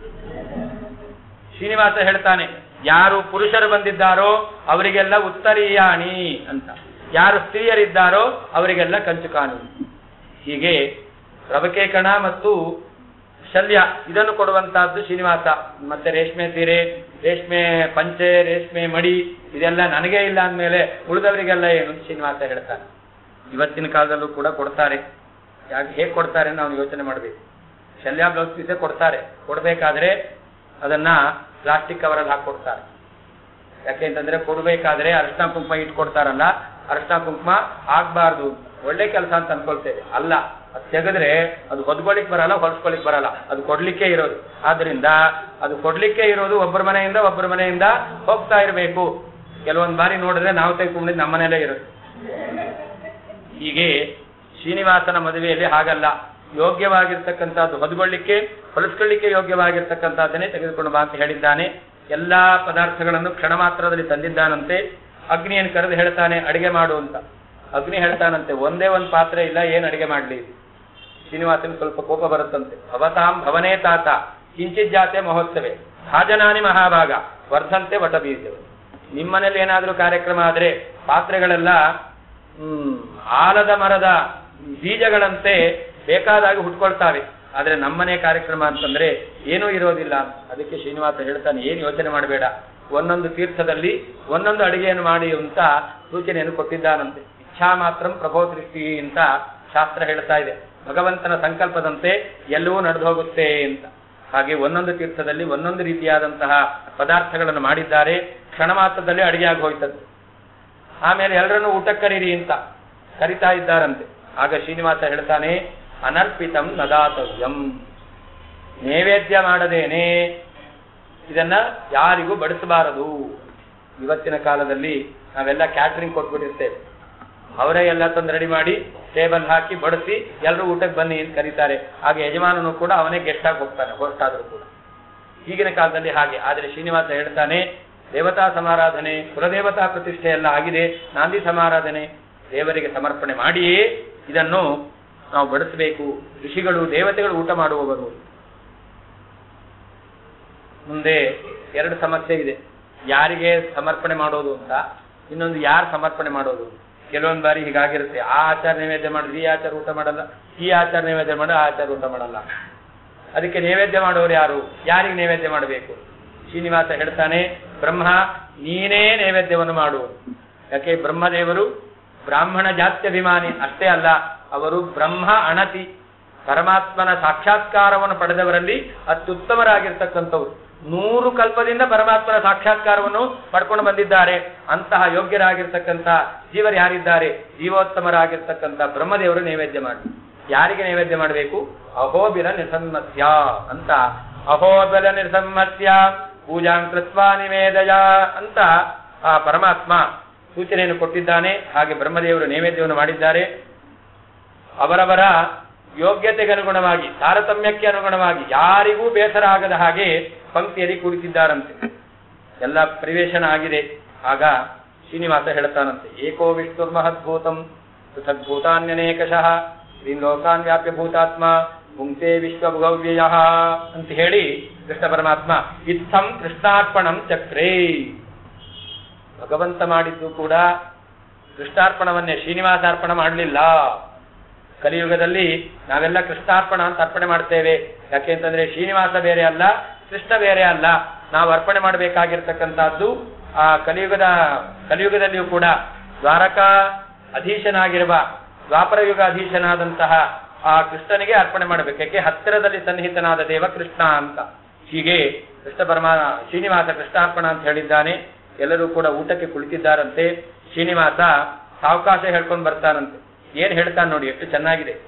ಶ್ರೀನಿವಾಸ ಹೇಳ್ತಾನೆ ಯಾರು ಪುರುಷರು ಬಂದಿದ್ದಾರೋ ಅವರಿಗೆಲ್ಲ ಉತ್ತರೀಯಾಣಿ ಅಂತ ಯಾರು ಸ್ತ್ರೀಯರಿದ್ದಾರೋ ಅವರಿಗೆಲ್ಲ ಕಂಚು ಕಾನೂನು ಹೀಗೆ ರವಕೆ ಕಣ ಮತ್ತು ಶಲ್ಯ ಇದನ್ನು ಕೊಡುವಂತಹದ್ದು ಶ್ರೀನಿವಾಸ ಮತ್ತೆ ರೇಷ್ಮೆ ಸೀರೆ ರೇಷ್ಮೆ ಪಂಚೆ ರೇಷ್ಮೆ ಮಡಿ ಇದೆಲ್ಲ ನನಗೇ ಇಲ್ಲ ಅಂದಮೇಲೆ ಉಳಿದವರಿಗೆಲ್ಲ ಏನು ಅಂತ ಶ್ರೀನಿವಾಸ ಹೇಳ್ತಾನೆ ಇವತ್ತಿನ ಕಾಲದಲ್ಲೂ ಕೂಡ ಕೊಡ್ತಾರೆ ಯಾಕೆ ಹೇಗೆ ಕೊಡ್ತಾರೆ ನಾವು ಯೋಚನೆ ಮಾಡಬೇಕು ಶಲ್ಯ ಬ್ಲೌಸ್ ಪೀಸೇ ಕೊಡ್ತಾರೆ ಕೊಡ್ಬೇಕಾದ್ರೆ ಅದನ್ನ ಪ್ಲಾಸ್ಟಿಕ್ ಕವರಲ್ಲಿ ಹಾಕೊಡ್ತಾರೆ ಯಾಕೆ ಅಂತಂದ್ರೆ ಕೊಡ್ಬೇಕಾದ್ರೆ ಅರಿಶಿನ ಕುಂಕುಮ ಇಟ್ಕೊಡ್ತಾರಲ್ಲ ಅರಿಶಿನ ಕುಂಕುಮ ಆಗ್ಬಾರ್ದು ಒಳ್ಳೆ ಕೆಲಸ ಅಂತ ಅನ್ಕೊಳ್ತೇವೆ ಅಲ್ಲ ಅದು ತೆಗೆದ್ರೆ ಅದು ಹೊದ್ಕೊಳಿಕ್ ಬರಲ್ಲ ಹೊಲ್ಸ್ಕೊಳಿಕ್ ಬರಲ್ಲ ಅದು ಕೊಡ್ಲಿಕ್ಕೆ ಇರೋದು ಆದ್ರಿಂದ ಅದು ಕೊಡ್ಲಿಕ್ಕೆ ಇರೋದು ಒಬ್ಬರ ಮನೆಯಿಂದ ಒಬ್ಬರ ಮನೆಯಿಂದ ಹೋಗ್ತಾ ಇರಬೇಕು ಕೆಲವೊಂದು ಬಾರಿ ನೋಡಿದ್ರೆ ನಾವು ತೆಗೆದುಕೊಂಡಿದ್ದು ನಮ್ಮ ಮನೆಯಲ್ಲೇ ಇರೋದು ಹೀಗೆ ಶ್ರೀನಿವಾಸನ ಮದುವೆಯಲ್ಲಿ ಹಾಗಲ್ಲ ಯೋಗ್ಯವಾಗಿರ್ತಕ್ಕಂಥದ್ದು ಹೊದ್ಕೊಳ್ಳಿಕ್ಕೆ ಹೊಲಿಸ್ಕೊಳ್ಳಿಕ್ಕೆ ಯೋಗ್ಯವಾಗಿರ್ತಕ್ಕಂಥದ್ದನ್ನೇ ತೆಗೆದುಕೊಂಡು ಬಾ ಅಂತ ಹೇಳಿದ್ದಾನೆ ಎಲ್ಲಾ ಪದಾರ್ಥಗಳನ್ನು ಕ್ಷಣ ಮಾತ್ರದಲ್ಲಿ ತಂದಿದ್ದಾನಂತೆ ಅಗ್ನಿಯನ್ನು ಕರೆದು ಹೇಳ್ತಾನೆ ಅಡಿಗೆ ಮಾಡು ಅಂತ ಅಗ್ನಿ ಹೇಳ್ತಾನಂತೆ ಒಂದೇ ಒಂದು ಪಾತ್ರೆ ಇಲ್ಲ ಏನ್ ಅಡಿಗೆ ಮಾಡ್ಲಿ ಶ್ರೀನಿವಾಸನ್ ಸ್ವಲ್ಪ ಕೋಪ ಬರುತ್ತಂತೆ ಭವತಾಂ ಭವನೇ ತಾತ ಕಿಂಚಿತ್ ಜಾತೆ ಮಹೋತ್ಸವೇ ಭಾಜನಾನಿ ಮಹಾಭಾಗ ವರ್ಧಂತೆ ವಟ ಬೀಜವು ನಿಮ್ಮನೇಲಿ ಏನಾದ್ರೂ ಕಾರ್ಯಕ್ರಮ ಆದ್ರೆ ಪಾತ್ರೆಗಳೆಲ್ಲ ಹ್ಮ್ ಆಲದ ಮರದ ಬೀಜಗಳಂತೆ ಬೇಕಾದಾಗ ಹುಟ್ಕೊಳ್ತಾವೆ ಆದ್ರೆ ನಮ್ಮನೆ ಕಾರ್ಯಕ್ರಮ ಅಂತಂದ್ರೆ ಏನೂ ಇರೋದಿಲ್ಲ ಅದಕ್ಕೆ ಶ್ರೀನಿವಾಸ ಹೇಳ್ತಾನೆ ಏನು ಯೋಚನೆ ಮಾಡಬೇಡ ಒಂದೊಂದು ತೀರ್ಥದಲ್ಲಿ ಒಂದೊಂದು ಅಡಿಗೆಯನ್ನು ಮಾಡಿ ಅಂತ ಸೂಚನೆಯನ್ನು ಕೊಟ್ಟಿದ್ದಾನಂತೆ ಇಚ್ಛಾ ಮಾತ್ರ ಪ್ರಭೋ ದೃಷ್ಟಿ ಅಂತ ಶಾಸ್ತ್ರ ಹೇಳ್ತಾ ಇದೆ ಭಗವಂತನ ಸಂಕಲ್ಪದಂತೆ ಎಲ್ಲವೂ ನಡೆದು ಹೋಗುತ್ತೆ ಅಂತ ಹಾಗೆ ಒಂದೊಂದು ತೀರ್ಥದಲ್ಲಿ ಒಂದೊಂದು ರೀತಿಯಾದಂತಹ ಪದಾರ್ಥಗಳನ್ನು ಮಾಡಿದ್ದಾರೆ ಕ್ಷಣ ಮಾತ್ರದಲ್ಲಿ ಅಡಿಗೆ ಆಗಿ ಹೋಯ್ತದ್ದು ಆಮೇಲೆ ಎಲ್ಲರನ್ನು ಊಟಕ್ಕೆ ಕರೀರಿ ಅಂತ ಕರಿತಾ ಇದ್ದಾರಂತೆ ಆಗ ಶ್ರೀನಿವಾಸ ಹೇಳ್ತಾನೆ ಅನರ್ಪಿತಂ ನದಾತವ್ಯಂ ನೈವೇದ್ಯ ಮಾಡದೇನೆ ಇದನ್ನ ಯಾರಿಗೂ ಬಡಿಸಬಾರದು ಇವತ್ತಿನ ಕಾಲದಲ್ಲಿ ನಾವೆಲ್ಲ ಕ್ಯಾಟ್ರಿಂಗ್ ಕೊಟ್ಬಿಟ್ಟಿರ್ತೇವೆ ಅವರೇ ಎಲ್ಲ ತಂದು ರೆಡಿ ಮಾಡಿ ಟೇಬಲ್ ಹಾಕಿ ಬಡಿಸಿ ಎಲ್ಲರೂ ಊಟಕ್ಕೆ ಬನ್ನಿ ಅಂತ ಕರೀತಾರೆ ಹಾಗೆ ಯಜಮಾನನು ಕೂಡ ಅವನೇ ಗೆಸ್ಟ್ ಆಗಿ ಹೋಗ್ತಾನೆ ಹೋಸ್ಟ್ ಆದ್ರೂ ಕೂಡ ಈಗಿನ ಕಾಲದಲ್ಲಿ ಹಾಗೆ ಆದರೆ ಶ್ರೀನಿವಾಸ ಹೇಳ್ತಾನೆ ದೇವತಾ ಸಮಾರಾಧನೆ ಕುಲದೇವತಾ ಪ್ರತಿಷ್ಠೆ ಎಲ್ಲ ಆಗಿದೆ ನಾಂದಿ ಸಮಾರಾಧನೆ ದೇವರಿಗೆ ಸಮರ್ಪಣೆ ಮಾಡಿಯೇ ಇದನ್ನು ನಾವು ಬಡಿಸಬೇಕು ಋಷಿಗಳು ದೇವತೆಗಳು ಊಟ ಮಾಡುವವರು ಮುಂದೆ ಎರಡು ಸಮಸ್ಯೆ ಇದೆ ಯಾರಿಗೆ ಸಮರ್ಪಣೆ ಮಾಡೋದು ಅಂತ ಇನ್ನೊಂದು ಯಾರು ಸಮರ್ಪಣೆ ಮಾಡೋದು ಕೆಲವೊಂದು ಬಾರಿ ಹೀಗಾಗಿರುತ್ತೆ ಆ ಆಚಾರ ನೈವೇದ್ಯ ಮಾಡಿದ್ರೆ ಈ ಆಚಾರ ಊಟ ಮಾಡಲ್ಲ ಈ ಆಚಾರ ನೈವೇದ್ಯ ಮಾಡಿ ಆ ಆಚಾರ ಊಟ ಮಾಡಲ್ಲ ಅದಕ್ಕೆ ನೈವೇದ್ಯ ಮಾಡೋರು ಯಾರು ಯಾರಿಗೆ ನೈವೇದ್ಯ ಮಾಡಬೇಕು ಶ್ರೀನಿವಾಸ ಹೇಳ್ತಾನೆ ಬ್ರಹ್ಮ ನೀನೇ ನೈವೇದ್ಯವನ್ನು ಮಾಡು ಯಾಕೆ ಬ್ರಹ್ಮದೇವರು ಬ್ರಾಹ್ಮಣ ಜಾತ್ಯಭಿಮಾನಿ ಅಷ್ಟೇ ಅಲ್ಲ ಅವರು ಬ್ರಹ್ಮ ಅಣತಿ ಪರಮಾತ್ಮನ ಸಾಕ್ಷಾತ್ಕಾರವನ್ನು ಪಡೆದವರಲ್ಲಿ ಅತ್ಯುತ್ತಮರಾಗಿರ್ತಕ್ಕಂಥವ್ರು ನೂರು ಕಲ್ಪದಿಂದ ಪರಮಾತ್ಮನ ಸಾಕ್ಷಾತ್ಕಾರವನ್ನು ಪಡ್ಕೊಂಡು ಬಂದಿದ್ದಾರೆ ಅಂತಹ ಯೋಗ್ಯರಾಗಿರ್ತಕ್ಕಂಥ ಜೀವರು ಯಾರಿದ್ದಾರೆ ಜೀವೋತ್ತಮರಾಗಿರ್ತಕ್ಕಂಥ ಬ್ರಹ್ಮದೇವರು ನೈವೇದ್ಯ ಮಾಡಿ ಯಾರಿಗೆ ನೈವೇದ್ಯ ಮಾಡಬೇಕು ಅಹೋಬಿಲ ನಿಸಮ್ಮತ್ಯ ಅಂತ ಅಹೋಬಿಲ ನಿಸಮ್ಮತ್ಯ ಪೂಜಾಂ ಕೃತ್ವ ನಿವೇದಯ ಅಂತ ಆ ಪರಮಾತ್ಮ ಸೂಚನೆಯನ್ನು ಕೊಟ್ಟಿದ್ದಾನೆ ಹಾಗೆ ಬ್ರಹ್ಮದೇವರು ನೈವೇದ್ಯವನ್ನು ಮಾಡಿದ್ದಾರೆ ಅವರವರ ಯೋಗ್ಯತೆಗೆ ಅನುಗುಣವಾಗಿ ತಾರತಮ್ಯಕ್ಕೆ ಅನುಗುಣವಾಗಿ ಯಾರಿಗೂ ಬೇಸರ ಆಗದ ಹಾಗೆ ಪಂಕ್ತಿಯಲ್ಲಿ ಕುಳಿತಿದ್ದಾರಂತೆ ಎಲ್ಲ ಪ್ರವೇಶನ ಆಗಿದೆ ಆಗ ಶ್ರೀನಿವಾಸ ಹೇಳ್ತಾನಂತೆ ಏಕೋ ವಿಷ್ಣುರ್ಮಹದ್ಭೂತಂ ಪೃಥಗ್ಭೂತಾನ್ಯನೇಕಶಃ ಸ್ತ್ರೀನ್ ಲೋಕಾನ್ ವ್ಯಾಪ್ಯ ಭೂತಾತ್ಮ ಪುಂಕ್ತೆ ವಿಶ್ವಭುಗವ್ಯಯ ಅಂತ ಹೇಳಿ ಕೃಷ್ಣ ಪರಮಾತ್ಮ ಇತ್ತಂ ಕೃಷ್ಣಾರ್ಪಣಂ ಚಕ್ರೇ ಭಗವಂತ ಮಾಡಿದ್ದು ಕೂಡ ಕೃಷ್ಣಾರ್ಪಣವನ್ನೇ ಶ್ರೀನಿವಾಸಾರ್ಪಣ ಮಾಡಲಿಲ್ಲ ಕಲಿಯುಗದಲ್ಲಿ ನಾವೆಲ್ಲ ಕೃಷ್ಣಾರ್ಪಣ ಅಂತ ಅರ್ಪಣೆ ಮಾಡ್ತೇವೆ ಯಾಕೆ ಅಂತಂದ್ರೆ ಶ್ರೀನಿವಾಸ ಬೇರೆ ಅಲ್ಲ ಕೃಷ್ಣ ಬೇರೆ ಅಲ್ಲ ನಾವು ಅರ್ಪಣೆ ಮಾಡಬೇಕಾಗಿರ್ತಕ್ಕಂಥದ್ದು ಆ ಕಲಿಯುಗದ ಕಲಿಯುಗದಲ್ಲಿಯೂ ಕೂಡ ದ್ವಾರಕಾ ಅಧೀಶನಾಗಿರುವ ದ್ವಾಪರ ಯುಗ ಅಧೀಶನಾದಂತಹ ಆ ಕೃಷ್ಣನಿಗೆ ಅರ್ಪಣೆ ಮಾಡಬೇಕು ಯಾಕೆ ಹತ್ತಿರದಲ್ಲಿ ಸನ್ನಿಹಿತನಾದ ದೇವ ಕೃಷ್ಣ ಅಂತ ಹೀಗೆ ಕೃಷ್ಣ ಪರಮಾ ಶ್ರೀನಿವಾಸ ಕೃಷ್ಣಾರ್ಪಣ ಅಂತ ಹೇಳಿದ್ದಾನೆ ಎಲ್ಲರೂ ಕೂಡ ಊಟಕ್ಕೆ ಕುಳಿತಿದ್ದಾರಂತೆ ಶ್ರೀನಿವಾಸ ಸಾವಕಾಶ ಹೇಳ್ಕೊಂಡು ಬರ್ತಾನಂತೆ ಏನ್ ಹೇಳ್ತಾನೆ ನೋಡಿ ಎಷ್ಟು ಚೆನ್ನಾಗಿದೆ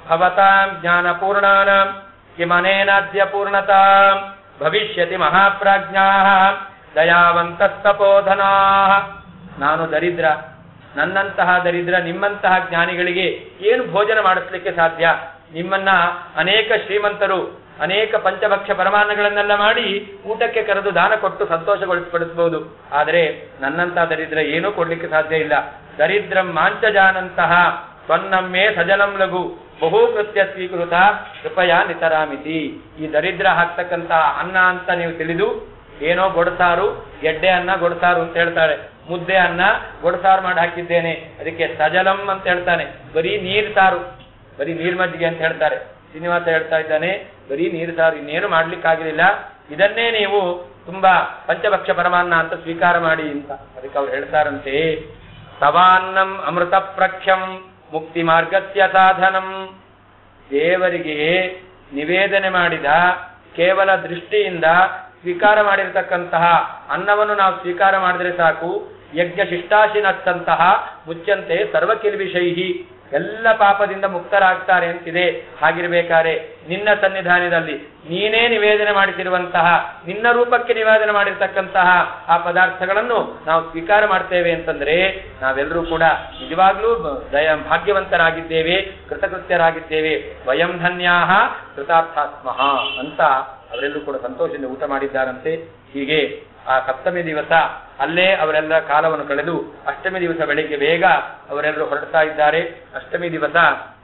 ಭವತಾಂ ಜ್ಞಾನಪೂರ್ಣಾನಾಂ ಕಿಮನೇನಾದ್ಯ ಪೂರ್ಣತಾಂ ಭವಿಷ್ಯತಿ ಮಹಾಪ್ರಾಜ್ಞಾ ದಯಾವಂತಸ್ತಪೋಧನಾ ನಾನು ದರಿದ್ರ ನನ್ನಂತಹ ದರಿದ್ರ ನಿಮ್ಮಂತಹ ಜ್ಞಾನಿಗಳಿಗೆ ಏನು ಭೋಜನ ಮಾಡಿಸ್ಲಿಕ್ಕೆ ಸಾಧ್ಯ ನಿಮ್ಮನ್ನ ಅನೇಕ ಶ್ರೀಮಂತರು ಅನೇಕ ಪಂಚಭಕ್ಷ ಪರಮಾನ್ನಗಳನ್ನೆಲ್ಲ ಮಾಡಿ ಊಟಕ್ಕೆ ಕರೆದು ದಾನ ಕೊಟ್ಟು ಸಂತೋಷಗೊಳಿಸಪಡಿಸಬಹುದು ಆದರೆ ನನ್ನಂತಹ ದರಿದ್ರ ಏನೂ ಕೊಡ್ಲಿಕ್ಕೆ ಸಾಧ್ಯ ಇಲ್ಲ ದರಿದ್ರಂ ಮಾಂಚಜಾನಂತಹ ಸ್ವನ್ನಮ್ಮೆ ಸಜನಂ ಲಘು ಬಹು ಕೃತ್ಯ ಸ್ವೀಕೃತ ಕೃಪಯ ನಿತರಾಮಿತಿ ಈ ದರಿದ್ರ ಹಾಕ್ತಕ್ಕಂತಹ ಅನ್ನ ಅಂತ ನೀವು ತಿಳಿದು ಏನೋ ಗೊಡಸಾರು ಗೆಡ್ಡೆ ಅನ್ನ ಗೊಡಸಾರು ಅಂತ ಹೇಳ್ತಾಳೆ ಮುದ್ದೆ ಅನ್ನ ಗೊಡಸಾರು ಮಾಡಿ ಹಾಕಿದ್ದೇನೆ ಅದಕ್ಕೆ ಸಜಲಂ ಅಂತ ಹೇಳ್ತಾನೆ ಬರೀ ನೀರ್ ಸಾರು ಬರೀ ನೀರ್ ಮಜ್ಜಿಗೆ ಅಂತ ಹೇಳ್ತಾರೆ ಶ್ರೀನಿವಾಸ ಹೇಳ್ತಾ ಇದ್ದಾನೆ ಬರೀ ನೀರು ಸಾರು ಇನ್ನೇನು ಮಾಡ್ಲಿಕ್ಕಾಗಲಿಲ್ಲ ಇದನ್ನೇ ನೀವು ತುಂಬಾ ಪಂಚಭಕ್ಷ ಪರಮಾನ್ನ ಅಂತ ಸ್ವೀಕಾರ ಮಾಡಿ ಅಂತ ಅದಕ್ಕೆ ಅವ್ರು ಹೇಳ್ತಾರಂತೆ ಸವಾನ್ನಂ ಅಮೃತ ಪ್ರಖ್ಯಂ ಮುಕ್ತಿ ಮಾರ್ಗಸ್ಯ ಸಾಧನಂ ದೇವರಿಗೆ ನಿವೇದನೆ ಮಾಡಿದ ಕೇವಲ ದೃಷ್ಟಿಯಿಂದ ಸ್ವೀಕಾರ ಮಾಡಿರತಕ್ಕಂತಹ ಅನ್ನವನ್ನು ನಾವು ಸ್ವೀಕಾರ ಮಾಡಿದ್ರೆ ಸಾಕು ಯಜ್ಞ ಶಿಷ್ಟಾಶಿನತ್ತಂತಹ ಮುಚ್ಚಂತೆ ಸರ್ವ ಕಿಲ್ವಿಷೈಹಿ ಎಲ್ಲ ಪಾಪದಿಂದ ಮುಕ್ತರಾಗ್ತಾರೆ ಅಂತಿದೆ ಹಾಗಿರ್ಬೇಕಾದ್ರೆ ನಿನ್ನ ಸನ್ನಿಧಾನದಲ್ಲಿ ನೀನೇ ನಿವೇದನೆ ಮಾಡಿಸಿರುವಂತಹ ನಿನ್ನ ರೂಪಕ್ಕೆ ನಿವೇದನೆ ಮಾಡಿರ್ತಕ್ಕಂತಹ ಆ ಪದಾರ್ಥಗಳನ್ನು ನಾವು ಸ್ವೀಕಾರ ಮಾಡ್ತೇವೆ ಅಂತಂದ್ರೆ ನಾವೆಲ್ಲರೂ ಕೂಡ ನಿಜವಾಗ್ಲೂ ದಯ ಭಾಗ್ಯವಂತರಾಗಿದ್ದೇವೆ ಕೃತಕೃತ್ಯರಾಗಿದ್ದೇವೆ ವಯಂ ಧನ್ಯಾಹ ಕೃತಾರ್ಥಾತ್ಮಃ ಅಂತ ಅವರೆಲ್ಲರೂ ಕೂಡ ಸಂತೋಷದಿಂದ ಊಟ ಮಾಡಿದ್ದಾರಂತೆ ಹೀಗೆ ಆ ಸಪ್ತಮಿ ದಿವಸ ಅಲ್ಲೇ ಅವರೆಲ್ಲ ಕಾಲವನ್ನು ಕಳೆದು ಅಷ್ಟಮಿ ದಿವಸ ಬೆಳಿಗ್ಗೆ ಬೇಗ ಅವರೆಲ್ಲರೂ ಹೊರಡ್ತಾ ಇದ್ದಾರೆ ಅಷ್ಟಮಿ ದಿವಸ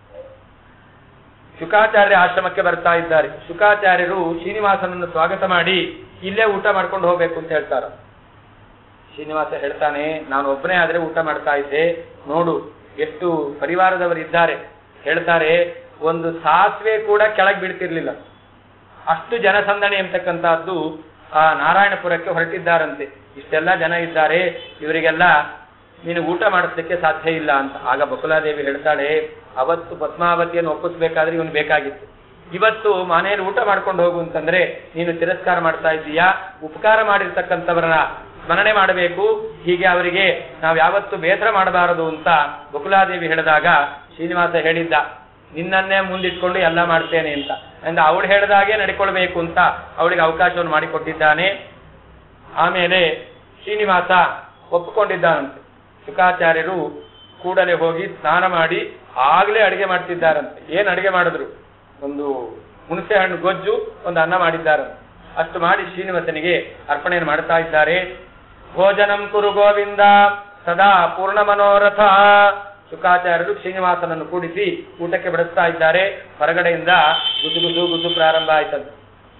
ಶುಕಾಚಾರ್ಯ ಆಶ್ರಮಕ್ಕೆ ಬರ್ತಾ ಇದ್ದಾರೆ ಶುಕಾಚಾರ್ಯರು ಶ್ರೀನಿವಾಸನನ್ನು ಸ್ವಾಗತ ಮಾಡಿ ಇಲ್ಲೇ ಊಟ ಮಾಡ್ಕೊಂಡು ಹೋಗ್ಬೇಕು ಅಂತ ಹೇಳ್ತಾರ ಶ್ರೀನಿವಾಸ ಹೇಳ್ತಾನೆ ನಾನು ಒಬ್ಬನೇ ಆದ್ರೆ ಊಟ ಮಾಡ್ತಾ ಇದ್ದೆ ನೋಡು ಎಷ್ಟು ಪರಿವಾರದವರು ಇದ್ದಾರೆ ಹೇಳ್ತಾರೆ ಒಂದು ಸಾಸಿವೆ ಕೂಡ ಕೆಳಗೆ ಬೀಳ್ತಿರ್ಲಿಲ್ಲ ಅಷ್ಟು ಜನಸಂದಣಿ ಎಂಬತಕ್ಕಂತಹದ್ದು ಆ ನಾರಾಯಣಪುರಕ್ಕೆ ಹೊರಟಿದ್ದಾರಂತೆ ಇಷ್ಟೆಲ್ಲ ಜನ ಇದ್ದಾರೆ ಇವರಿಗೆಲ್ಲ ನೀನು ಊಟ ಮಾಡಿಸ್ಲಿಕ್ಕೆ ಸಾಧ್ಯ ಇಲ್ಲ ಅಂತ ಆಗ ಬಕುಲಾದೇವಿ ಹೇಳ್ತಾಳೆ ಅವತ್ತು ಪದ್ಮಾವತಿಯನ್ನು ಒಪ್ಪಿಸ್ಬೇಕಾದ್ರೆ ಇವನು ಬೇಕಾಗಿತ್ತು ಇವತ್ತು ಮನೆಯಲ್ಲಿ ಊಟ ಮಾಡ್ಕೊಂಡು ಹೋಗು ಅಂತಂದ್ರೆ ನೀನು ತಿರಸ್ಕಾರ ಮಾಡ್ತಾ ಇದ್ದೀಯಾ ಉಪಕಾರ ಮಾಡಿರ್ತಕ್ಕಂಥವರನ್ನ ಸ್ಮರಣೆ ಮಾಡಬೇಕು ಹೀಗೆ ಅವರಿಗೆ ನಾವು ಯಾವತ್ತು ಬೇಸರ ಮಾಡಬಾರದು ಅಂತ ಬಕುಲಾದೇವಿ ಹೇಳಿದಾಗ ಶ್ರೀನಿವಾಸ ಹೇಳಿದ್ದ ನಿನ್ನನ್ನೇ ಮುಂದಿಟ್ಕೊಂಡು ಎಲ್ಲ ಮಾಡ್ತೇನೆ ಅಂತ ಅಂದ್ರೆ ಅವಳು ಹೇಳಿದಾಗೆ ನಡ್ಕೊಳ್ಬೇಕು ಅಂತ ಅವಳಿಗೆ ಅವಕಾಶವನ್ನು ಮಾಡಿಕೊಟ್ಟಿದ್ದಾನೆ ಆಮೇಲೆ ಶ್ರೀನಿವಾಸ ಒಪ್ಪಿಕೊಂಡಿದ್ದಾನಂತೆ ಶುಕಾಚಾರ್ಯರು ಕೂಡಲೇ ಹೋಗಿ ಸ್ನಾನ ಮಾಡಿ ಆಗ್ಲೇ ಅಡಿಗೆ ಮಾಡ್ತಿದ್ದಾರಂತೆ ಏನ್ ಅಡಿಗೆ ಮಾಡಿದ್ರು ಒಂದು ಹುಣಸೆ ಹಣ್ಣು ಗೊಜ್ಜು ಒಂದು ಅನ್ನ ಮಾಡಿದ್ದಾರಂತೆ ಅಷ್ಟು ಮಾಡಿ ಶ್ರೀನಿವಾಸನಿಗೆ ಅರ್ಪಣೆಯನ್ನು ಮಾಡ್ತಾ ಇದ್ದಾರೆ ಭೋಜನಂ ಕುರು ಗೋವಿಂದ ಸದಾ ಪೂರ್ಣ ಮನೋರಥ ಶುಕಾಚಾರ್ಯರು ಶ್ರೀನಿವಾಸನನ್ನು ಕೂಡಿಸಿ ಊಟಕ್ಕೆ ಬಡಿಸ್ತಾ ಇದ್ದಾರೆ ಹೊರಗಡೆಯಿಂದ ಗುದ್ದು ಗುದ್ದು ಗುದ್ದು ಪ್ರಾರಂಭ ಆಯ್ತಂತೆ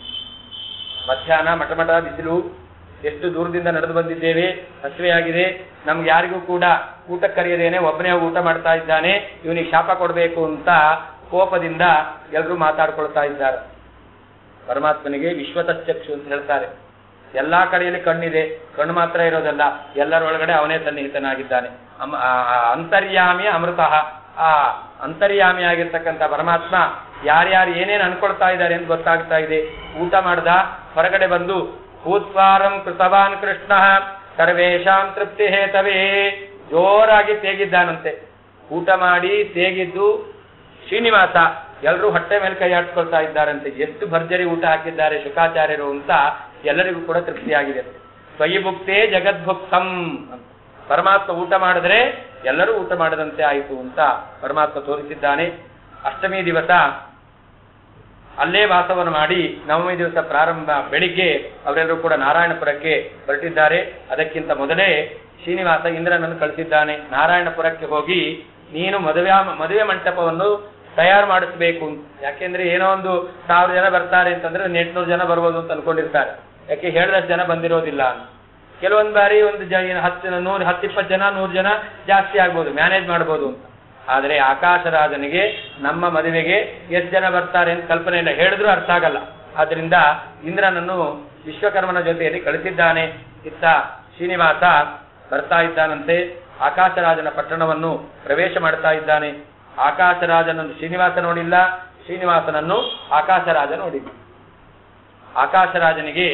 ಮಧ್ಯಾಹ್ನ ಮಠಮಠ ಬಿಸಿಲು ಎಷ್ಟು ದೂರದಿಂದ ನಡೆದು ಬಂದಿದ್ದೇವೆ ಹಸಿವೆಯಾಗಿದೆ ನಮ್ಗೆ ಯಾರಿಗೂ ಕೂಡ ಊಟ ಕರೆಯದೇನೆ ಒಬ್ಬನೇ ಹೋಗಿ ಊಟ ಮಾಡ್ತಾ ಇದ್ದಾನೆ ಇವನಿಗೆ ಶಾಪ ಕೊಡಬೇಕು ಅಂತ ಕೋಪದಿಂದ ಎಲ್ಲರೂ ಮಾತಾಡ್ಕೊಳ್ತಾ ಇದ್ದಾರೆ ಪರಮಾತ್ಮನಿಗೆ ವಿಶ್ವತಚ್ಚಕ್ಷು ಅಂತ ಹೇಳ್ತಾರೆ ಎಲ್ಲಾ ಕಡೆಯಲ್ಲಿ ಕಣ್ಣಿದೆ ಕಣ್ಣು ಮಾತ್ರ ಇರೋದಲ್ಲ ಎಲ್ಲರೊಳಗಡೆ ಅವನೇ ಸನ್ನಿಹಿತನಾಗಿದ್ದಾನೆ ಅಮ- ಆ- ಆ ಅಂತರ್ಯಾಮಿ ಅಮೃತಃ ಆ ಅಂತರ್ಯಾಮಿ ಆಗಿರ್ತಕ್ಕಂಥ ಪರಮಾತ್ಮ ಯಾರ್ಯಾರು ಏನೇನು ಅನ್ಕೊಳ್ತಾ ಇದ್ದಾರೆ ಅಂತ ಗೊತ್ತಾಗ್ತಾ ಇದೆ ಊಟ ಮಾಡ್ದ ಹೊರಗಡೆ ಬಂದು ಭೂತ್ವಾರಂ ಕೃತವಾನ್ ಕೃಷ್ಣ ಸರ್ವೇಶಾಂ ತೃಪ್ತಿ ಹೇತವೇ ಜೋರಾಗಿ ತೇಗಿದ್ದಾನಂತೆ ಊಟ ಮಾಡಿ ತೇಗಿದ್ದು ಶ್ರೀನಿವಾಸ ಎಲ್ಲರೂ ಹೊಟ್ಟೆ ಮೇಲೆ ಕೈ ಆಡ್ಸ್ಕೊಳ್ತಾ ಇದ್ದಾರಂತೆ ಎಷ್ಟು ಭರ್ಜರಿ ಊಟ ಹಾಕಿದ್ದಾರೆ ಶುಕಾಚಾರ್ಯರು ಅಂತ ಎಲ್ಲರಿಗೂ ಕೂಡ ತೃಪ್ತಿಯಾಗಿದೆ ಸ್ವಯಿ ಭುಕ್ತೇ ಜಗದ್ಭುಕ್ತಂ ಅಂತ. ಪರಮಾತ್ಮ ಊಟ ಮಾಡಿದ್ರೆ ಎಲ್ಲರೂ ಊಟ ಮಾಡದಂತೆ ಆಯಿತು ಅಂತ ಪರಮಾತ್ಮ ತೋರಿಸಿದ್ದಾನೆ ಅಷ್ಟಮಿ ದಿವಸ ಅಲ್ಲೇ ವಾಸವನ್ನು ಮಾಡಿ ನವಮಿ ದಿವಸ ಪ್ರಾರಂಭ ಬೆಳಿಗ್ಗೆ ಅವರೆಲ್ಲರೂ ಕೂಡ ನಾರಾಯಣಪುರಕ್ಕೆ ಹೊರಟಿದ್ದಾರೆ ಅದಕ್ಕಿಂತ ಮೊದಲೇ ಶ್ರೀನಿವಾಸ ಇಂದ್ರನನ್ನು ಕಳಿಸಿದ್ದಾನೆ ನಾರಾಯಣಪುರಕ್ಕೆ ಹೋಗಿ ನೀನು ಮದುವೆ ಮದುವೆ ಮಂಟಪವನ್ನು ತಯಾರು ಮಾಡಿಸ್ಬೇಕು ಅಂತ ಯಾಕೆಂದ್ರೆ ಏನೋ ಒಂದು ಸಾವಿರ ಜನ ಬರ್ತಾರೆ ಅಂತಂದ್ರೆ ಒಂದು ಎಂಟ್ನೂರು ಜನ ಬರ್ಬೋದು ಅಂತ ಅನ್ಕೊಂಡಿರ್ತಾರೆ ಯಾಕೆ ಹೇಳಿದಷ್ಟು ಜನ ಬಂದಿರೋದಿಲ್ಲ ಅಂತ ಕೆಲವೊಂದು ಬಾರಿ ಒಂದು ಜ ಹತ್ತು ನೂರು ಹತ್ತಿಪ್ಪತ್ತು ಜನ ನೂರು ಜನ ಜಾಸ್ತಿ ಆಗ್ಬೋದು ಮ್ಯಾನೇಜ್ ಮಾಡ್ಬೋದು ಅಂತ ಆದರೆ ಆಕಾಶರಾಜನಿಗೆ ನಮ್ಮ ಮದುವೆಗೆ ಎಷ್ಟು ಜನ ಬರ್ತಾರೆ ಅಂತ ಕಲ್ಪನೆ ಇಲ್ಲ ಹೇಳಿದ್ರೂ ಅರ್ಥ ಆಗಲ್ಲ ಆದ್ರಿಂದ ಇಂದ್ರನನ್ನು ವಿಶ್ವಕರ್ಮನ ಜೊತೆಯಲ್ಲಿ ಕಳಿಸಿದ್ದಾನೆ ಇತ್ತ ಶ್ರೀನಿವಾಸ ಬರ್ತಾ ಇದ್ದಾನಂತೆ ಆಕಾಶರಾಜನ ಪಟ್ಟಣವನ್ನು ಪ್ರವೇಶ ಮಾಡ್ತಾ ಇದ್ದಾನೆ ಆಕಾಶರಾಜನನ್ನು ಶ್ರೀನಿವಾಸ ನೋಡಿಲ್ಲ ಶ್ರೀನಿವಾಸನನ್ನು ಆಕಾಶರಾಜ ನೋಡಿಲ್ಲ ಆಕಾಶರಾಜನಿಗೆ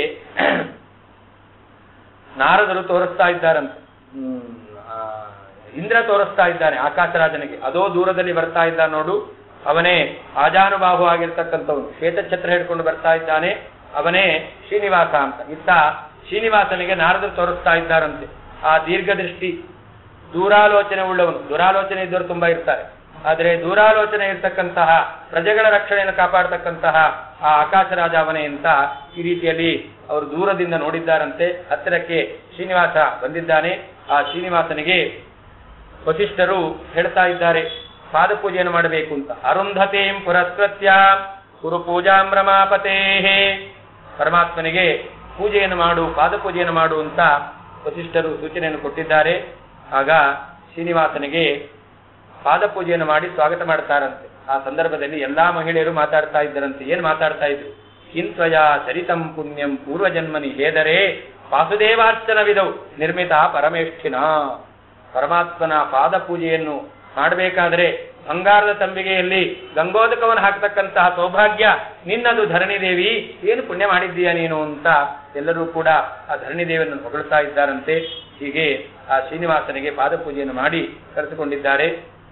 ನಾರದರು ತೋರಿಸ್ತಾ ಇದ್ದಾರಂತೆ ಹ್ಮ್, ಆ, ಇಂದ್ರ ತೋರಿಸ್ತಾ ಇದ್ದಾನೆ ಆಕಾಶರಾಜನಿಗೆ ಅದೋ ದೂರದಲ್ಲಿ ಬರ್ತಾ ಇದ್ದ ನೋಡು ಅವನೇ ಆಜಾನುಬಾಹು ಆಗಿರ್ತಕ್ಕಂಥವನು ಶ್ವೇತಛತ್ರ ಹಿಡ್ಕೊಂಡು ಬರ್ತಾ ಇದ್ದಾನೆ ಅವನೇ ಶ್ರೀನಿವಾಸ ಅಂತ ಇತ್ತ ಶ್ರೀನಿವಾಸನಿಗೆ ನಾರದರು ತೋರಿಸ್ತಾ ಇದ್ದಾರಂತೆ ಆ ದೀರ್ಘದೃಷ್ಟಿ ದೂರಾಲೋಚನೆ ಉಳ್ಳವನು ದುರಾಲೋಚನೆ ಇದ್ದವರು ತುಂಬಾ ಇರ್ತಾರೆ ಆದರೆ ದೂರಾಲೋಚನೆ ಇರ್ತಕ್ಕಂತಹ ಪ್ರಜೆಗಳ ರಕ್ಷಣೆಯನ್ನು ಕಾಪಾಡತಕ್ಕಂತಹ ಆ ಆಕಾಶ ರಾಜ ಅವನೇ ಅಂತ ಈ ರೀತಿಯಲ್ಲಿ ಅವರು ದೂರದಿಂದ ನೋಡಿದ್ದಾರಂತೆ ಹತ್ತಿರಕ್ಕೆ ಶ್ರೀನಿವಾಸ ಬಂದಿದ್ದಾನೆ ಆ ಶ್ರೀನಿವಾಸನಿಗೆ ವಸಿಷ್ಠರು ಹೇಳ್ತಾ ಇದ್ದಾರೆ ಪಾದಪೂಜೆಯನ್ನು ಮಾಡಬೇಕು ಅಂತ ಅರುಂಧತೇಂ ಪುರಸ್ಕೃತ್ಯ ಕುರು ಪೂಜಾಂ ರಮಾಪತೇ ಪರಮಾತ್ಮನಿಗೆ ಪೂಜೆಯನ್ನು ಮಾಡು ಪಾದಪೂಜೆಯನ್ನು ಮಾಡು ಅಂತ ವಸಿಷ್ಠರು ಸೂಚನೆಯನ್ನು ಕೊಟ್ಟಿದ್ದಾರೆ ಆಗ ಶ್ರೀನಿವಾಸನಿಗೆ ಪಾದಪೂಜೆಯನ್ನು ಮಾಡಿ ಸ್ವಾಗತ ಮಾಡ್ತಾರಂತೆ ಆ ಸಂದರ್ಭದಲ್ಲಿ ಎಲ್ಲಾ ಮಹಿಳೆಯರು ಮಾತಾಡ್ತಾ ಇದ್ದರಂತೆ ಏನ್ ಮಾತಾಡ್ತಾ ಇದ್ರು ಕಿಂತ್ವಯ ಚರಿತಂ ಪುಣ್ಯಂ ಪೂರ್ವಜನ್ಮನಿ ಹೇದರೆ ವಾಸುದೇವಾರ್ಚನವಿದವು ನಿರ್ಮಿತ ಪರಮೇಷ್ಠಿನ ಪರಮಾತ್ಮನ ಪಾದ ಪೂಜೆಯನ್ನು ಮಾಡಬೇಕಾದ್ರೆ ಬಂಗಾರದ ತಂಬಿಗೆಯಲ್ಲಿ ಗಂಗೋದಕವನ್ನು ಹಾಕ್ತಕ್ಕಂತಹ ಸೌಭಾಗ್ಯ ನಿನ್ನದು ಧರಣಿ ದೇವಿ ಏನು ಪುಣ್ಯ ಮಾಡಿದ್ದೀಯ ನೀನು ಅಂತ ಎಲ್ಲರೂ ಕೂಡ ಆ ಧರಣಿ ದೇವಿಯನ್ನು ಹೊಗಳ್ತಾ ಇದ್ದಾರಂತೆ ಹೀಗೆ ಆ ಶ್ರೀನಿವಾಸನಿಗೆ ಪಾದಪೂಜೆಯನ್ನು ಮಾಡಿ ಕರೆಸಿಕೊಂಡಿದ್ದಾರೆ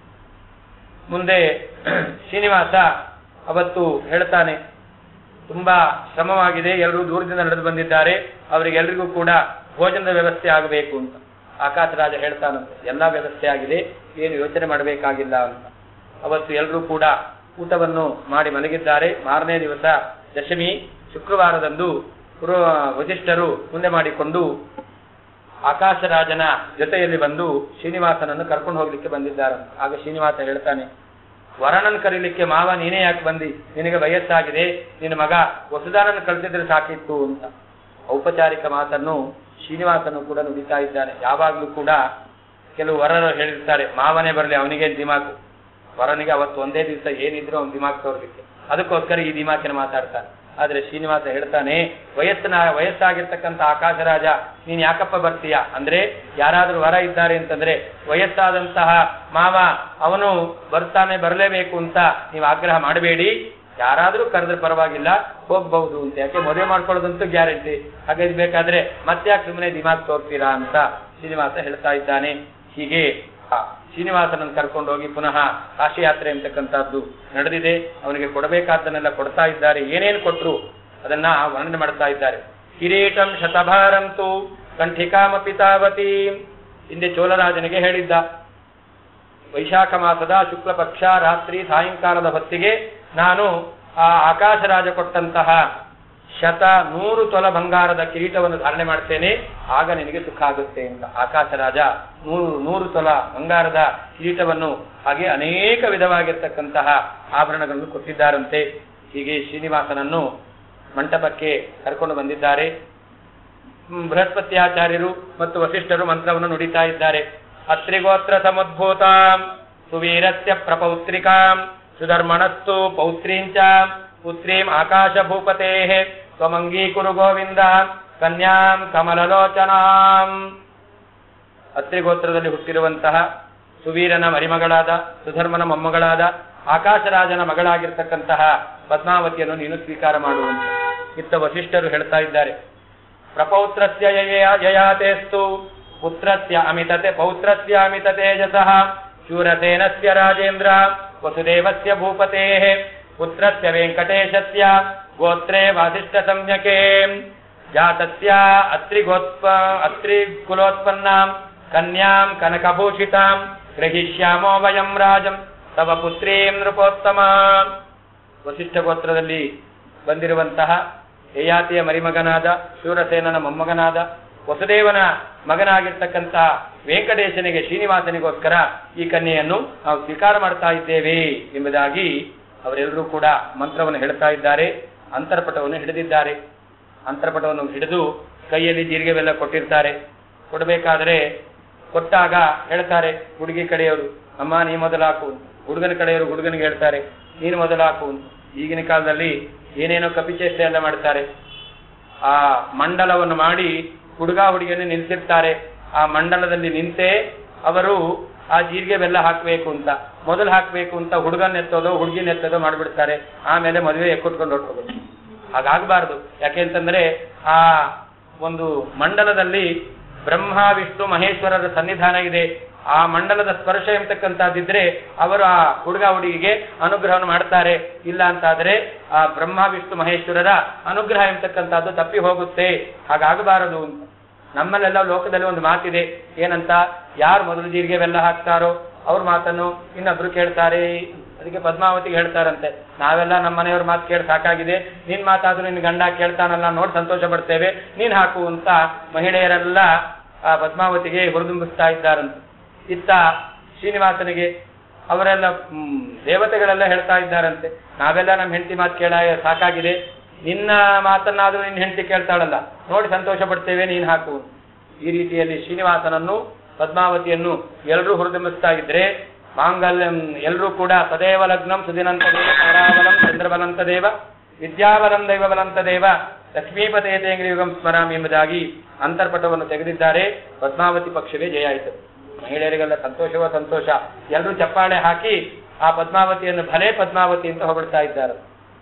ಮುಂದೆ ಶ್ರೀನಿವಾಸ ಅವತ್ತು ಹೇಳ್ತಾನೆ ತುಂಬಾ ಶ್ರಮವಾಗಿದೆ ಎಲ್ಲರೂ ದೂರದಿಂದ ನಡೆದು ಬಂದಿದ್ದಾರೆ ಅವರಿಗೆಲ್ಲರಿಗೂ ಕೂಡ ಭೋಜನದ ವ್ಯವಸ್ಥೆ ಆಗಬೇಕು ಅಂತ ಆಕಾಶ ರಾಜ ಹೇಳ್ತಾನಂತೆ ಎಲ್ಲಾ ವ್ಯವಸ್ಥೆ ಆಗಿದೆ ಏನು ಯೋಚನೆ ಮಾಡಬೇಕಾಗಿಲ್ಲ ಅಂತ ಅವತ್ತು ಎಲ್ಲರೂ ಕೂಡ ಊಟವನ್ನು ಮಾಡಿ ಮಲಗಿದ್ದಾರೆ ಮಾರನೇ ದಿವಸ ದಶಮಿ ಶುಕ್ರವಾರದಂದು ಪುರ ವಸಿಷ್ಠರು ಮುಂದೆ ಮಾಡಿಕೊಂಡು ಆಕಾಶರಾಜನ ಜೊತೆಯಲ್ಲಿ ಬಂದು ಶ್ರೀನಿವಾಸನನ್ನು ಕರ್ಕೊಂಡು ಹೋಗ್ಲಿಕ್ಕೆ ಬಂದಿದ್ದಾರೆ ಆಗ ಶ್ರೀನಿವಾಸ ಹೇಳ್ತಾನೆ ವರನನ್ ಕರೀಲಿಕ್ಕೆ ಮಾವ ನೀನೇ ಯಾಕೆ ಬಂದಿ ನಿನಗೆ ವಯಸ್ಸಾಗಿದೆ ನಿನ್ನ ಮಗ ವಸುದಾನನ್ನು ಕಳಿಸಿದ್ರೆ ಸಾಕಿತ್ತು ಅಂತ ಔಪಚಾರಿಕ ಮಾತನ್ನು ಶ್ರೀನಿವಾಸನು ಕೂಡ ನುಡಿತಾ ಇದ್ದಾನೆ ಯಾವಾಗ್ಲೂ ಕೂಡ ಕೆಲವು ವರರು ಹೇಳಿರ್ತಾರೆ ಮಾವನೇ ಬರಲಿ ಅವನಿಗೆ ದಿಮಾಕು ವರನಿಗೆ ಅವತ್ತು ಒಂದೇ ದಿವಸ ಏನಿದ್ರು ಅವ್ನು ದಿಮಾಕ್ ತೋರ್ಲಿಕ್ಕೆ ಅದಕ್ಕೋಸ್ಕರ ಈ ದಿಮಾಕಿನ ಮಾತಾಡ್ತಾನೆ ಆದ್ರೆ ಶ್ರೀನಿವಾಸ ಹೇಳ್ತಾನೆ ವಯಸ್ಸಿನ ವಯಸ್ಸಾಗಿರ್ತಕ್ಕಂಥ ಆಕಾಶರಾಜ ನೀನ್ ಯಾಕಪ್ಪ ಬರ್ತೀಯ ಅಂದ್ರೆ ಯಾರಾದ್ರೂ ವರ ಇದ್ದಾರೆ ಅಂತಂದ್ರೆ ವಯಸ್ಸಾದಂತಹ ಮಾವ ಅವನು ಬರ್ತಾನೆ ಬರಲೇಬೇಕು ಅಂತ ನೀವು ಆಗ್ರಹ ಮಾಡಬೇಡಿ ಯಾರಾದ್ರೂ ಕರೆದ್ರೆ ಪರವಾಗಿಲ್ಲ ಹೋಗ್ಬಹುದು ಅಂತ ಯಾಕೆ ಮದುವೆ ಮಾಡ್ಕೊಳ್ಳೋದಂತೂ ಗ್ಯಾರಂಟಿ ಹಾಗಾಗಿ ಬೇಕಾದ್ರೆ ಮತ್ತ್ಯಾಕೆ ಸುಮ್ಮನೆ ದಿಮಾಗ್ ತೋರ್ತೀರಾ ಅಂತ ಶ್ರೀನಿವಾಸ ಹೇಳ್ತಾ ಇದ್ದಾನೆ ಹೀಗೆ ಆ ಶ್ರೀನಿವಾಸನನ್ನು ಕರ್ಕೊಂಡು ಹೋಗಿ ಪುನಃ ಕಾಶಿಯಾತ್ರೆ ಅಂತಕ್ಕಂಥದ್ದು ನಡೆದಿದೆ ಅವನಿಗೆ ಕೊಡಬೇಕಾದ್ದನ್ನೆಲ್ಲ ಕೊಡ್ತಾ ಇದ್ದಾರೆ ಏನೇನು ಕೊಟ್ರು ಅದನ್ನ ವರ್ಣನೆ ಮಾಡ್ತಾ ಇದ್ದಾರೆ ಕಿರೀಟಂ ಶತಭಾರಂತು ಕಂಠಿಕಾಮ ಪಿತಾವತಿ ಹಿಂದೆ ಚೋಳರಾಜನಿಗೆ ಹೇಳಿದ್ದ ವೈಶಾಖ ಮಾಸದ ಶುಕ್ಲ ಪಕ್ಷ ರಾತ್ರಿ ಸಾಯಂಕಾಲದ ಹೊತ್ತಿಗೆ ನಾನು ಆ ಆಕಾಶರಾಜ ಕೊಟ್ಟಂತಹ ಶತ ನೂರು ತೊಲ ಬಂಗಾರದ ಕಿರೀಟವನ್ನು ಧಾರಣೆ ಮಾಡ್ತೇನೆ ಆಗ ನಿನಗೆ ಸುಖ ಆಗುತ್ತೆ ಅಂತ ಆಕಾಶರಾಜ ನೂರು ನೂರು ತೊಲ ಬಂಗಾರದ ಕಿರೀಟವನ್ನು ಹಾಗೆ ಅನೇಕ ವಿಧವಾಗಿರ್ತಕ್ಕಂತಹ ಆಭರಣಗಳನ್ನು ಕೊಟ್ಟಿದ್ದಾರಂತೆ ಹೀಗೆ ಶ್ರೀನಿವಾಸನನ್ನು ಮಂಟಪಕ್ಕೆ ಕರ್ಕೊಂಡು ಬಂದಿದ್ದಾರೆ ಹ್ಮ್, ಬೃಹಸ್ಪತ್ಯಾಚಾರ್ಯರು ಮತ್ತು ವಸಿಷ್ಠರು ಮಂತ್ರವನ್ನು ನುಡಿತಾ ಇದ್ದಾರೆ ಅತ್ರಿಗೋತ್ರ ಸಮುದ್ಭೂತಾಂ ಸುವೀರಸ್ಯ ಪ್ರಪೌತ್ರಿಕಾಂ ಸುಧರ್ಮಣಸ್ತು ಪೌತ್ರೀಂಚ ಪುತ್ರೀಂ ಆಕಾಶ ಭೂಪತೆ ತ್ವಮಂಗೀಕುರು ಗೋವಿಂದ ಕನ್ಯಾಂ ಕಮಲಲೋಚನಾಂ ಅತ್ರಿಗೋತ್ರದಲ್ಲಿ ಹುಟ್ಟಿರುವಂತಹ ಸುವೀರನ ಮರಿಮಗಳಾದ ಸುಧರ್ಮನ ಮೊಮ್ಮಗಳಾದ ಆಕಾಶರಾಜನ ಮಗಳಾಗಿರ್ತಕ್ಕಂತಹ ಪದ್ಮಾವತಿಯನ್ನು ನೀನು ಸ್ವೀಕಾರ ಮಾಡುವಂತೆ ಇತ್ತ ವಸಿಷ್ಠರು ಹೇಳ್ತಾ ಇದ್ದಾರೆ ಪ್ರಪೌತ್ರಸ್ಯ ಯಯ- ಯಯಾತೇಸ್ತು ಪುತ್ರಸ್ಯ ಅಮಿತತೆ ಪೌತ್ರಸ್ಯ ಅಮಿತ ತೇಜಸಃ ಶೂರಸೇನಸ್ಯ ರಾಜೇಂದ್ರ ವಸುದೇವಸ್ಯ ಭೂಪತೇಃ ಪುತ್ರಸ್ಯ ವೆಂಕಟೇಶಸ್ಯ ಗೋತ್ರೇ ವಾಸಿಷ್ಠ ಸಂಜ್ಞಕೆ ಜಾತಸ್ಯ ಅತ್ರಿಗೋತ್ಪ ಅತ್ರಿಕುಲೋತ್ಪನ್ನಾಂ ಕನ್ಯಾಂ ಕನಕಭೂಷಿತಾಂ ಗ್ರಹಿಷ್ಯಾಮೋ ವಯಂ ರಾಜಂ ತವ ಪುತ್ರೀಂ ನೃಪೋತ್ತಮ ವಸಿಷ್ಠ ಗೋತ್ರದಲ್ಲಿ ಬಂದಿರುವಂತಹ ಯಯಾತಿಯ ಮರಿಮಗನಾದ ಶೂರಸೇನನ ಮೊಮ್ಮಗನಾದ ವಸುದೇವನ ಮಗನಾಗಿರ್ತಕ್ಕಂತಹ ವೆಂಕಟೇಶನಿಗೆ ಶ್ರೀನಿವಾಸನಿಗೋಸ್ಕರ ಈ ಕನ್ಯೆಯನ್ನು ನಾವು ಸ್ವೀಕಾರ ಮಾಡ್ತಾ ಇದ್ದೇವೆ ಎಂಬುದಾಗಿ ಅವರೆಲ್ಲರೂ ಕೂಡ ಮಂತ್ರವನ್ನು ಹೇಳ್ತಾ ಇದ್ದಾರೆ ಅಂತರ್ಪಟವನ್ನು ಹಿಡಿದಿದ್ದಾರೆ ಅಂತರ್ಪಟವನ್ನು ಹಿಡಿದು ಕೈಯಲ್ಲಿ ಜೀರಿಗೆ ಬೆಲ್ಲ ಕೊಟ್ಟಿರ್ತಾರೆ ಕೊಡಬೇಕಾದ್ರೆ ಕೊಟ್ಟಾಗ ಹೇಳ್ತಾರೆ ಹುಡುಗಿ ಕಡೆಯವರು ಅಮ್ಮ ನೀ ಮೊದಲಾಕು ಹುಡುಗನ ಕಡೆಯವರು ಹುಡುಗನಿಗೆ ಹೇಳ್ತಾರೆ ನೀನು ಮೊದಲಾಕು ಈಗಿನ ಕಾಲದಲ್ಲಿ ಏನೇನೋ ಕಪಿಚೇಷ್ಟೆ ಎಲ್ಲ ಮಾಡ್ತಾರೆ ಆ ಮಂಡಲವನ್ನು ಮಾಡಿ ಹುಡುಗ ಹುಡುಗಿಯನ್ನು ನಿಲ್ಸಿರ್ತಾರೆ ಆ ಮಂಡಲದಲ್ಲಿ ನಿಂತೇ ಅವರು ಆ ಜೀರಿಗೆ ಬೆಲ್ಲ ಹಾಕಬೇಕು ಅಂತ ಮೊದಲು ಹಾಕಬೇಕು ಅಂತ ಹುಡುಗನ ಎತ್ತೋದೋ ಹುಡುಗಿನ ಎತ್ತೋದೋ ಮಾಡ್ಬಿಡ್ತಾರೆ ಆಮೇಲೆ ಮದುವೆ ಎಕ್ಕುಟ್ಕೊಂಡು ಹೊರಟೋಗೋದು ಹಾಗಾಗಬಾರ್ದು ಯಾಕೆಂತಂದ್ರೆ ಆ ಒಂದು ಮಂಡಲದಲ್ಲಿ ಬ್ರಹ್ಮ ವಿಷ್ಣು ಮಹೇಶ್ವರರ ಸನ್ನಿಧಾನ ಇದೆ ಆ ಮಂಡಲದ ಸ್ಪರ್ಶ ಎಂಬತಕ್ಕಂಥದ್ದಿದ್ರೆ ಅವರು ಆ ಹುಡುಗ ಹುಡುಗಿಗೆ ಅನುಗ್ರಹವನ್ನು ಮಾಡ್ತಾರೆ ಇಲ್ಲ ಅಂತಾದ್ರೆ ಆ ಬ್ರಹ್ಮ ವಿಷ್ಣು ಮಹೇಶ್ವರರ ಅನುಗ್ರಹ ಎಂಬತಕ್ಕಂಥದ್ದು ತಪ್ಪಿ ಹೋಗುತ್ತೆ ಹಾಗಾಗಬಾರದು ಅಂತ ನಮ್ಮಲ್ಲೆಲ್ಲ ಲೋಕದಲ್ಲಿ ಒಂದು ಮಾತಿದೆ ಏನಂತ ಯಾರು ಮೊದಲು ಜೀರಿಗೆ ಬೆಲ್ಲ ಹಾಕ್ತಾರೋ ಅವ್ರ ಮಾತನ್ನು ಇನ್ನೊಬ್ರು ಕೇಳ್ತಾರೆ ಅದಕ್ಕೆ ಪದ್ಮಾವತಿಗೆ ಹೇಳ್ತಾರಂತೆ ನಾವೆಲ್ಲ ನಮ್ಮ ಮನೆಯವ್ರ ಮಾತು ಕೇಳಿ ಸಾಕಾಗಿದೆ ನಿನ್ ಮಾತಾದ್ರೂ ನಿನ್ ಗಂಡ ಕೇಳ್ತಾನಲ್ಲ ನೋಡಿ ಸಂತೋಷ ಪಡ್ತೇವೆ ನೀನ್ ಹಾಕು ಅಂತ ಮಹಿಳೆಯರೆಲ್ಲ ಆ ಪದ್ಮಾವತಿಗೆ ಹುರಿದುಂಬಿಸ್ತಾ ಇದ್ದಾರಂತೆ ಇತ್ತ ಶ್ರೀನಿವಾಸನಿಗೆ ಅವರೆಲ್ಲ ಹ್ಮ್, ದೇವತೆಗಳೆಲ್ಲ ಹೇಳ್ತಾ ಇದ್ದಾರಂತೆ ನಾವೆಲ್ಲ ನಮ್ಮ ಹೆಂಡತಿ ಮಾತು ಕೇಳ ಸಾಕಾಗಿದೆ ನಿನ್ನ ಮಾತನ್ನಾದ್ರೂ ನಿನ್ನ ಹೆಂಡತಿ ಕೇಳ್ತಾಳಲ್ಲ ನೋಡಿ ಸಂತೋಷ ಪಡ್ತೇವೆ ನೀನ್ ಹಾಕು ಈ ರೀತಿಯಲ್ಲಿ ಶ್ರೀನಿವಾಸನನ್ನು ಪದ್ಮಾವತಿಯನ್ನು ಎಲ್ಲರೂ ಹುರಿದುಂಬಿಸ್ತಾ ಇದ್ರೆ ಮಾಂಗಲ್ಯಂ ಎಲ್ಲರೂ ಕೂಡ ಸದೇವ ಲಗ್ನಂ ಸುದಿನಂತ ದೇವ ತಾರಾಬಲಂ ಚಂದ್ರಬಲಂತ ದೇವ ವಿದ್ಯಾಬಲಂ ದೈವಬಲಂತ ದೇವ ಲಕ್ಷ್ಮೀಪತೆ ತೇಂಗ್ರಿಯುಗಂ ಸ್ಮರಾಮಿ ಎಂಬುದಾಗಿ ಅಂತರ್ಪಟವನ್ನು ತೆಗೆದಿದ್ದಾರೆ ಪದ್ಮಾವತಿ ಪಕ್ಷವೇ ಜಯ ಆಯಿತು ಮಹಿಳೆಯರಿಗೆಲ್ಲ ಸಂತೋಷವೋ ಸಂತೋಷ ಎಲ್ಲರೂ ಚಪ್ಪಾಳೆ ಹಾಕಿ ಆ ಪದ್ಮಾವತಿಯನ್ನು ಭಲೇ ಪದ್ಮಾವತಿ ಅಂತ ಹೊಗಳ್ತಾ ಇದ್ದಾರೆ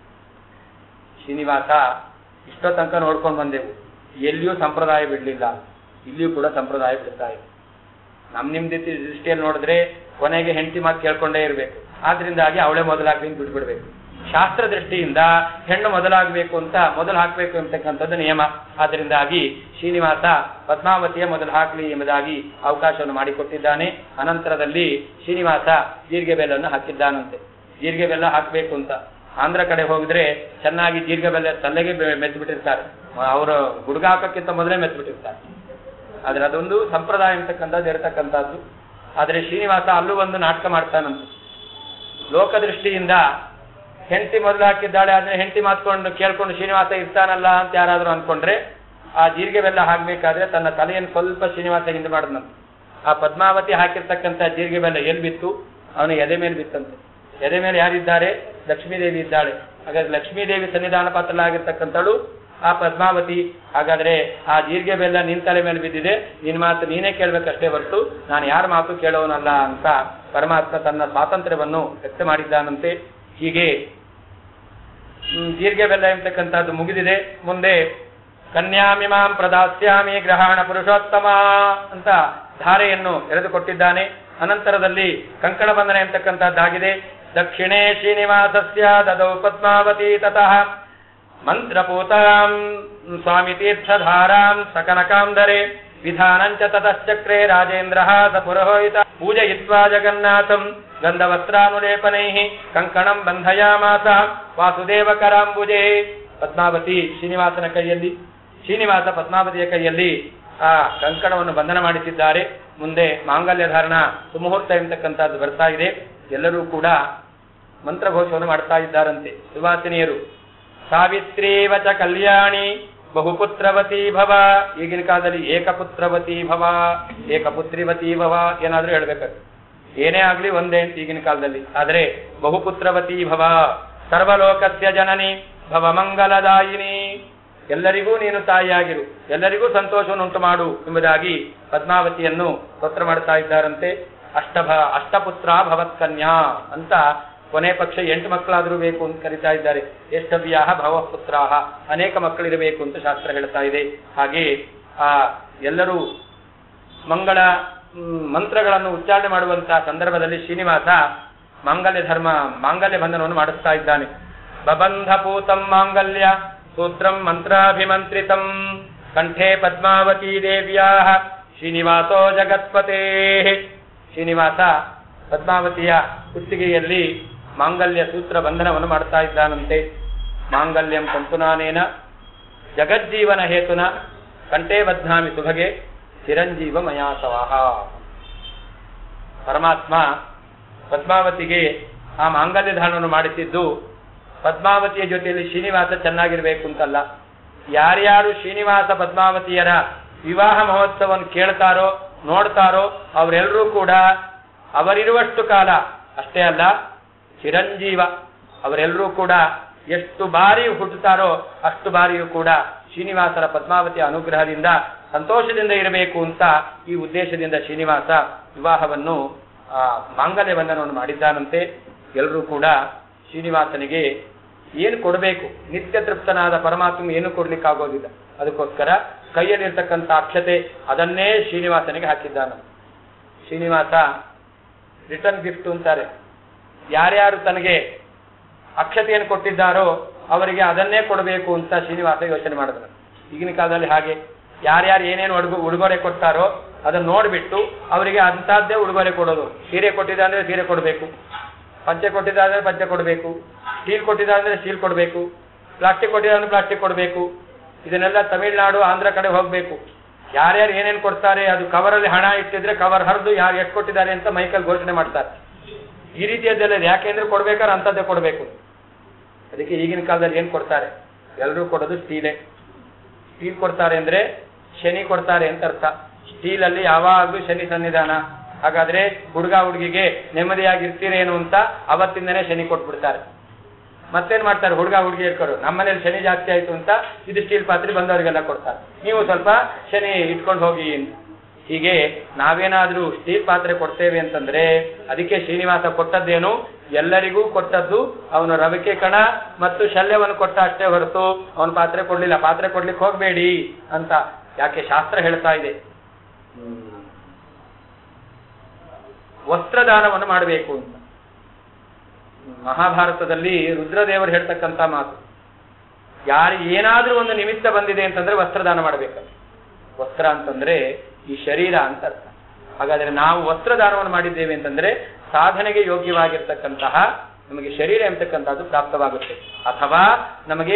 ಶ್ರೀನಿವಾಸ ಇಷ್ಟೋ ತನಕ ನೋಡ್ಕೊಂಡು ಬಂದೆವು ಎಲ್ಲಿಯೂ ಸಂಪ್ರದಾಯ ಬಿಡ್ಲಿಲ್ಲ ಇಲ್ಲಿಯೂ ಕೂಡ ಸಂಪ್ರದಾಯ ಬಿಡ್ತಾ ಇದೆ ನಮ್ ನಿಮ್ದಿ ದೃಷ್ಟಿಯಲ್ಲಿ ನೋಡಿದ್ರೆ ಕೊನೆಗೆ ಹೆಂಡತಿ ಮಾತು ಕೇಳ್ಕೊಂಡೇ ಇರಬೇಕು ಆದ್ರಿಂದಾಗಿ ಅವಳೇ ಮೊದಲಾಗ್ಲಿ ಅಂತ ಬಿಟ್ಬಿಡ್ಬೇಕು ಶಾಸ್ತ್ರ ದೃಷ್ಟಿಯಿಂದ ಹೆಣ್ಣು ಮೊದಲಾಗಬೇಕು ಅಂತ ಮೊದಲು ಹಾಕಬೇಕು ಎಂಬತಕ್ಕಂಥದ್ದು ನಿಯಮ ಆದ್ರಿಂದಾಗಿ ಶ್ರೀನಿವಾಸ ಪದ್ಮಾವತಿಯ ಮೊದಲು ಹಾಕ್ಲಿ ಎಂಬುದಾಗಿ ಅವಕಾಶವನ್ನು ಮಾಡಿಕೊಟ್ಟಿದ್ದಾನೆ ಅನಂತರದಲ್ಲಿ ಶ್ರೀನಿವಾಸ ಜೀರಿಗೆ ಬೆಲ್ಲನ್ನು ಹಾಕಿದ್ದಾನಂತೆ ಜೀರಿಗೆ ಬೆಲ್ಲ ಹಾಕಬೇಕು ಅಂತ ಆಂಧ್ರ ಕಡೆ ಹೋಗಿದ್ರೆ ಚೆನ್ನಾಗಿ ಜೀರಿಗೆ ಬೆಲ್ಲ ತಲೆಗೆ ಮೆದ್ದು ಬಿಟ್ಟಿರ್ತಾರೆ ಅವರು ಗುಡ್ಗ ಹಾಕಕ್ಕಿಂತ ಮೊದಲೇ ಮೆದ್ದು ಬಿಟ್ಟಿರ್ತಾರೆ ಆದ್ರೆ ಅದೊಂದು ಸಂಪ್ರದಾಯ ಅಂತಕ್ಕಂಥದ್ದು ಇರತಕ್ಕಂಥದ್ದು ಆದ್ರೆ ಶ್ರೀನಿವಾಸ ಅಲ್ಲೂ ಒಂದು ನಾಟಕ ಮಾಡ್ತಾನಂತೆ ಲೋಕದೃಷ್ಟಿಯಿಂದ ಹೆಂಡತಿ ಮೊದಲು ಹಾಕಿದ್ದಾಳೆ ಆದ್ರೆ ಹೆಂಡತಿ ಮಾತ್ಕೊಂಡು ಕೇಳ್ಕೊಂಡು ಶ್ರೀನಿವಾಸ ಇರ್ತಾನಲ್ಲ ಅಂತ ಯಾರಾದ್ರೂ ಅನ್ಕೊಂಡ್ರೆ ಆ ಜೀರಿಗೆ ಬೆಲ್ಲ ಹಾಕ್ಬೇಕಾದ್ರೆ ತನ್ನ ತಲೆಯನ್ನು ಸ್ವಲ್ಪ ಶ್ರೀನಿವಾಸ ಹಿಂದೆ ಮಾಡಿದ್ನಂತೆ ಆ ಪದ್ಮಾವತಿ ಹಾಕಿರ್ತಕ್ಕಂಥ ಜೀರಿಗೆ ಬೆಲ್ಲ ಎಲ್ಲಿ ಬಿತ್ತು ಅವನು ಎದೆ ಮೇಲೆ ಬಿತ್ತಂತೆ ಎದೆ ಮೇಲೆ ಯಾರಿದ್ದಾರೆ ಲಕ್ಷ್ಮೀದೇವಿ ಇದ್ದಾಳೆ ಹಾಗಾದ್ರೆ ಲಕ್ಷ್ಮೀದೇವಿ ಸನ್ನಿಧಾನ ಪಾತ್ರಲಾಗಿರ್ತಕ್ಕಂಥಳು ಆ ಪದ್ಮಾವತಿ ಹಾಗಾದ್ರೆ ಆ ಜೀರಿಗೆ ಬೆಲ್ಲ ನಿನ್ ತಲೆ ಮೇಲೆ ಬಿದ್ದಿದೆ ನಿನ್ ಮಾತು ನೀನೇ ಕೇಳ್ಬೇಕಷ್ಟೇ ಹೊರತು ನಾನು ಯಾರ ಮಾತು ಕೇಳೋನಲ್ಲ ಅಂತ ಪರಮಾತ್ಮ ತನ್ನ ಸ್ವಾತಂತ್ರ್ಯವನ್ನು ವ್ಯಕ್ತ ಮಾಡಿದ್ದಾನಂತೆ ಹೀಗೆ ಹ್ಮ್, ಜೀರಿಗೆ ಬೆಲ್ಲ ಎಂಬತಕ್ಕಂಥದ್ದು ಮುಗಿದಿದೆ ಮುಂದೆ ಕನ್ಯಾಮಿಮಾಂ ಪ್ರದಾಸ್ಯಾಮಿ ಗ್ರಹಣ ಪುರುಷೋತ್ತಮ ಅಂತ ಧಾರೆಯನ್ನು ಎಳೆದುಕೊಟ್ಟಿದ್ದಾನೆ ಅನಂತರದಲ್ಲಿ ಕಂಕಣ ಬಂಧನ ಎಂಬತಕ್ಕಂಥದ್ದಾಗಿದೆ ದಕ್ಷಿಣೇ ಶ್ರೀನಿವಾಸಸ್ಯ ದದೌ ಪದ್ಮಾವತಿ ತತಃ ಮಂತ್ರಪೂತಾಂ ಸ್ವಾಮಿ ತೀರ್ಥಧಾರಾಂ ಸಕನಕಾಂಧರೆ ವಿಧಾನಂಚ ತತಶ್ಚಕ್ರೆ ರಾಜೇಂದ್ರ ಸ ಪುರೋಹಿತ ಪೂಜಯಿತ್ವಾ ಜಗನ್ನಾಥಂ ಗಂಧವಸ್ತ್ರಾನುಲೇಪನೈ ಕಂಕಣಂ ಬಂಧಯಾಮಾಸ ವಾಸುದೇವಕರಾಂಬುಜೆ ಪದ್ಮಾವತಿ ಶ್ರೀನಿವಾಸನ ಕೈಯಲ್ಲಿ ಶ್ರೀನಿವಾಸ ಪದ್ಮಾವತಿಯ ಕೈಯಲ್ಲಿ ಆ ಕಂಕಣವನ್ನು ಬಂಧನ ಮಾಡಿಸಿದ್ದಾರೆ ಮುಂದೆ ಮಾಂಗಲ್ಯ ಧಾರಣ ಸುಮುಹೂರ್ತ ಎಂತಕ್ಕಂಥದ್ದು ಬರ್ತಾ ಇದೆ ಎಲ್ಲರೂ ಕೂಡ ಮಂತ್ರಘೋಷವನ್ನು ಮಾಡ್ತಾ ಇದ್ದಾರಂತೆ ಸುವಾಸಿನಿಯರು ಸಾವಿತ್ರೀವ ಚ ಕಲ್ಯಾಣಿ ಬಹುಪುತ್ರವತಿ ಭವ ಈಗಿನ ಕಾಲದಲ್ಲಿ ಏಕಪುತ್ರವತಿ ಭವ ಏಕಪುತ್ರಿವತಿ ಭವ ಏನಾದ್ರೂ ಹೇಳ್ಬೇಕಾಗ್ತದೆ ಏನೇ ಆಗ್ಲಿ ಒಂದೇ ಅಂತ ಈಗಿನ ಕಾಲದಲ್ಲಿ ಆದ್ರೆ ಬಹುಪುತ್ರವತಿ ಭವ ಸರ್ವಲೋಕಸ್ಯ ಜನನಿ ಭವ ಮಂಗಲದಾಯಿನಿ ಎಲ್ಲರಿಗೂ ನೀನು ತಾಯಿಯಾಗಿರು ಎಲ್ಲರಿಗೂ ಸಂತೋಷವನ್ನು ಉಂಟು ಮಾಡು ಎಂಬುದಾಗಿ ಪದ್ಮಾವತಿಯನ್ನು ಸ್ತೋತ್ರ ಮಾಡ್ತಾ ಇದ್ದಾರಂತೆ ಅಷ್ಟಭ ಅಷ್ಟಪುತ್ರ ಭವತ್ಕನ್ಯಾ ಅಂತ ಕೊನೆ ಪಕ್ಷ ಎಂಟು ಮಕ್ಕಳಾದರೂ ಬೇಕು ಅಂತ ಕರೀತಾ ಇದ್ದಾರೆ ಎಷ್ಟವ್ಯಾಹ ಭವಪುತ್ರಾಹ ಅನೇಕ ಮಕ್ಕಳಿರಬೇಕು ಅಂತ ಶಾಸ್ತ್ರ ಹೇಳ್ತಾ ಇದೆ ಹಾಗೆ ಆ ಎಲ್ಲರೂ ಮಂಗಳ ಮ್, ಮಂತ್ರಗಳನ್ನು ಉಚ್ಚಾರಣೆ ಮಾಡುವಂತಹ ಸಂದರ್ಭದಲ್ಲಿ ಶ್ರೀನಿವಾಸ ಮಾಂಗಲ್ಯ ಧರ್ಮ ಮಾಂಗಲ್ಯ ಬಂಧನವನ್ನು ಮಾಡಿಸ್ತಾ ಇದ್ದಾನೆ ಬಬಂಧ ಪೂತಂ ಮಾಂಗಲ್ಯ ಸೂತ್ರಂ ಮಂತ್ರಾಭಿಮಂತ್ರಿತಂ ಕಂಠೆ ಪದ್ಮಾವತಿ ದೇವ್ಯಾ ಶ್ರೀನಿವಾಸೋ ಜಗತ್ಪತೆ ಶ್ರೀನಿವಾಸ ಪದ್ಮಾವತಿಯ ಕುತ್ತಿಗೆಯಲ್ಲಿ ಮಾಂಗಲ್ಯ ಸೂತ್ರ ಬಂಧನವನ್ನು ಮಾಡ್ತಾ ಇದ್ದಾನಂತೆ ಮಾಂಗಲ್ಯಂ ತಂತುನಾನೇನ ಜಗಜ್ಜೀವನ ಹೇತುನ ಕಂಠೆ ಬದ್ನಾಮಿ ಸುಭಗೆ ಚಿರಂಜೀವ ಮಯಾಸವಾಹ ಪರಮಾತ್ಮ ಪದ್ಮಾವತಿಗೆ ಆ ಮಾಂಗಲ್ಯ ಧಾರಣವನ್ನು ಮಾಡಿಸಿದ್ದು ಪದ್ಮಾವತಿಯ ಜೊತೆಯಲ್ಲಿ ಶ್ರೀನಿವಾಸ ಚೆನ್ನಾಗಿರ್ಬೇಕು ಅಂತಲ್ಲ ಯಾರ್ಯಾರು ಶ್ರೀನಿವಾಸ ಪದ್ಮಾವತಿಯರ ವಿವಾಹ ಮಹೋತ್ಸವವನ್ನು ಕೇಳ್ತಾರೋ ನೋಡ್ತಾರೋ ಅವರೆಲ್ಲರೂ ಕೂಡ ಅವರಿರುವಷ್ಟು ಕಾಲ ಅಷ್ಟೇ ಅಲ್ಲ ಚಿರಂಜೀವ ಅವರೆಲ್ಲರೂ ಕೂಡ ಎಷ್ಟು ಬಾರಿ ಹುಟ್ಟುತ್ತಾರೋ ಅಷ್ಟು ಬಾರಿಯೂ ಕೂಡ ಶ್ರೀನಿವಾಸರ ಪದ್ಮಾವತಿಯ ಅನುಗ್ರಹದಿಂದ ಸಂತೋಷದಿಂದ ಇರಬೇಕು ಅಂತ ಈ ಉದ್ದೇಶದಿಂದ ಶ್ರೀನಿವಾಸ ವಿವಾಹವನ್ನು ಆ, ಮಾಂಗಲ್ಯ ಬಂಧನವನ್ನು ಮಾಡಿದ್ದಾನಂತೆ ಎಲ್ಲರೂ ಕೂಡ ಶ್ರೀನಿವಾಸನಿಗೆ ಏನು ಕೊಡಬೇಕು ನಿತ್ಯ ತೃಪ್ತನಾದ ಪರಮಾತ್ಮ ಏನು ಶ್ರೀನಿವಾಸ ರಿಟರ್ನ್ ಗಿಫ್ಟ್ ಅಂತಾರೆ ಯಾರ್ಯಾರು ತನಗೆ ಅಕ್ಷತೆಯನ್ನು ಕೊಟ್ಟಿದ್ದಾರೋ ಅವರಿಗೆ ಅದನ್ನೇ ಕೊಡಬೇಕು ಅಂತ ಶ್ರೀನಿವಾಸ ಯೋಚನೆ ಮಾಡಿದ್ರು ಈಗಿನ ಕಾಲದಲ್ಲಿ ಹಾಗೆ ಯಾರ್ಯಾರು ಏನೇನು ಉಡುಗು ಉಡುಗೊರೆ ಕೊಡ್ತಾರೋ ಅದನ್ನ ನೋಡ್ಬಿಟ್ಟು ಅವರಿಗೆ ಅಂತಹದ್ದೇ ಉಡುಗೊರೆ ಕೊಡೋದು ಸೀರೆ ಕೊಟ್ಟಿದ್ದ ಅಂದ್ರೆ ಸೀರೆ ಕೊಡಬೇಕು ಪಂಚೆ ಕೊಟ್ಟಿದ್ದ ಅಂದ್ರೆ ಪಂಚೆ ಕೊಡಬೇಕು ಸ್ಟೀಲ್ ಕೊಟ್ಟಿದ್ದ ಅಂದ್ರೆ ಸ್ಟೀಲ್ ಕೊಡಬೇಕು ಪ್ಲಾಸ್ಟಿಕ್ ಕೊಟ್ಟಿದ್ದ ಅಂದ್ರೆ ಪ್ಲಾಸ್ಟಿಕ್ ಕೊಡಬೇಕು ಇದನ್ನೆಲ್ಲ ತಮಿಳುನಾಡು ಆಂಧ್ರ ಕಡೆ ಹೋಗಬೇಕು ಯಾರ್ಯಾರು ಏನೇನು ಕೊಡ್ತಾರೆ ಅದು ಕವರಲ್ಲಿ ಹಣ ಇಟ್ಟಿದ್ರೆ ಕವರ್ ಹರಿದು ಯಾರು ಎಷ್ಟು ಕೊಟ್ಟಿದ್ದಾರೆ ಅಂತ ಮೈಕಲ್ ಘೋಷಣೆ ಮಾಡ್ತಾರೆ ಈ ರೀತಿಯದ್ದೆಲ್ಲ ಇದೆ. ಯಾಕೆಂದ್ರೆ ಕೊಡ್ಬೇಕಾದ್ರೆ ಅಂಥದ್ದೇ ಕೊಡಬೇಕು ಅದಕ್ಕೆ ಈಗಿನ ಕಾಲದಲ್ಲಿ ಏನ್ ಕೊಡ್ತಾರೆ ಎಲ್ಲರೂ ಕೊಡೋದು ಸ್ಟೀಲೇ ಸ್ಟೀಲ್ ಕೊಡ್ತಾರೆ ಅಂದ್ರೆ ಶನಿ ಕೊಡ್ತಾರೆ ಅಂತ ಅರ್ಥ ಸ್ಟೀಲ್ ಅಲ್ಲಿ ಯಾವಾಗ್ಲೂ ಶನಿ ಸನ್ನಿಧಾನ ಹಾಗಾದ್ರೆ ಹುಡುಗ ಹುಡುಗಿಗೆ ನೆಮ್ಮದಿಯಾಗಿರ್ತೀರೇನು ಅಂತ ಅವತ್ತಿಂದನೇ ಶನಿ ಕೊಟ್ಬಿಡ್ತಾರೆ ಮತ್ತೇನ್ ಮಾಡ್ತಾರೆ ಹುಡುಗ ಹುಡುಗಿ ಇಟ್ಕೊಡು ನಮ್ಮನೇಲಿ ಶನಿ ಜಾಸ್ತಿ ಆಯ್ತು ಅಂತ ಇದು ಸ್ಟೀಲ್ ಪಾತ್ರೆ ಬಂದವರಿಗೆಲ್ಲ ಕೊಡ್ತಾರೆ ನೀವು ಸ್ವಲ್ಪ ಶನಿ ಇಟ್ಕೊಂಡು ಹೋಗಿ ಹೀಗೆ ನಾವೇನಾದ್ರೂ ಸ್ಟೀಲ್ ಪಾತ್ರೆ ಕೊಡ್ತೇವೆ ಅಂತಂದ್ರೆ ಅದಕ್ಕೆ ಶ್ರೀನಿವಾಸ ಕೊಟ್ಟದ್ದೇನು ಎಲ್ಲರಿಗೂ ಕೊಟ್ಟದ್ದು ಅವನು ರವಿಕೆ ಕಣ ಮತ್ತು ಶಲ್ಯವನ್ನು ಕೊಟ್ಟ ಅಷ್ಟೇ ಹೊರತು ಅವನು ಪಾತ್ರೆ ಕೊಡ್ಲಿಲ್ಲ ಪಾತ್ರೆ ಕೊಡ್ಲಿಕ್ಕೆ ಹೋಗ್ಬೇಡಿ ಅಂತ ಯಾಕೆ ಶಾಸ್ತ್ರ ಹೇಳ್ತಾ ಇದೆ ವಸ್ತ್ರದಾನವನ್ನು ಮಾಡಬೇಕು ಅಂತ ಮಹಾಭಾರತದಲ್ಲಿ ರುದ್ರದೇವರು ಹೇಳ್ತಕ್ಕಂಥ ಮಾತು ಯಾರು ಏನಾದ್ರೂ ಒಂದು ನಿಮಿತ್ತ ಬಂದಿದೆ ಅಂತಂದ್ರೆ ವಸ್ತ್ರದಾನ ಮಾಡಬೇಕು ವಸ್ತ್ರ ಅಂತಂದ್ರೆ ಈ ಶರೀರ ಅಂತ ಅರ್ಥ ಹಾಗಾದ್ರೆ ನಾವು ವಸ್ತ್ರದಾನವನ್ನು ಮಾಡಿದ್ದೇವೆ ಅಂತಂದ್ರೆ ಸಾಧನೆಗೆ ಯೋಗ್ಯವಾಗಿರ್ತಕ್ಕಂತಹ ನಮಗೆ ಶರೀರ ಎಂಬತಕ್ಕಂಥದ್ದು ಪ್ರಾಪ್ತವಾಗುತ್ತೆ ಅಥವಾ ನಮಗೆ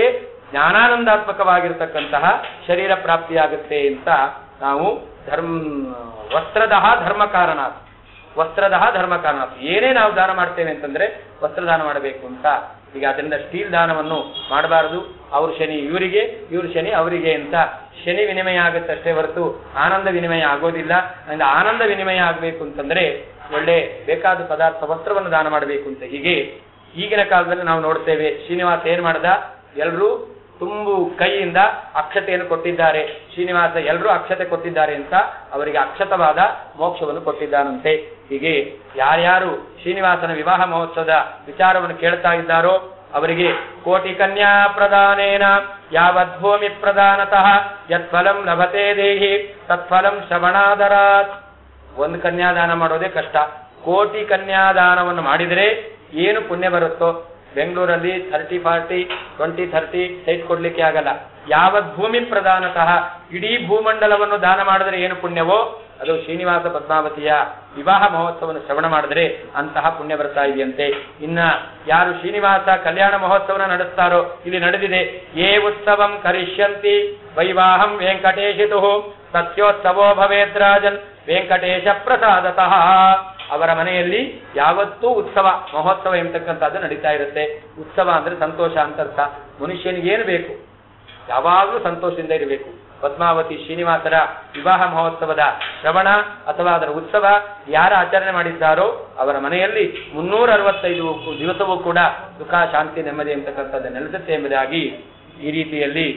ಜ್ಞಾನಾನಂದಾತ್ಮಕವಾಗಿರ್ತಕ್ಕಂತಹ ಶರೀರ ಪ್ರಾಪ್ತಿಯಾಗುತ್ತೆ ಅಂತ ನಾವು ಧರ್ಮ ವಸ್ತ್ರದಹ ಧರ್ಮ ಕಾರಣ ವಸ್ತ್ರದಹ ಧರ್ಮ ಕಾರಣ ಏನೇ ನಾವು ದಾನ ಮಾಡ್ತೇವೆ ಅಂತಂದ್ರೆ ವಸ್ತ್ರದಾನ ಮಾಡಬೇಕು ಅಂತ ಈಗ ಅದರಿಂದ ಸ್ಟೀಲ್ ದಾನವನ್ನು ಮಾಡಬಾರದು ಅವ್ರ ಶನಿ ಇವರಿಗೆ ಇವ್ರ ಶನಿ ಅವರಿಗೆ ಅಂತ ಶನಿ ವಿನಿಮಯ ಆಗುತ್ತೆ ಅಷ್ಟೇ ಹೊರತು ಆನಂದ ವಿನಿಮಯ ಆಗೋದಿಲ್ಲ ಅಂದ್ರೆ ಆನಂದ ವಿನಿಮಯ ಆಗಬೇಕು ಅಂತಂದ್ರೆ ಒಳ್ಳೆ ಬೇಕಾದ ಪದಾರ್ಥ ವಸ್ತ್ರವನ್ನು ದಾನ ಮಾಡಬೇಕು ಅಂತ ಹೀಗೆ ಈಗಿನ ಕಾಲದಲ್ಲಿ ನಾವು ನೋಡ್ತೇವೆ ಶ್ರೀನಿವಾಸ ಏನ್ ಮಾಡ್ದ ಎಲ್ಲರೂ ತುಂಬು ಕೈಯಿಂದ ಅಕ್ಷತೆಯನ್ನು ಕೊಟ್ಟಿದ್ದಾರೆ ಶ್ರೀನಿವಾಸ ಎಲ್ಲರೂ ಅಕ್ಷತೆ ಕೊಟ್ಟಿದ್ದಾರೆ ಅಂತ ಅವರಿಗೆ ಅಕ್ಷತವಾದ ಮೋಕ್ಷವನ್ನು ಕೊಟ್ಟಿದ್ದಾನಂತೆ ಹೀಗೆ ಯಾರ್ಯಾರು ಶ್ರೀನಿವಾಸನ ವಿವಾಹ ಮಹೋತ್ಸವದ ವಿಚಾರವನ್ನು ಕೇಳ್ತಾ ಇದ್ದಾರೋ ಅವರಿಗೆ ಕೋಟಿ ಕನ್ಯಾ ಪ್ರದಾನೇನ ಯಾವದ್ಭೂಮಿ ಪ್ರದಾನತಃ ಯತ್ಫಲಂ ಲಭತೆ ದೇಹಿ ತತ್ಫಲಂ ಶ್ರವಣಾದರಾತ್ ಒಂದು ಕನ್ಯಾದಾನ ಮಾಡೋದೇ ಕಷ್ಟ ಕೋಟಿ ಕನ್ಯಾದಾನವನ್ನು ಮಾಡಿದರೆ ಏನು ಪುಣ್ಯ ಬರುತ್ತೋ ಬೆಂಗಳೂರಲ್ಲಿ thirty forty twenty thirty site ಕೊಡ್ಲಿಕ್ಕೆ ಆಗಲ್ಲ ಯಾವತ್ ಭೂಮಿ ಪ್ರಧಾನತಃ ಇಡೀ ಭೂಮಂಡಲವನ್ನು ದಾನ ಮಾಡಿದ್ರೆ ಏನು ಪುಣ್ಯವೋ ಅದು ಶ್ರೀನಿವಾಸ ಪದ್ಮಾವತಿಯ ವಿವಾಹ ಮಹೋತ್ಸವವನ್ನು ಶ್ರವಣ ಮಾಡಿದ್ರೆ ಅಂತಹ ಪುಣ್ಯ ಬರ್ತಾ ಇದೆಯಂತೆ ಇನ್ನ ಯಾರು ಶ್ರೀನಿವಾಸ ಕಲ್ಯಾಣ ಮಹೋತ್ಸವನ ನಡೆಸ್ತಾರೋ ಇಲ್ಲಿ ನಡೆದಿದೆ ಏ ಉತ್ಸವಂ ಕರಿಷ್ಯಂತಿ ವೈವಾಹಂ ವೆಂಕಟೇಶಿತು ಸತ್ಯೋತ್ಸವೋ ಭವೇದ್ರಾಜನ್ ವೆಂಕಟೇಶ ಪ್ರಸಾದತಃ ಅವರ ಮನೆಯಲ್ಲಿ ಯಾವತ್ತೂ ಉತ್ಸವ ಮಹೋತ್ಸವ ಎಂಬತಕ್ಕಂಥದ್ದು ನಡೀತಾ ಇರುತ್ತೆ ಉತ್ಸವ ಅಂದ್ರೆ ಸಂತೋಷ ಅಂತ ಅರ್ಥ ಮನುಷ್ಯನಿಗೆ ಏನು ಬೇಕು ಯಾವಾಗಲೂ ಸಂತೋಷದಿಂದ ಇರಬೇಕು ಪದ್ಮಾವತಿ ಶ್ರೀನಿವಾಸರ ವಿವಾಹ ಮಹೋತ್ಸವದ ಶ್ರವಣ ಅಥವಾ ಅದರ ಉತ್ಸವ ಯಾರ ಆಚರಣೆ ಮಾಡಿದ್ದಾರೋ ಅವರ ಮನೆಯಲ್ಲಿ ಮುನ್ನೂರ ಅರವತ್ತೈದು ದಿವಸವೂ ಕೂಡ ಸುಖ ಶಾಂತಿ ನೆಮ್ಮದಿ ಎಂಬತಕ್ಕಂಥದ್ದು ನೆಲೆಸುತ್ತೆ ಎಂಬುದಾಗಿ ಈ ರೀತಿಯಲ್ಲಿ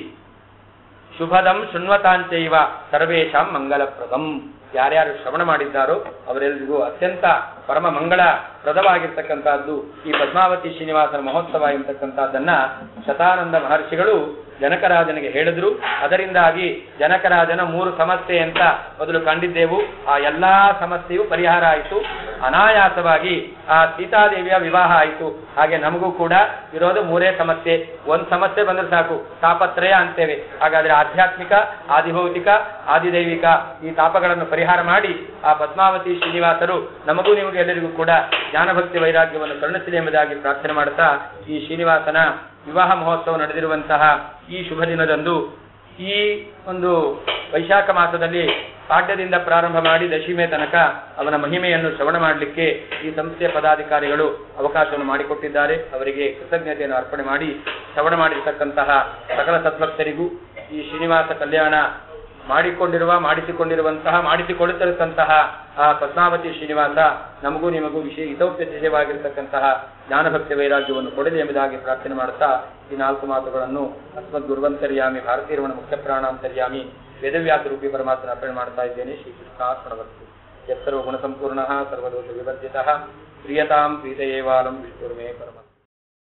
ಶುಭದಂ ಶೃಣ್ವತಾಂಚೈವ ಸರ್ವೇಶಾಂ ಮಂಗಲಪ್ರದಂ ಯಾರ್ಯಾರು ಶ್ರವಣ ಮಾಡಿದ್ದಾರೋ ಅವರೆಲ್ಲರಿಗೂ ಅತ್ಯಂತ ಪರಮ ಮಂಗಳ ಪ್ರದವಾಗಿರ್ತಕ್ಕಂಥದ್ದು ಈ ಪದ್ಮಾವತಿ ಶ್ರೀನಿವಾಸನ ಮಹೋತ್ಸವ ಎಂಬತಕ್ಕಂಥದ್ದನ್ನ ಶತಾನಂದ ಮಹರ್ಷಿಗಳು ಜನಕರಾಜನಿಗೆ ಹೇಳಿದ್ರು ಅದರಿಂದಾಗಿ ಜನಕರಾಜನ ಮೂರು ಸಮಸ್ಯೆ ಅಂತ ಮೊದಲು ಕಂಡಿದ್ದೆವು ಆ ಎಲ್ಲಾ ಸಮಸ್ಯೆಯು ಪರಿಹಾರ ಆಯಿತು ಅನಾಯಾಸವಾಗಿ ಆ ಸೀತಾದೇವಿಯ ವಿವಾಹ ಆಯಿತು ಹಾಗೆ ನಮಗೂ ಕೂಡ ಇರೋದು ಮೂರೇ ಸಮಸ್ಯೆ ಒಂದ್ ಸಮಸ್ಯೆ ಬಂದ್ರೆ ಸಾಕು ತಾಪತ್ರಯ ಅಂತೇವೆ ಹಾಗಾದ್ರೆ ಆಧ್ಯಾತ್ಮಿಕ ಆದಿಭೌತಿಕ ಆದಿದೈವಿಕ ಈ ತಾಪಗಳನ್ನು ಪರಿಹಾರ ಮಾಡಿ ಆ ಪದ್ಮಾವತಿ ಶ್ರೀನಿವಾಸರು ನಮಗೂ ನಿಮಗೂ ಎಲ್ಲರಿಗೂ ಕೂಡ ಜ್ಞಾನಭಕ್ತಿ ವೈರಾಗ್ಯವನ್ನು ಕರುಣಿಸಲಿ ಎಂಬುದಾಗಿ ಪ್ರಾರ್ಥನೆ ಮಾಡುತ್ತಾ ಈ ಶ್ರೀನಿವಾಸನ ವಿವಾಹ ಮಹೋತ್ಸವ ನಡೆದಿರುವಂತಹ ಈ ಶುಭ ದಿನದಂದು ಈ ಒಂದು ವೈಶಾಖ ಮಾಸದಲ್ಲಿ ಪಾಡ್ಯದಿಂದ ಪ್ರಾರಂಭ ಮಾಡಿ ದಶಿಮೆ ತನಕ ಅವನ ಮಹಿಮೆಯನ್ನು ಶ್ರವಣ ಮಾಡಲಿಕ್ಕೆ ಈ ಸಂಸ್ಥೆಯ ಪದಾಧಿಕಾರಿಗಳು ಅವಕಾಶವನ್ನು ಮಾಡಿಕೊಟ್ಟಿದ್ದಾರೆ ಅವರಿಗೆ ಕೃತಜ್ಞತೆಯನ್ನು ಅರ್ಪಣೆ ಮಾಡಿ ಶ್ರವಣ ಮಾಡಿರ್ತಕ್ಕಂತಹ ಸಕಲ ಸದ್ಭಕ್ತರಿಗೂ ಈ ಶ್ರೀನಿವಾಸ ಕಲ್ಯಾಣ ಮಾಡಿಕೊಂಡಿರುವ ಮಾಡಿಸಿಕೊಂಡಿರುವಂತಹ ಮಾಡಿಸಿಕೊಳ್ಳುತ್ತಿರತಕ್ಕಂತಹ ಆ ಪದ್ಮಾವತಿ ಶ್ರೀನಿವಾಸ ನಮಗೂ ನಿಮಗೂ ವಿಷಯ ಹಿತೋಪದೇಶವಾಗಿರ್ತಕ್ಕಂತಹ ಜ್ಞಾನಭಕ್ತಿ ವೈರಾಗ್ಯವನ್ನು ಕೊಡಲಿ ಎಂಬುದಾಗಿ ಪ್ರಾರ್ಥನೆ ಮಾಡುತ್ತಾ ಈ ನಾಲ್ಕು ಮಾತುಗಳನ್ನು ಅಸ್ಮದ್ ಗುರುವಂತರ್ಯಾಮಿ ಭಾರತೀಯ ರಮಣ ಮುಖ್ಯ ಪ್ರಾಣಾಂತರ್ಯಾಮಿ ವೇದವ್ಯಾಸ ರೂಪಿ ಪರಮಾತ್ಮನ ಅರ್ಪಣೆ ಮಾಡ್ತಾ ಇದ್ದೇನೆ ಶ್ರೀ ಕೃಷ್ಣಾರ್ಪಣವಸ್ತು ಯತ್ಸರ್ವ ಗುಣಸಂಪೂರ್ಣ ಸರ್ವದೋಷ ವಿವರ್ಜಿತ ಪ್ರಿಯತಾಂ ಪ್ರೀತಯೇವಾಲಂ ವಿಷ್ಣುರ್ಮೇ ಪರಮ